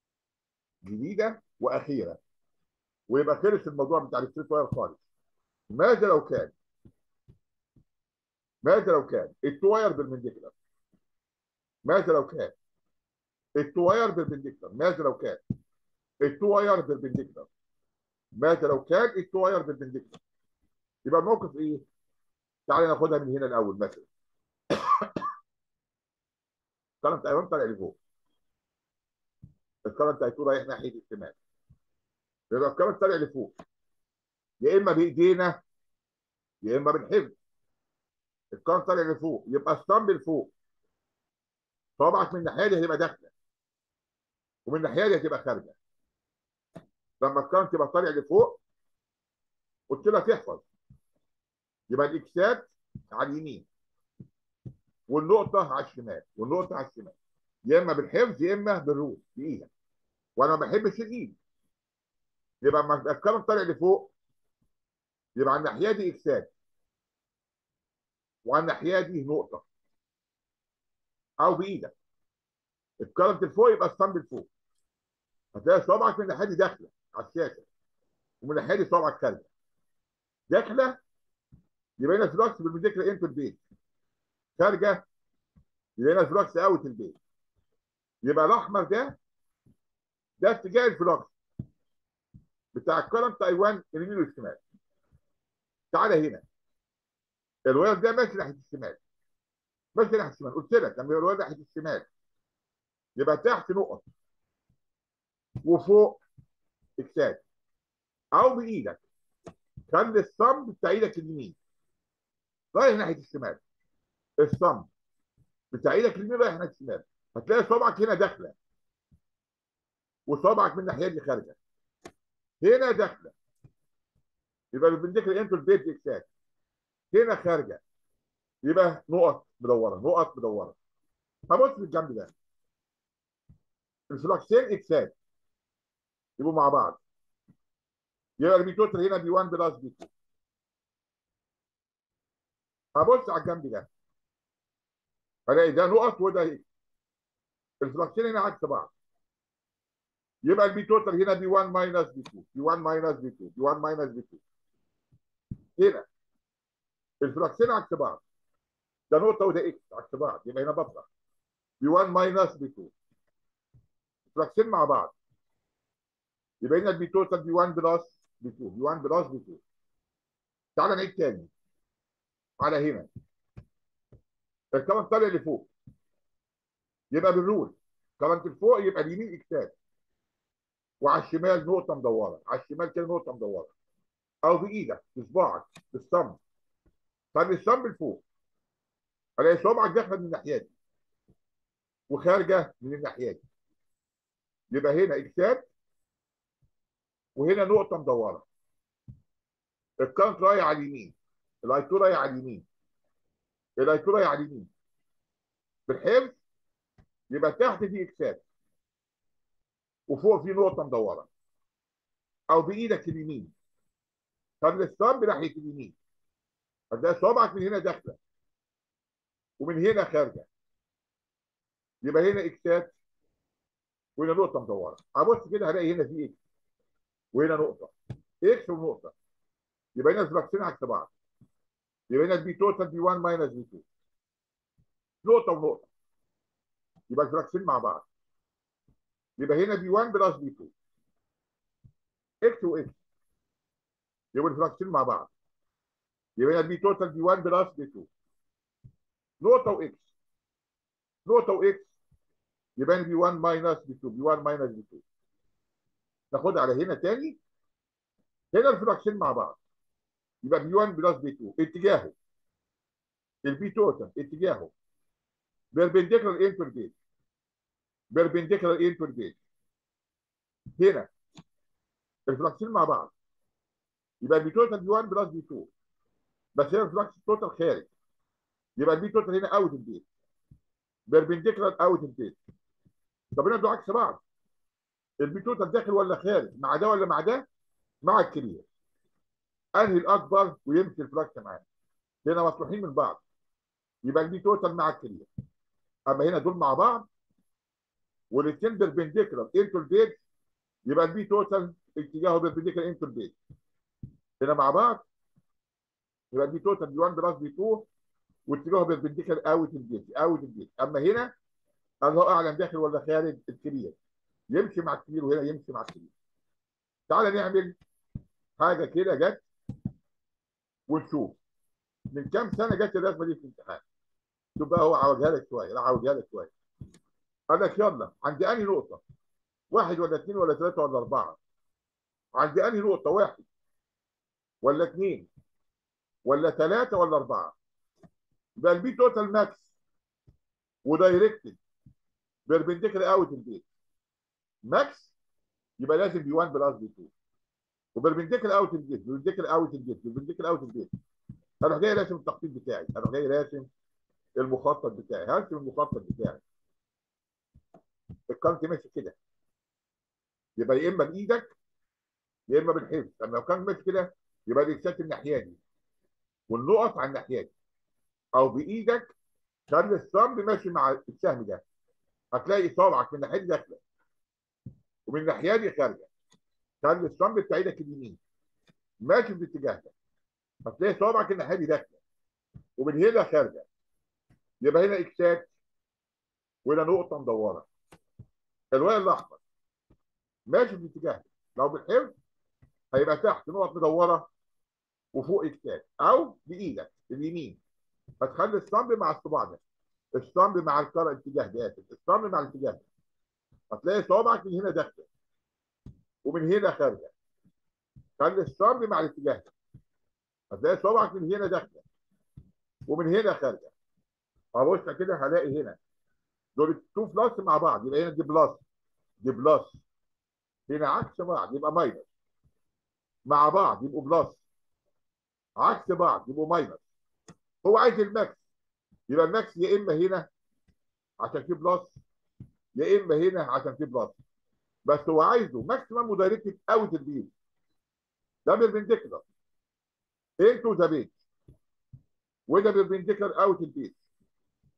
A: جديده واخيره ويبقى خلص الموضوع بتاع الستريت واير خالص ماذا لو كان ماذا لو كان التواير بالمنديكولار ماذا لو كان التواير بالمنديكولار ماذا لو كان التواير بالمنديكولار ماذا لو كان التواير بالمنديكولار يبقى الموقف ايه؟ تعالى ناخدها من هنا الاول مثلا الكرنت ايوان طالع لفوق الكرنت هيكون رايح ناحيه الشمال يبقى الكرنت طالع لفوق يا اما بايدينا يا اما بالحفظ الكرنت طالع لفوق يبقى الصمب لفوق صوابعك من الناحيه دي هتبقى داخله ومن الناحيه دي هتبقى خارجه لما الكرنت يبقى طالع لفوق قلت لها تحفظ يبقى الاكسات على اليمين والنقطه على الشمال والنقطه على الشمال يا اما بالحفظ يا اما بالروس بايدك وانا ما بحبش الايد يبقى لما الكرنت طالع لفوق يبقى على الناحيه دي اكسات وعلى الناحيه دي نقطه او بايدك الكرنت لفوق يبقى الصمب لفوق هتلاقي صوابعك من الناحيه دي داخله على الشاشه ومن الناحيه دي صوابعك خارجه داخله يبقى هنا فلوكس بالمذاكره انتو البيت خارجه يبقى هنا فلوكس اوت البيت يبقى الاحمر ده ده اتجاه الفلوكس بتاع الكرنت ايوان اليمين والشمال تعالى هنا الواير ده ماشي ناحيه الشمال ماشي ناحيه الشمال قلت لك لما يبقى الواير ناحيه الشمال يبقى تحت نقط وفوق اكسات او بايدك خلي الصمب بتاع ايدك اليمين رايح ناحيه الشمال الصمب بتاع ايدك اليمين رايح ناحيه الشمال هتلاقي صوابعك هنا داخله وصوابعك من الناحيه دي خارجه هنا داخله يبقى البنديكل انتو البيت اكسات هنا خارجه يبقى نقط مدوره نقط مدوره هبص في الجنب ده الفلوكسين اكسات يبقوا مع بعض يبقى البي توتال هنا بي 1 بلس بي 2 هبص على الجنب ده هلاقي ده نقط وده ايه الفلكسين هنا عكس بعض يبقى البي توتال هنا بي 1 ماينس بي 2 بي 1 ماينس بي 2 بي 1 ماينس بي 2 هنا الفلكسين عكس بعض ده نقطة وده اكس عكس بعض يبقى هنا بطلع بي 1 ماينس بي 2 الفلكسين مع بعض يبقى هنا البي توتال بي 1 بلس بي 2 بي 1 بلس بي 2 تعالى نعيد تاني على هنا الكرنت طالع لفوق يبقى بالرول كرنت لفوق يبقى اليمين اكسات وعلى الشمال نقطه مدوره على الشمال كده نقطه مدوره او بايدك بصباعك بالصمت طب الصمت لفوق الاقي صبعك داخله من الناحيه دي وخارجه من الناحيه دي يبقى هنا اكسات وهنا نقطه مدوره الكرنت رايح على اليمين الايتو رايح على اليمين الايتو رايح على اليمين بالحفظ يبقى تحت دي اكسات وفوق في نقطه مدوره او بايدك اليمين طب الصب ناحيه اليمين هتلاقي صوابعك من هنا داخله ومن هنا خارجه يبقى هنا اكسات وهنا نقطه مدوره ابص كده هلاقي هنا في اكس وهنا نقطه اكس ونقطه يبقى هنا الفلكسين عكس بعض يبقى هنا البي توتال بي 1 ماينس بي 2 نقطه ونقطه يبقى الفلكسين مع بعض يبقى هنا بي 1 بلس بي 2 اكس واكس يبقى الفلكسين مع بعض يبقى هنا البي توتال بي 1 بلس بي 2 نقطه واكس نقطه واكس يبقى هنا بي 1 ماينس بي 2 بي 1 ماينس بي 2 ناخدها على هنا تاني هنا الفلكسين مع بعض يبقى بي 1 بلس بي 2 اتجاهه البي توتال اتجاهه بيربنديكولار انتر بيت بيربنديكولار انتر بيت هنا الفلكسين مع بعض يبقى البي توتال بي 1 بلس بي 2 بس هنا الفلكس توتال خارج يبقى البي توتال هنا اوت البيت بيربنديكولار اوت البيت طب هنا دول عكس بعض البي توتال داخل ولا خارج مع ده ولا مع ده مع الكبير انهي الاكبر ويمشي الفلكس معاه هنا مصلوحين من بعض يبقى البي توتال مع الكبير اما هنا دول مع بعض والاثنين بيربنديكولار انتو البيت يبقى البي توتال اتجاهه بيربنديكولار انتو البيت هنا مع بعض يبقى البي توتال بي 1 بلس بي 2 واتجاهه بيربنديكولار اوت البيت اوت البيت اما هنا الله اعلم داخل ولا خارج الكبير يمشي مع الكبير وهنا يمشي مع الكبير تعالى نعمل حاجه كده جت ونشوف من كام سنه جت الرسمه دي في الامتحان شوف بقى هو عوجها لك شويه لا عوجها لك شويه قال لك يلا عندي انهي نقطه واحد ولا اثنين ولا ثلاثه ولا اربعه عندي انهي نقطه واحد ولا اثنين ولا ثلاثه ولا اربعه يبقى البي توتال ماكس ودايركتد بيربنديكولار اوت البيت ماكس يبقى لازم بي 1 بلس بي 2 وبربنديكولار اوت البيت بربنديكولار اوت البيت بربنديكولار اوت البيت اروح جاي راسم التخطيط بتاعي اروح جاي راسم المخطط بتاعي هرسم المخطط بتاعي الكارت ماشي كده يبقى يا اما بايدك يا اما بالحفظ اما لو كان ماشي كده يبقى الاكسات الناحيه دي والنقط على الناحيه دي او بايدك خلي الصمد ماشي مع السهم ده هتلاقي صابعك من الناحيه دي داخله ومن الناحيه دي خارجه خلي الصمد بتاع ايدك اليمين ماشي في الاتجاه ده هتلاقي صابعك الناحيه دي داخله ومن هنا خارجه يبقى هنا اكسات وهنا نقطه مدوره الواي الاحمر ماشي في الاتجاه ده لو بالحفظ هيبقى تحت نقط مدوره وفوق اكسات او بايدك اليمين هتخلي الصمب مع الصباع ده الصمب مع الكره الاتجاه ده اسف الصمب مع الاتجاه ده هتلاقي صوابعك من هنا داخله ومن هنا خارجه خلي الصمب مع الاتجاه ده هتلاقي صوابعك من هنا داخله ومن هنا خارجه ابص كده هلاقي هنا دول التو بلس مع بعض يبقى هنا دي بلس دي بلس هنا عكس بعض يبقى ماينس مع بعض يبقوا بلس عكس بعض يبقوا ماينس هو عايز الماكس يبقى الماكس يا اما هنا عشان في بلس يا اما هنا عشان في بلس بس هو عايزه ماكسيمم ودايركتد اوت البيت ده بيربنديكولار انتو ذا بيت وده بيربنديكولار اوت البيت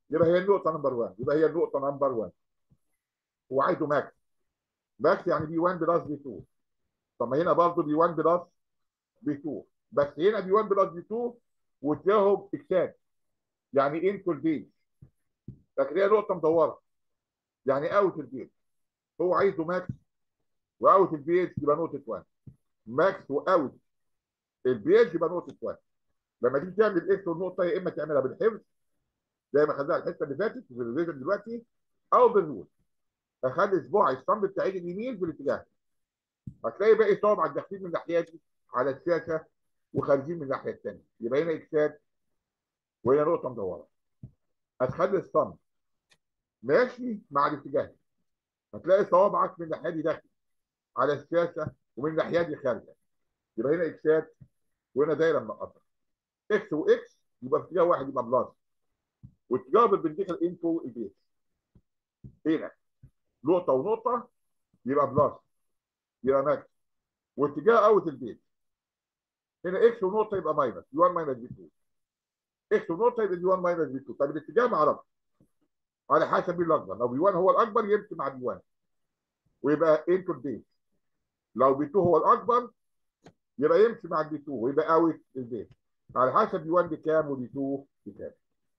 A: يبقى هي النقطه نمبر 1 يبقى هي النقطه نمبر 1 هو عايزه ماكس ماكس يعني بي 1 بلس بي 2 طب ما هنا برضه بي 1 بلس بي 2 بس هنا بي 1 بلس بي 2 وتلاقيهم اكسات يعني انتو البيج لكن هي نقطه مدوره يعني اوت البيج هو عايزه ماكس واوت البيج يبقى نقطه 1 ماكس واوت البيج يبقى نقطه 1 لما تيجي تعمل اكس والنقطه يا اما تعملها بالحفظ زي ما خدناها الحته اللي فاتت في الريفيجن دلوقتي او بالرول اخلي صباعي الصمب بتاعي اليمين في الاتجاه هتلاقي باقي صوابعك داخلين من الناحيه دي على الشاشه وخارجين من الناحيه الثانيه يبقى هنا اكسات وهنا نقطه مدوره هتخلي الصمب ماشي مع الاتجاه هتلاقي صوابعك من الناحيه دي داخل على الشاشه ومن الناحيه دي خارجه يبقى هنا اكسات وهنا دايره منقطه اكس واكس يبقى في اتجاه واحد يبقى بلس واتجاه بالبنديكال انفو البيت هنا نقطه ونقطه يبقى بلس يبقى ماكس واتجاه اوت البيت هنا اكس ونقطه يبقى ماينس دي 1 ماينس دي 2 اكس ونقطه يبقى دي 1 ماينس دي 2 طب الاتجاه ما اعرفش على حسب مين الاكبر لو بي 1 هو الاكبر يمشي مع بي 1 ويبقى انتو البيت لو بي 2 هو الاكبر يبقى يمشي مع البي 2 ويبقى اوت البيت على حسب بي 1 بكام وبي 2 بكام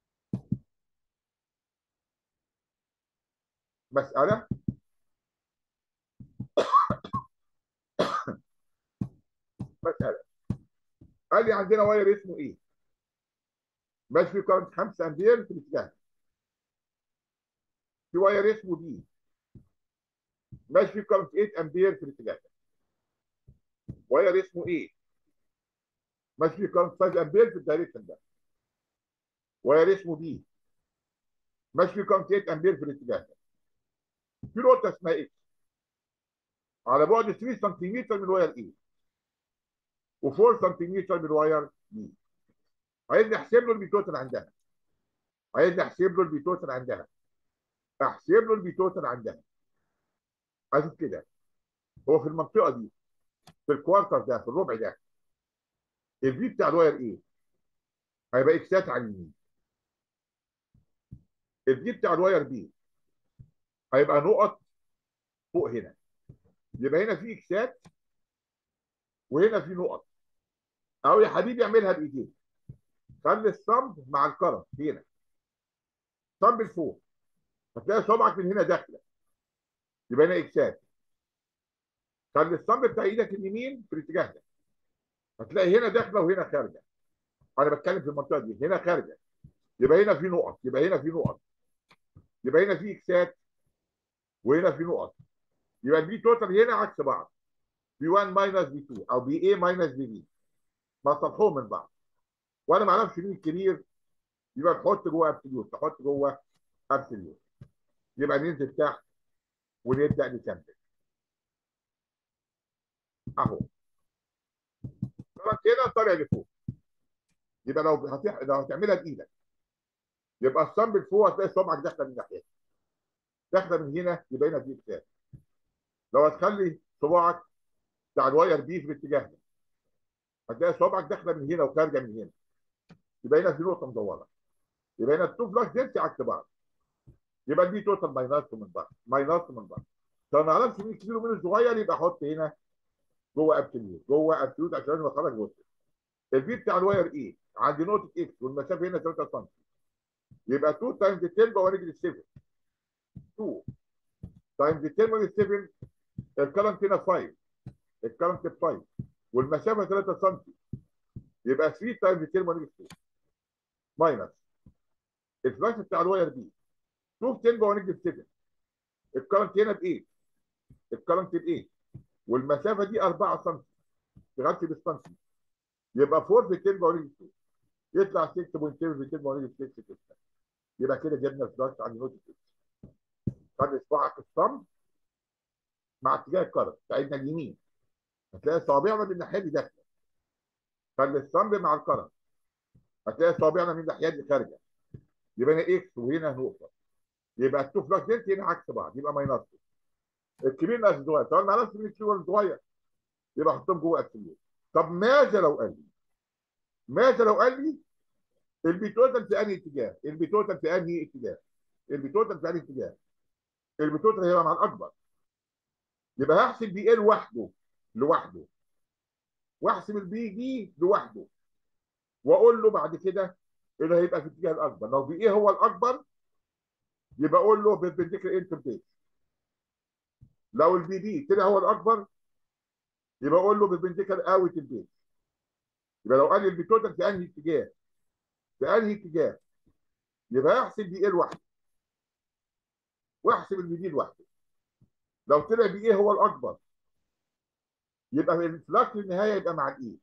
A: مسألة مسألة قال لي عندنا واير اسمه ايه؟ ماشي في كارنت 5 امبير في الاتجاه في واير اسمه دي ماشي في كارنت 8 امبير في الاتجاه واير اسمه ايه؟ ماشي في كارنت 5 امبير في الدايركشن ده واير اسمه دي ماشي في كارنت 8 امبير في الاتجاه ده في نقطة اسمها اكس على بعد 3 سنتيمتر من واير ايه و4 سنتيمتر من واير بي عايز نحسب له البيتوتال عندها عايز نحسب له البيتوتال عندها احسب له البيتوتال عندها عايز كده هو في المنطقة دي في الكوارتر ده في الربع ده البي بتاع الواير ايه هيبقى اكسات على اليمين البي بتاع الواير بي هيبقى نقط فوق هنا يبقى هنا في اكسات وهنا في نقط او يا حبيبي اعملها بايديك خلي الصمب مع الكرم هنا صمب لفوق هتلاقي صبعك من هنا داخله يبقى هنا اكسات خلي الصمب بتاع ايدك اليمين في الاتجاه ده هتلاقي هنا داخله وهنا خارجه انا بتكلم في المنطقه دي هنا خارجه يبقى هنا في نقط يبقى هنا في نقط يبقى هنا في اكسات وهنا في نقط يبقى البي توتال هنا عكس بعض بي 1 ماينس بي 2 او بي اي ماينس بي بي مصلحوهم من بعض وانا ما اعرفش مين الكبير يبقى تحط جوه ابسوليوت تحط جوه ابسوليوت يبقى ننزل تحت ونبدا نكمل اهو طبعا كده طالع لفوق يبقى لو هتح... لو هتعملها بايدك يبقى الصمب لفوق هتلاقي صبعك داخله من ناحيه داخله من هنا يبقى هنا في اكتاف لو هتخلي صباعك بتاع الواير بي في الاتجاه ده هتلاقي صباعك داخله من هنا وخارجه من هنا يبقى هنا في نقطه مدوره يبقى هنا التو فلاش دينسي عكس بعض يبقى البي توتال ماينس من بعض ماينس من بعض لو ما اعرفش مين الكبير ومين الصغير يبقى احط هنا جوه ابسوليوت جوه ابسوليوت عشان لازم اخرج بص البي بتاع الواير ايه عندي نقطه اكس والمسافه هنا 3 سم يبقى 2 تايمز 10 باور نيجاتيف 7 2 تايمز 10 باور 7 الكرنت هنا 5 الكرنت 5 والمسافه 3 سم يبقى 3 تايمز 10 باور نيجاتيف 2 ماينس الفلاش بتاع الواير بي 2 في 10 باور نيجاتيف 7 الكرنت هنا ب 8 الكرنت ب 8 والمسافه دي 4 سم تغطي بالسنتي يبقى 4 في 10 باور نيجاتيف 2 يطلع 6.7 في 10 باور نيجاتيف 6 6 يبقى كده جبنا الفلاش عند نقطه 6 خد اصبعك الصمت مع اتجاه الكرة بتاعتنا اليمين هتلاقي صوابعنا من الناحيه دي داخله خلي الصمب مع الكرة هتلاقي صوابعنا من الناحيه دي خارجه يبقى هنا اكس وهنا نقطه يبقى التو فلاش دينت هنا عكس بعض يبقى ماينس الكبير ناقص الصغير طبعا ما اعرفش مين الكبير ولا الصغير يبقى احطهم جوه ابسوليوت طب ماذا لو قال لي ماذا لو قال لي البي توتال في انهي اتجاه البي توتال في انهي اتجاه البي توتال في انهي اتجاه البي توتال هيبقى مع الاكبر يبقى هحسب بي ايه لوحده لوحده واحسب البي دي لوحده واقول له بعد كده اللي هيبقى في الاتجاه الاكبر لو بي ايه هو الاكبر يبقى اقول له بالبنديكال انترفيس لو البي دي طلع هو الاكبر يبقى اقول له بالبنديكال اوت البيت يبقى لو قال لي البي توتال في انهي اتجاه في انهي اتجاه يبقى احسب بي ايه لوحده واحسب البي دي لوحده لو طلع بي ايه هو الاكبر يبقى الفلاكس النهايه يبقى مع الاي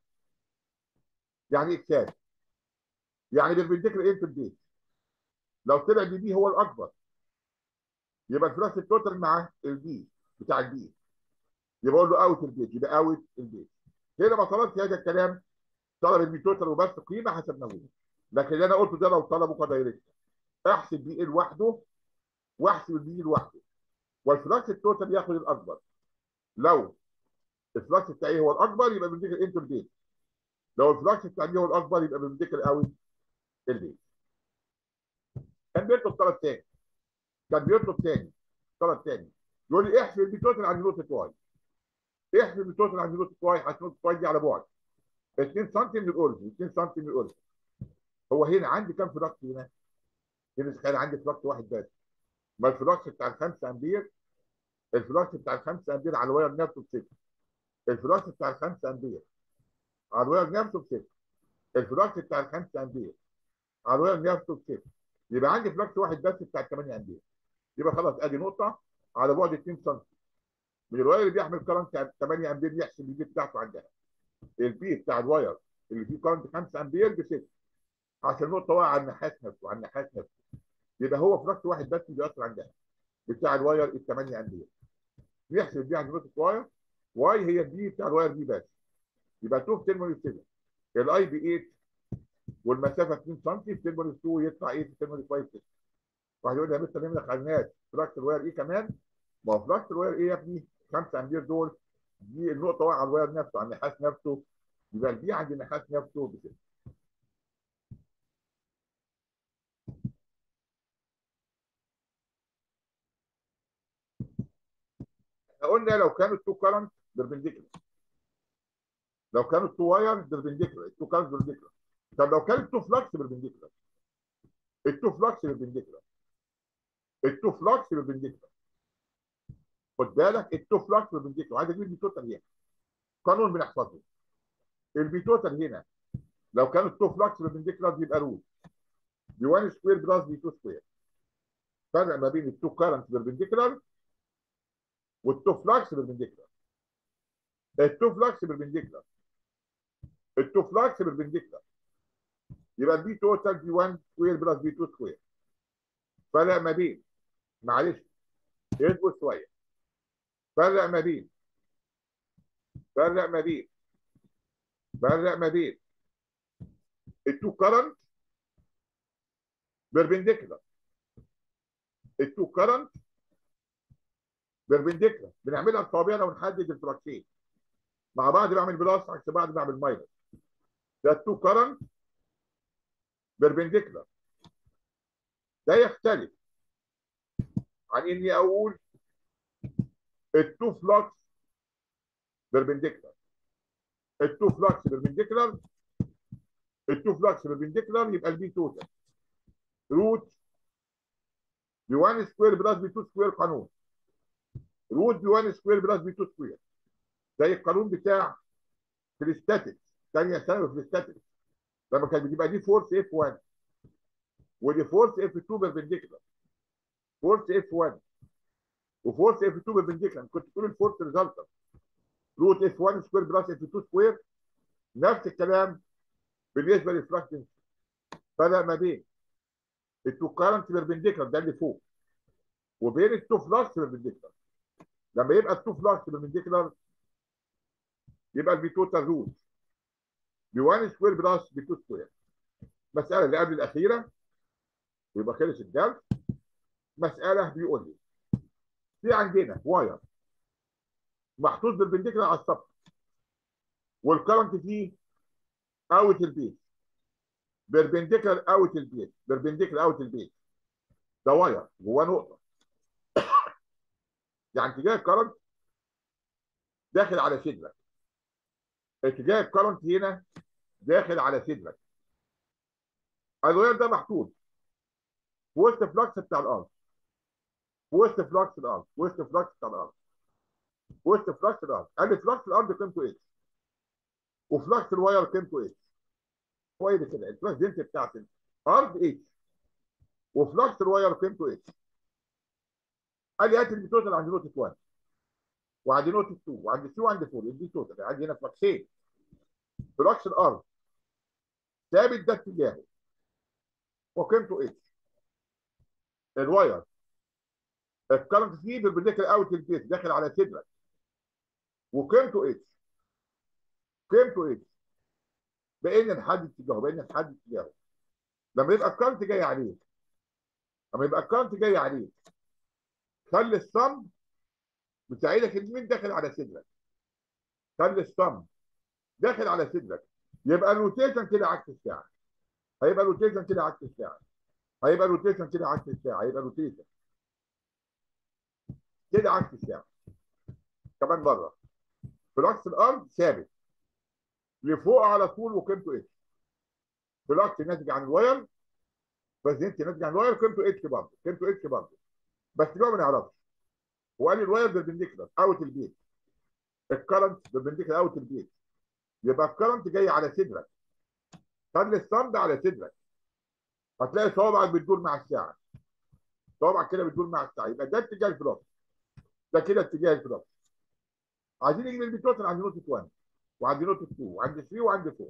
A: يعني اكسات يعني بالبنديكال انترفيس لو طلع بي دي هو الاكبر يبقى الفلاكس التوتال مع البي بتاع البي يبقى اقول له اوت البيت يبقى اوت البيت هنا ما طلبش هذا الكلام طلب البي توتال وبس قيمه حسبناه له لكن اللي انا قلته ده لو طلبه كدايركت احسب بي ايه لوحده واحسب البي لوحده والفلاكس التوتال ياخد الاكبر لو الفلاكس بتاعي هو الاكبر يبقى بنديك الانتر بيت لو الفلاكس بتاعي هو الاكبر يبقى بنديك الاوت البيت كان بيطلب طلب تاني كان بيطلب تاني طلب تاني يقول لي احسب البي توتال عن نقطه واي احسب البي توتال عن نقطه واي عشان نقطه واي دي على بعد 2 سم من الاوريجن 2 سم من الاوريجن هو هنا عندي كام فلوكس هنا؟ هنا تخيل عندي فلوكس واحد بس ما الفلوكس بتاع ال 5 امبير الفلوكس بتاع ال 5 امبير على الواير نفسه بصفر الفلوكس بتاع ال 5 امبير على الواير نفسه بصفر الفلوكس بتاع ال 5 امبير على الواير نفسه بصفر يبقى عندي فلوكس واحد بس بتاع 8 امبير يبقى خلاص ادي نقطه على بعد 2 سم من الواير اللي بيحمل كرنت 8 امبير يحسب البي بتاعته عندها البي بتاع الواير اللي فيه كرنت 5 امبير بصفر عشان النقطه واقعه على النحاس نفسه على النحاس نفسه يبقى هو فلوكس واحد بس اللي بيأثر عندها بتاع الواير ال 8 امبير نحسب البي عند نقطه واير واي هي البي بتاع الواير دي بس يبقى 2 في 10 7 الاي بي 8 والمسافه 2 سم في 10 2 يطلع ايه في 10 5 6 واحد يقول لي يا مستر ليه ما دخلناش فلكس الواير ايه كمان؟ ما هو فلكس الواير ايه يا ابني؟ 5 امبير دول دي النقطه واقعه على الواير نفسه على النحاس نفسه يبقى البي عند النحاس نفسه بكده احنا قلنا لو كانوا التو كارنت بيربنديكولار لو كانوا التو واير بيربنديكولار التو كارنت بيربنديكولار طب لو كان التو فلكس بيربنديكولار التو فلكس بيربنديكولار التو فلكس بيربنديكولار خد بالك التو فلكس بيربنديكولار عايز اجيب البي توتال هنا قانون بنحفظه البي توتال هنا لو كان التو فلكس بيربنديكولار يبقى روت دي 1 سكوير بلس دي 2 سكوير فرق ما بين التو كارنت بيربنديكولار والتو فلكس بيربنديكولار التو فلكس بيربنديكولار التو فلكس بيربنديكولار يبقى البي توتال دي 1 سكوير بلس دي 2 سكوير فرق ما بين معلش اصبر شويه فرق ما بين فرق ما بين فرق ما بين التو كرنت بيربنديكولار التو كرنت بيربنديكولار بنعملها بصوابعنا ونحدد الفلكسين مع بعض بعمل بلس عكس بعض بعمل ماينس ده التو كرنت بيربنديكولار ده يختلف عن اني اقول التو فلكس بيربنديكولار التو فلكس بيربنديكولار التو فلكس بيربنديكولار يبقى البي توتال روت بي 1 سكوير بلس بي 2 سكوير قانون روت بي 1 سكوير بلس بي 2 سكوير زي القانون بتاع في الاستاتيك ثانيه ثانوي في الاستاتيك لما كان بتبقى دي فورس اف 1 ودي فورس اف 2 بيربنديكولار فورس اف 1 وفورس اف 2 بيربنديكولار كنت تقول الفورس ريزلتنت روت اف 1 سكوير بلس اف 2 سكوير نفس الكلام بالنسبه للفراكشن فرق ما بين التو كارنت بيربنديكولار ده اللي فوق وبين التو فلكس بيربنديكولار لما يبقى التو فلكس بيربنديكولار يبقى البي توتال روت ب 1 سكوير بلس ب 2 سكوير المساله اللي قبل الاخيره ويبقى خلص الدرس مساله بيقول لي في عندنا واير محطوط بالبنديكولار على السطح والكرنت فيه اوت البيت بيربنديكولار اوت البيت بيربنديكولار اوت البيت ده واير جواه نقطه يعني اتجاه الكرنت داخل على صدرك اتجاه الكرنت هنا داخل على صدرك الواير ده محطوط في وسط فلكس بتاع الارض في وسط فلكس الارض في وسط فلكس بتاع الارض في وسط فلكس الارض قال فلكس الارض قيمته اكس وفلكس الواير قيمته اكس هو ايه ده كده الفلكس دي بتاعت الارض اكس وفلكس الواير قيمته اكس قال لي هات التوتال عند نقطه 1 وعند نقطه 2 وعند 3 وعند 4 دي توتال عندي هنا فلكسين فلكس الارض ثابت ده اتجاهه وقيمته اكس الواير الكرنت فيه بالبريديكال اوت البيت داخل على صدرك وقيمته اكس قيمته اكس بقينا نحدد اتجاهه بقينا نحدد اتجاهه لما يبقى الكرنت جاي عليك لما يبقى الكرنت جاي عليك خلي الصم بتاع ايدك اليمين داخل على صدرك خلي الصم داخل على صدرك يبقى الروتيشن كده عكس الساعه هيبقى الروتيشن كده عكس الساعه هيبقى الروتيشن كده عكس الساعه هيبقى الروتيشن كده عكس الساعه كمان مره فلكس الارض ثابت لفوق على طول وقيمته اتش فلكس ناتج عن الواير بس انت ناتج عن الواير قيمته اتش برضه قيمته اتش برضه بس ده ما نعرفش هو قال الواير بالبنديكولار اوت البيت الكرنت بالبنديكولار اوت البيت يبقى الكرنت جاي على صدرك خلي الصمد على صدرك هتلاقي صوابعك بتدور مع الساعه صوابعك كده بتدور مع الساعه يبقى ده اتجاه الفلوكس ده كده اتجاه الفلوكس عايزين نجيب البيتوتن عند نقطه 1 وعند نقطه 2 وعند 3 وعند 4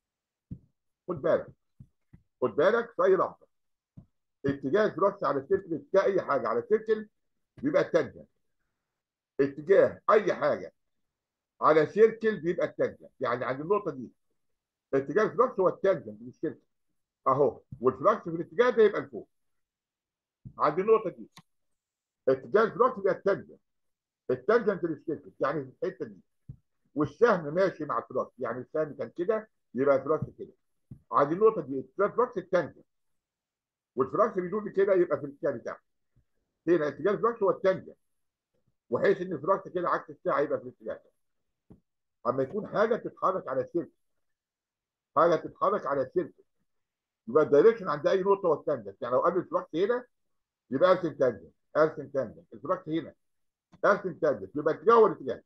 A: خد بالك خد بالك في اي لحظه اتجاه الفلوكس على السيركل اتجاه اي حاجه على السيركل بيبقى التانجنت اتجاه اي حاجه على سيركل بيبقى التانجنت يعني عند النقطه دي اتجاه الفلوكس هو التانجنت مش السيركل اهو والفلوكس في الاتجاه ده يبقى لفوق عند النقطه دي اتجاه الفلوكس يبقى التانجنت التانجنت للسيركل يعني في الحته دي والسهم ماشي مع الفلوكس يعني السهم كان كده يبقى الفلوكس كده عند النقطه دي اتجاه الفلوكس التانجنت والفلوكس بيدور كده يبقى في الاتجاه بتاعه هنا اتجاه الفلوكس هو التانجنت وحيث ان الفلوكس كده عكس الساعه يبقى في الاتجاه ده اما يكون حاجه تتحرك على سيركل حاجه تتحرك على سيركل يبقى الدايركشن عند اي نقطه هو التانجنت يعني لو قبل الفلوكس هنا يبقى ارسم تانجنت ارسم تانجنت الفلوكس هنا ارسم تانجنت يبقى اتجاه هو الاتجاه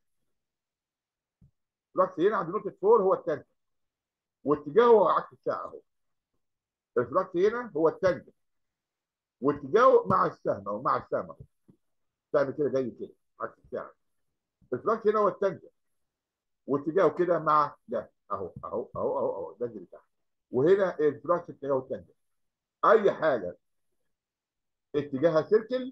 A: الفلوكس هنا عند نقطه 4 هو التانجنت واتجاهه هو عكس الساعه اهو الفلوكس هنا هو التانجنت واتجاهه مع السهم او مع السهم اهو السهم كده جاي كده عكس الساعه الفلوكس هنا هو التانجنت واتجاهه كده مع ده اهو اهو اهو اهو اهو ده اللي تحت وهنا الفلوكس اتجاهه التانجنت اي حاجه اتجاهها سيركل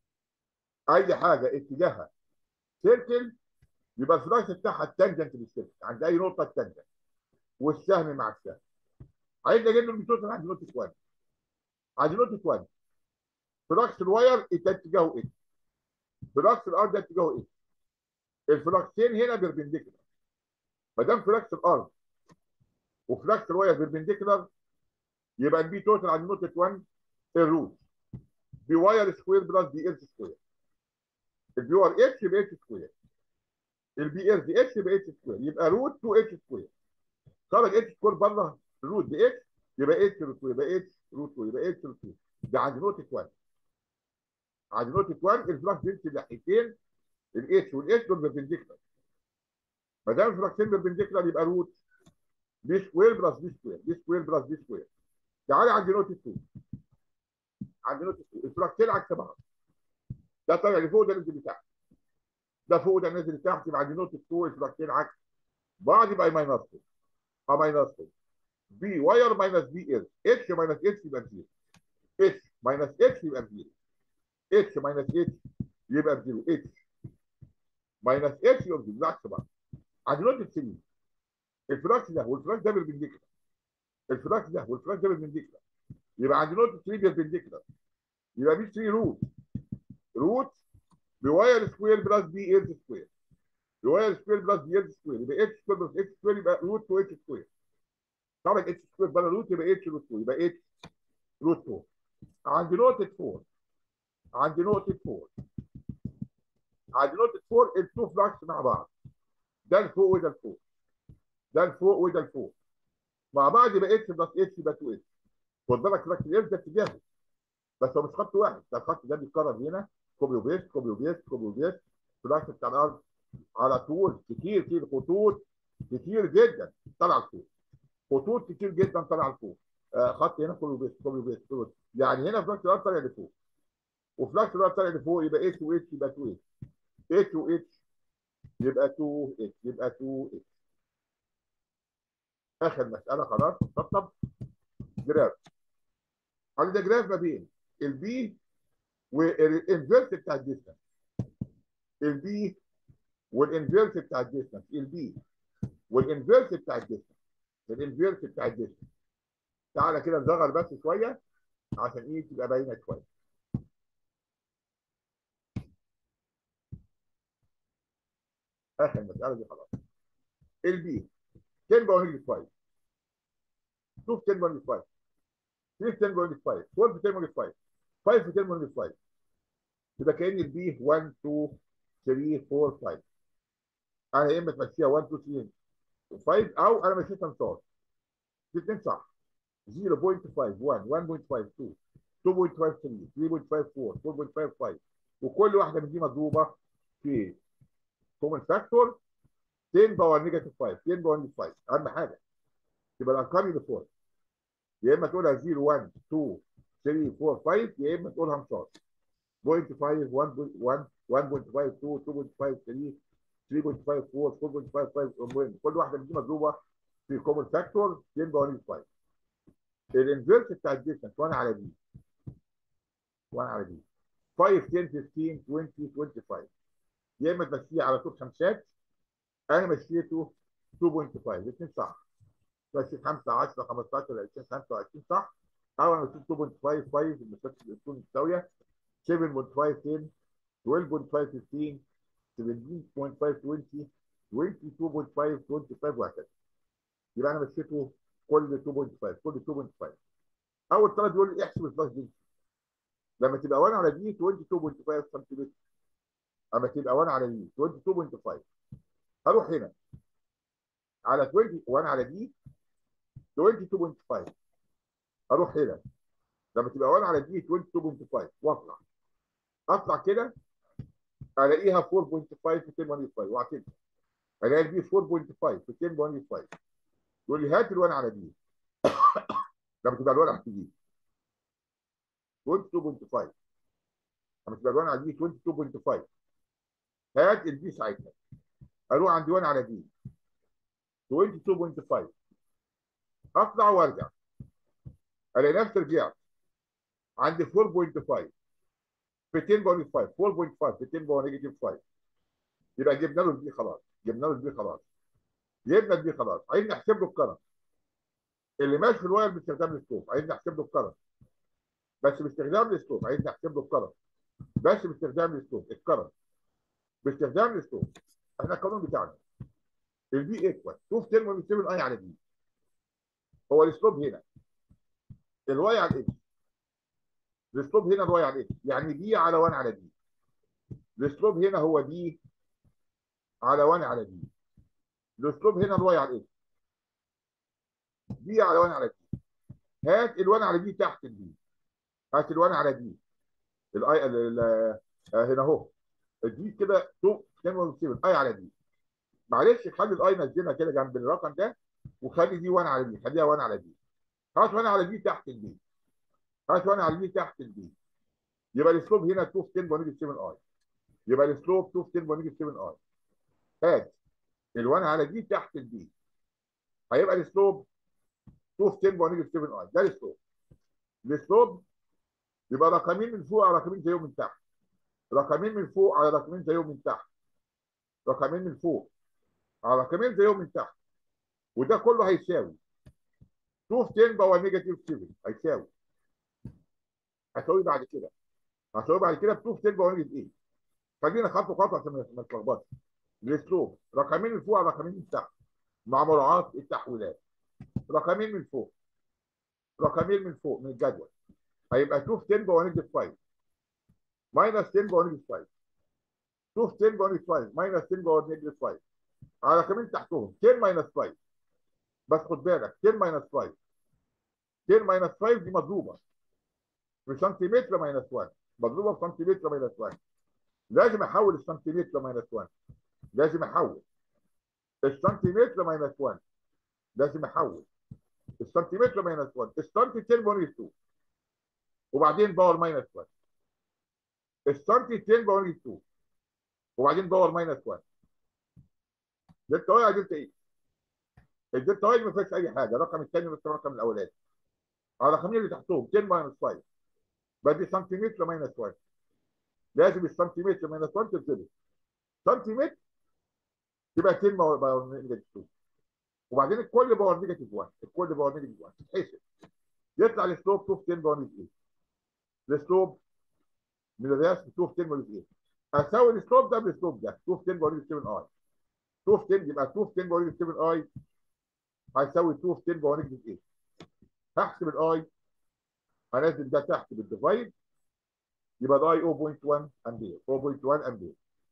A: اي حاجه اتجاهها سيركل يبقى الفلوكس بتاعها التانجنت للسيركل عند اي نقطه التانجنت والسهم مع السهم عايز اجيب له الميثود عند نقطه 1 عند نقطه 1 فلوكس الواير اتجاهه ايه؟ فلوكس الارض ده اتجاهه ايه؟ الفلوكسين هنا بيربنديكولار ما دام فلوكس الارض وفلوكس الواير بيربنديكولار يبقى البي توتال عند نقطه 1 الروت بي واير سكوير بلس بي ارث سكوير البي ار اتش يبقى اتش سكوير البي ارث اتش يبقى اتش سكوير يبقى روت 2 اتش سكوير خرج اتش سكوير بره روت بي اتش يبقى اتش روت 2 يبقى اتش روت 2 يبقى اتش روت 2 ده عند نقطه 1 عند نقطه 1 الفلكس بيمشي ناحيتين الاتش والاتش دول بيربنديكولار ما دام الفلكسين بيربنديكولار يبقى روت بي سكوير بلس بي سكوير بي سكوير بلس بي سكوير تعالى عند نقطه 2 عند نقطه 2 الفلكسين عكس بعض ده طالع لفوق ده نزل لتحت ده فوق ده نزل لتحت يبقى عند نقطه 2 الفلكسين عكس بعض يبقى ماينس 2 اه ماينس 2 بي واير ماينس بي ال اتش ماينس اتش يبقى 0 اتش ماينس اتش يبقى 0 اتش ماينس اتش يبقى 0 اتش ماينس اتش يبقى 0 بالعكس بقى عند نقطه 3 الفلكس ده والفلكس ده بالبنديكولار الفلكس ده والفلكس ده بالبنديكولار يبقى عند نقطه 3 بالبنديكولار يبقى بي 3 روت روت بواير سكوير بلس بي ايرز سكوير بواير سكوير بلس بي ايرز سكوير يبقى اتش سكوير بلس اتش سكوير يبقى روت 2 اتش سكوير طبعا اتش سكوير بره روت يبقى اتش روت 2 يبقى اتش روت 2 عند نقطه 4 عند نقطه 4 عند نقطه 4 التو فلاكس مع بعض ده لفوق وده لفوق ده لفوق وده لفوق مع بعض يبقى اتش بلس اتش يبقى 2 اتش خد بالك فلاكس الارث ده اتجاهه بس هو مش خط واحد ده الخط ده بيتكرر هنا كوبي وبيست كوبي وبيست كوبي وبيست فلاكس بتاع الارض على طول كتير كتير خطوط كتير جدا طالعه لفوق خطوط كتير جدا طالعه لفوق آه خط هنا كوبي وبيست كوبي وبيست كوبي يعني هنا فلاكس الارض طالع لفوق وفلاكس الارض طالع لفوق يبقى اتش واتش يبقى 2 اتش اتش واتش يبقى 2 اتش يبقى 2 اتش اخر مساله خلاص طب جراف عندنا جراف ما بين البي والانفيرس بتاع الديستنس البي والانفيرس بتاع الديستنس البي والانفيرس بتاع الديستنس الانفيرس بتاع الديستنس تعالى كده نصغر بس شويه عشان ايه تبقى باينه شويه اخر مساله دي خلاص البي 10 باور 5 شوف 10 باور 5 3 10 باور 5 4 10 باور 5 5 10 باور 5 يبقى كان البي 1 2 3 4 5 انا يا اما تمشيها 1 2 3 5 او انا مشيتها انصار الاثنين صح 0.51 1.52 2.53 3.54 4.55 وكل واحده من دي مضروبه في كومن فاكتور 10 باور نيجاتيف 5 10 باور 5 اهم حاجه يبقى الارقام اللي فوق يا اما تقولها 0 1 2 3 4 5 يا اما تقولها انصار 0.5 1.1 1.52 2.53 3.54 4.55 كل واحده من دي مضروبه في كومن فاكتور 10 باور 5 الانفيرس بتاع الديستنس 1 على دي 1 على دي 5 10 15 20 25 يا اما تمشيه على طول خمسات انا مشيته 2.5 الاثنين صح مشيت 5 10 15 20 25 صح او انا مشيت 2.5 5 المسافه بتكون متساويه 7.5 10 12.5 15 17.5 20 22.5 25 وهكذا يبقى انا مشيته كل 2.5 كل 2.5 اول طلب يقول لي احسب الفلاش دي لما تبقى 1 على دي 22.5 سنتيمتر اما تبقى 1 على دي 22.5 هروح هنا على 20 1 على دي 22.5 اروح هنا لما تبقى 1 على دي 22.5 واطلع اطلع كده الاقيها 4.5 في 10.5 واعتبر الاقي دي 4.5 في 10.5 يقول لي هات ال1 على دي لما تبقى ال1 على دي 22.5 لما تبقى ال1 على دي 22.5 هات الدي ساعتها اروح عند 1 على دي 22.5 اطلع وارجع الاقي نفسي رجعت عند 4.5 في 10.5 4.5 في 10 باور نيجاتيف 5 يبقى جبنا له البي خلاص جبنا له البي خلاص جبنا البي خلاص عايز نحسب له الكرنت اللي ماشي في الواير باستخدام السلوب عايز نحسب له الكرنت بس باستخدام السلوب عايز نحسب له الكرنت بس باستخدام السلوب الكرنت باستخدام السلوب احنا القانون بتاعنا البي ايكوال شوف كلمه بتساوي الاي على دي هو السلوب هنا الواي على الاكس السلوب هنا الواي على الاكس يعني دي على 1 على دي السلوب هنا هو دي على 1 على دي الاسلوب هنا الواي على الاكس دي على 1 على دي هات ال1 على دي تحت الدي هات ال1 على دي الاي هنا اهو دي كده 2 اي على دي معلش خلي الاي نزلها كده جنب الرقم ده وخلي دي 1 على دي خليها 1 على دي هات 1 على دي تحت الدي هات 1 على دي تحت الدي يبقى الاسلوب هنا 2 في 10 بونيجي 7 اي يبقى الاسلوب 2 في 10 بونيجي 7 اي هات ال1 على دي تحت الدي هيبقى الاسلوب 2 في 10 بونيجي 7 اي ده الاسلوب الاسلوب يبقى رقمين من فوق على رقمين زيهم من تحت رقمين من فوق على رقمين زيهم من تحت رقمين من فوق على رقمين زيهم من تحت وده كله هيساوي 2 في 10 باور نيجاتيف 7 هيساوي هتساوي بعد كده هتساوي بعد كده ب 2 في 10 باور نيجاتيف 8 خلينا خطوه خطوه عشان ما نتلخبطش الاسلوب رقمين من فوق على رقمين من تحت مع مراعاه التحويلات رقمين من فوق رقمين من فوق من الجدول هيبقى 2 في 10 باور نيجاتيف 5 ماينس 10 باور نيجاتيف 5 2 في 10 باور نيجاتيف 5 ماينس 10 باور نيجاتيف 5 على رقمين تحتهم 10 ماينس 5 بس خد بالك 10 ماينس 5 10 ماينس 5 دي مضروبه في سنتيمتر ماينس 1 مضروبه في سنتيمتر ماينس 1 لازم احول السنتيمتر ماينس 1 لازم احول السنتيمتر ماينس 1 لازم احول السنتيمتر ماينس 1 السنتي 10 باور 2 وبعدين باور ماينس 1 السنتي 10 باور 2 وبعدين باور ماينس 1 دلتا واي على دلتا ايه؟ الدلتا واي ما فيهاش اي حاجه الرقم الثاني نفس الرقم الاولاني على الرقمين اللي تحتهم 10 ماينس 5 بدي سنتيمتر ماينس 1 لازم السنتيمتر ماينس 1 تتظبط سنتيمتر يبقى 10 باور نيجاتيف 2 وبعدين الكل باور نيجاتيف 1 الكل باور نيجاتيف 1 تتحسب يطلع السلوب 2 في 10 باور نيجاتيف 8 السلوب من الرياس 2 في 10 باور نيجاتيف 8 اساوي السلوب ده بالسلوب ده 2 في 10 باور نيجاتيف 7 اي 2 في 10 يبقى 2 في 10 باور نيجاتيف 7 اي هيساوي 2 في 10 باور نيجاتيف 8 هحسب الاي هنزل ده تحت بالديفايد يبقى ده اي 0.1 امبير 0.1 امبير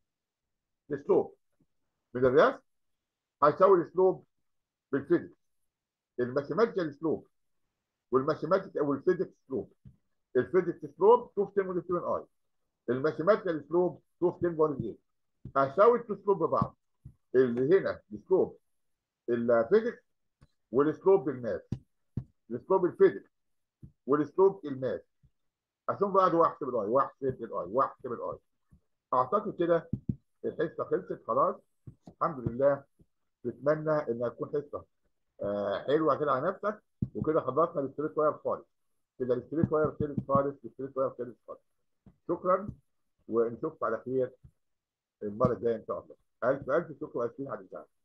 A: السلوب من الرياس هيساوي السلوب بالفيزيكس الماثيماتيكال سلوب والماثيماتيك او الفيزيكس سلوب الفيزيكس سلوب 2 في 10 باور 7 اي الماثيماتيكال سلوب 2 في 10 باور 8 هساوي التو سلوب ببعض اللي هنا السلوب الفيزيكس والسلوب بالماث السلوب الفيزيكس والسلوب الماث عشان بعد واحسب الاي واحسب الاي واحسب الاي اعتقد كده الحصه خلصت خلاص الحمد لله نتمنى انها تكون حصه آه حلوه كده على نفسك وكده خلصنا الستريت واير خالص كده الستريت واير خلص خالص الستريت واير خلص خالص شكرا ونشوفك على خير المره الجايه ان شاء الله الف الف شكر واسفين على الازعاج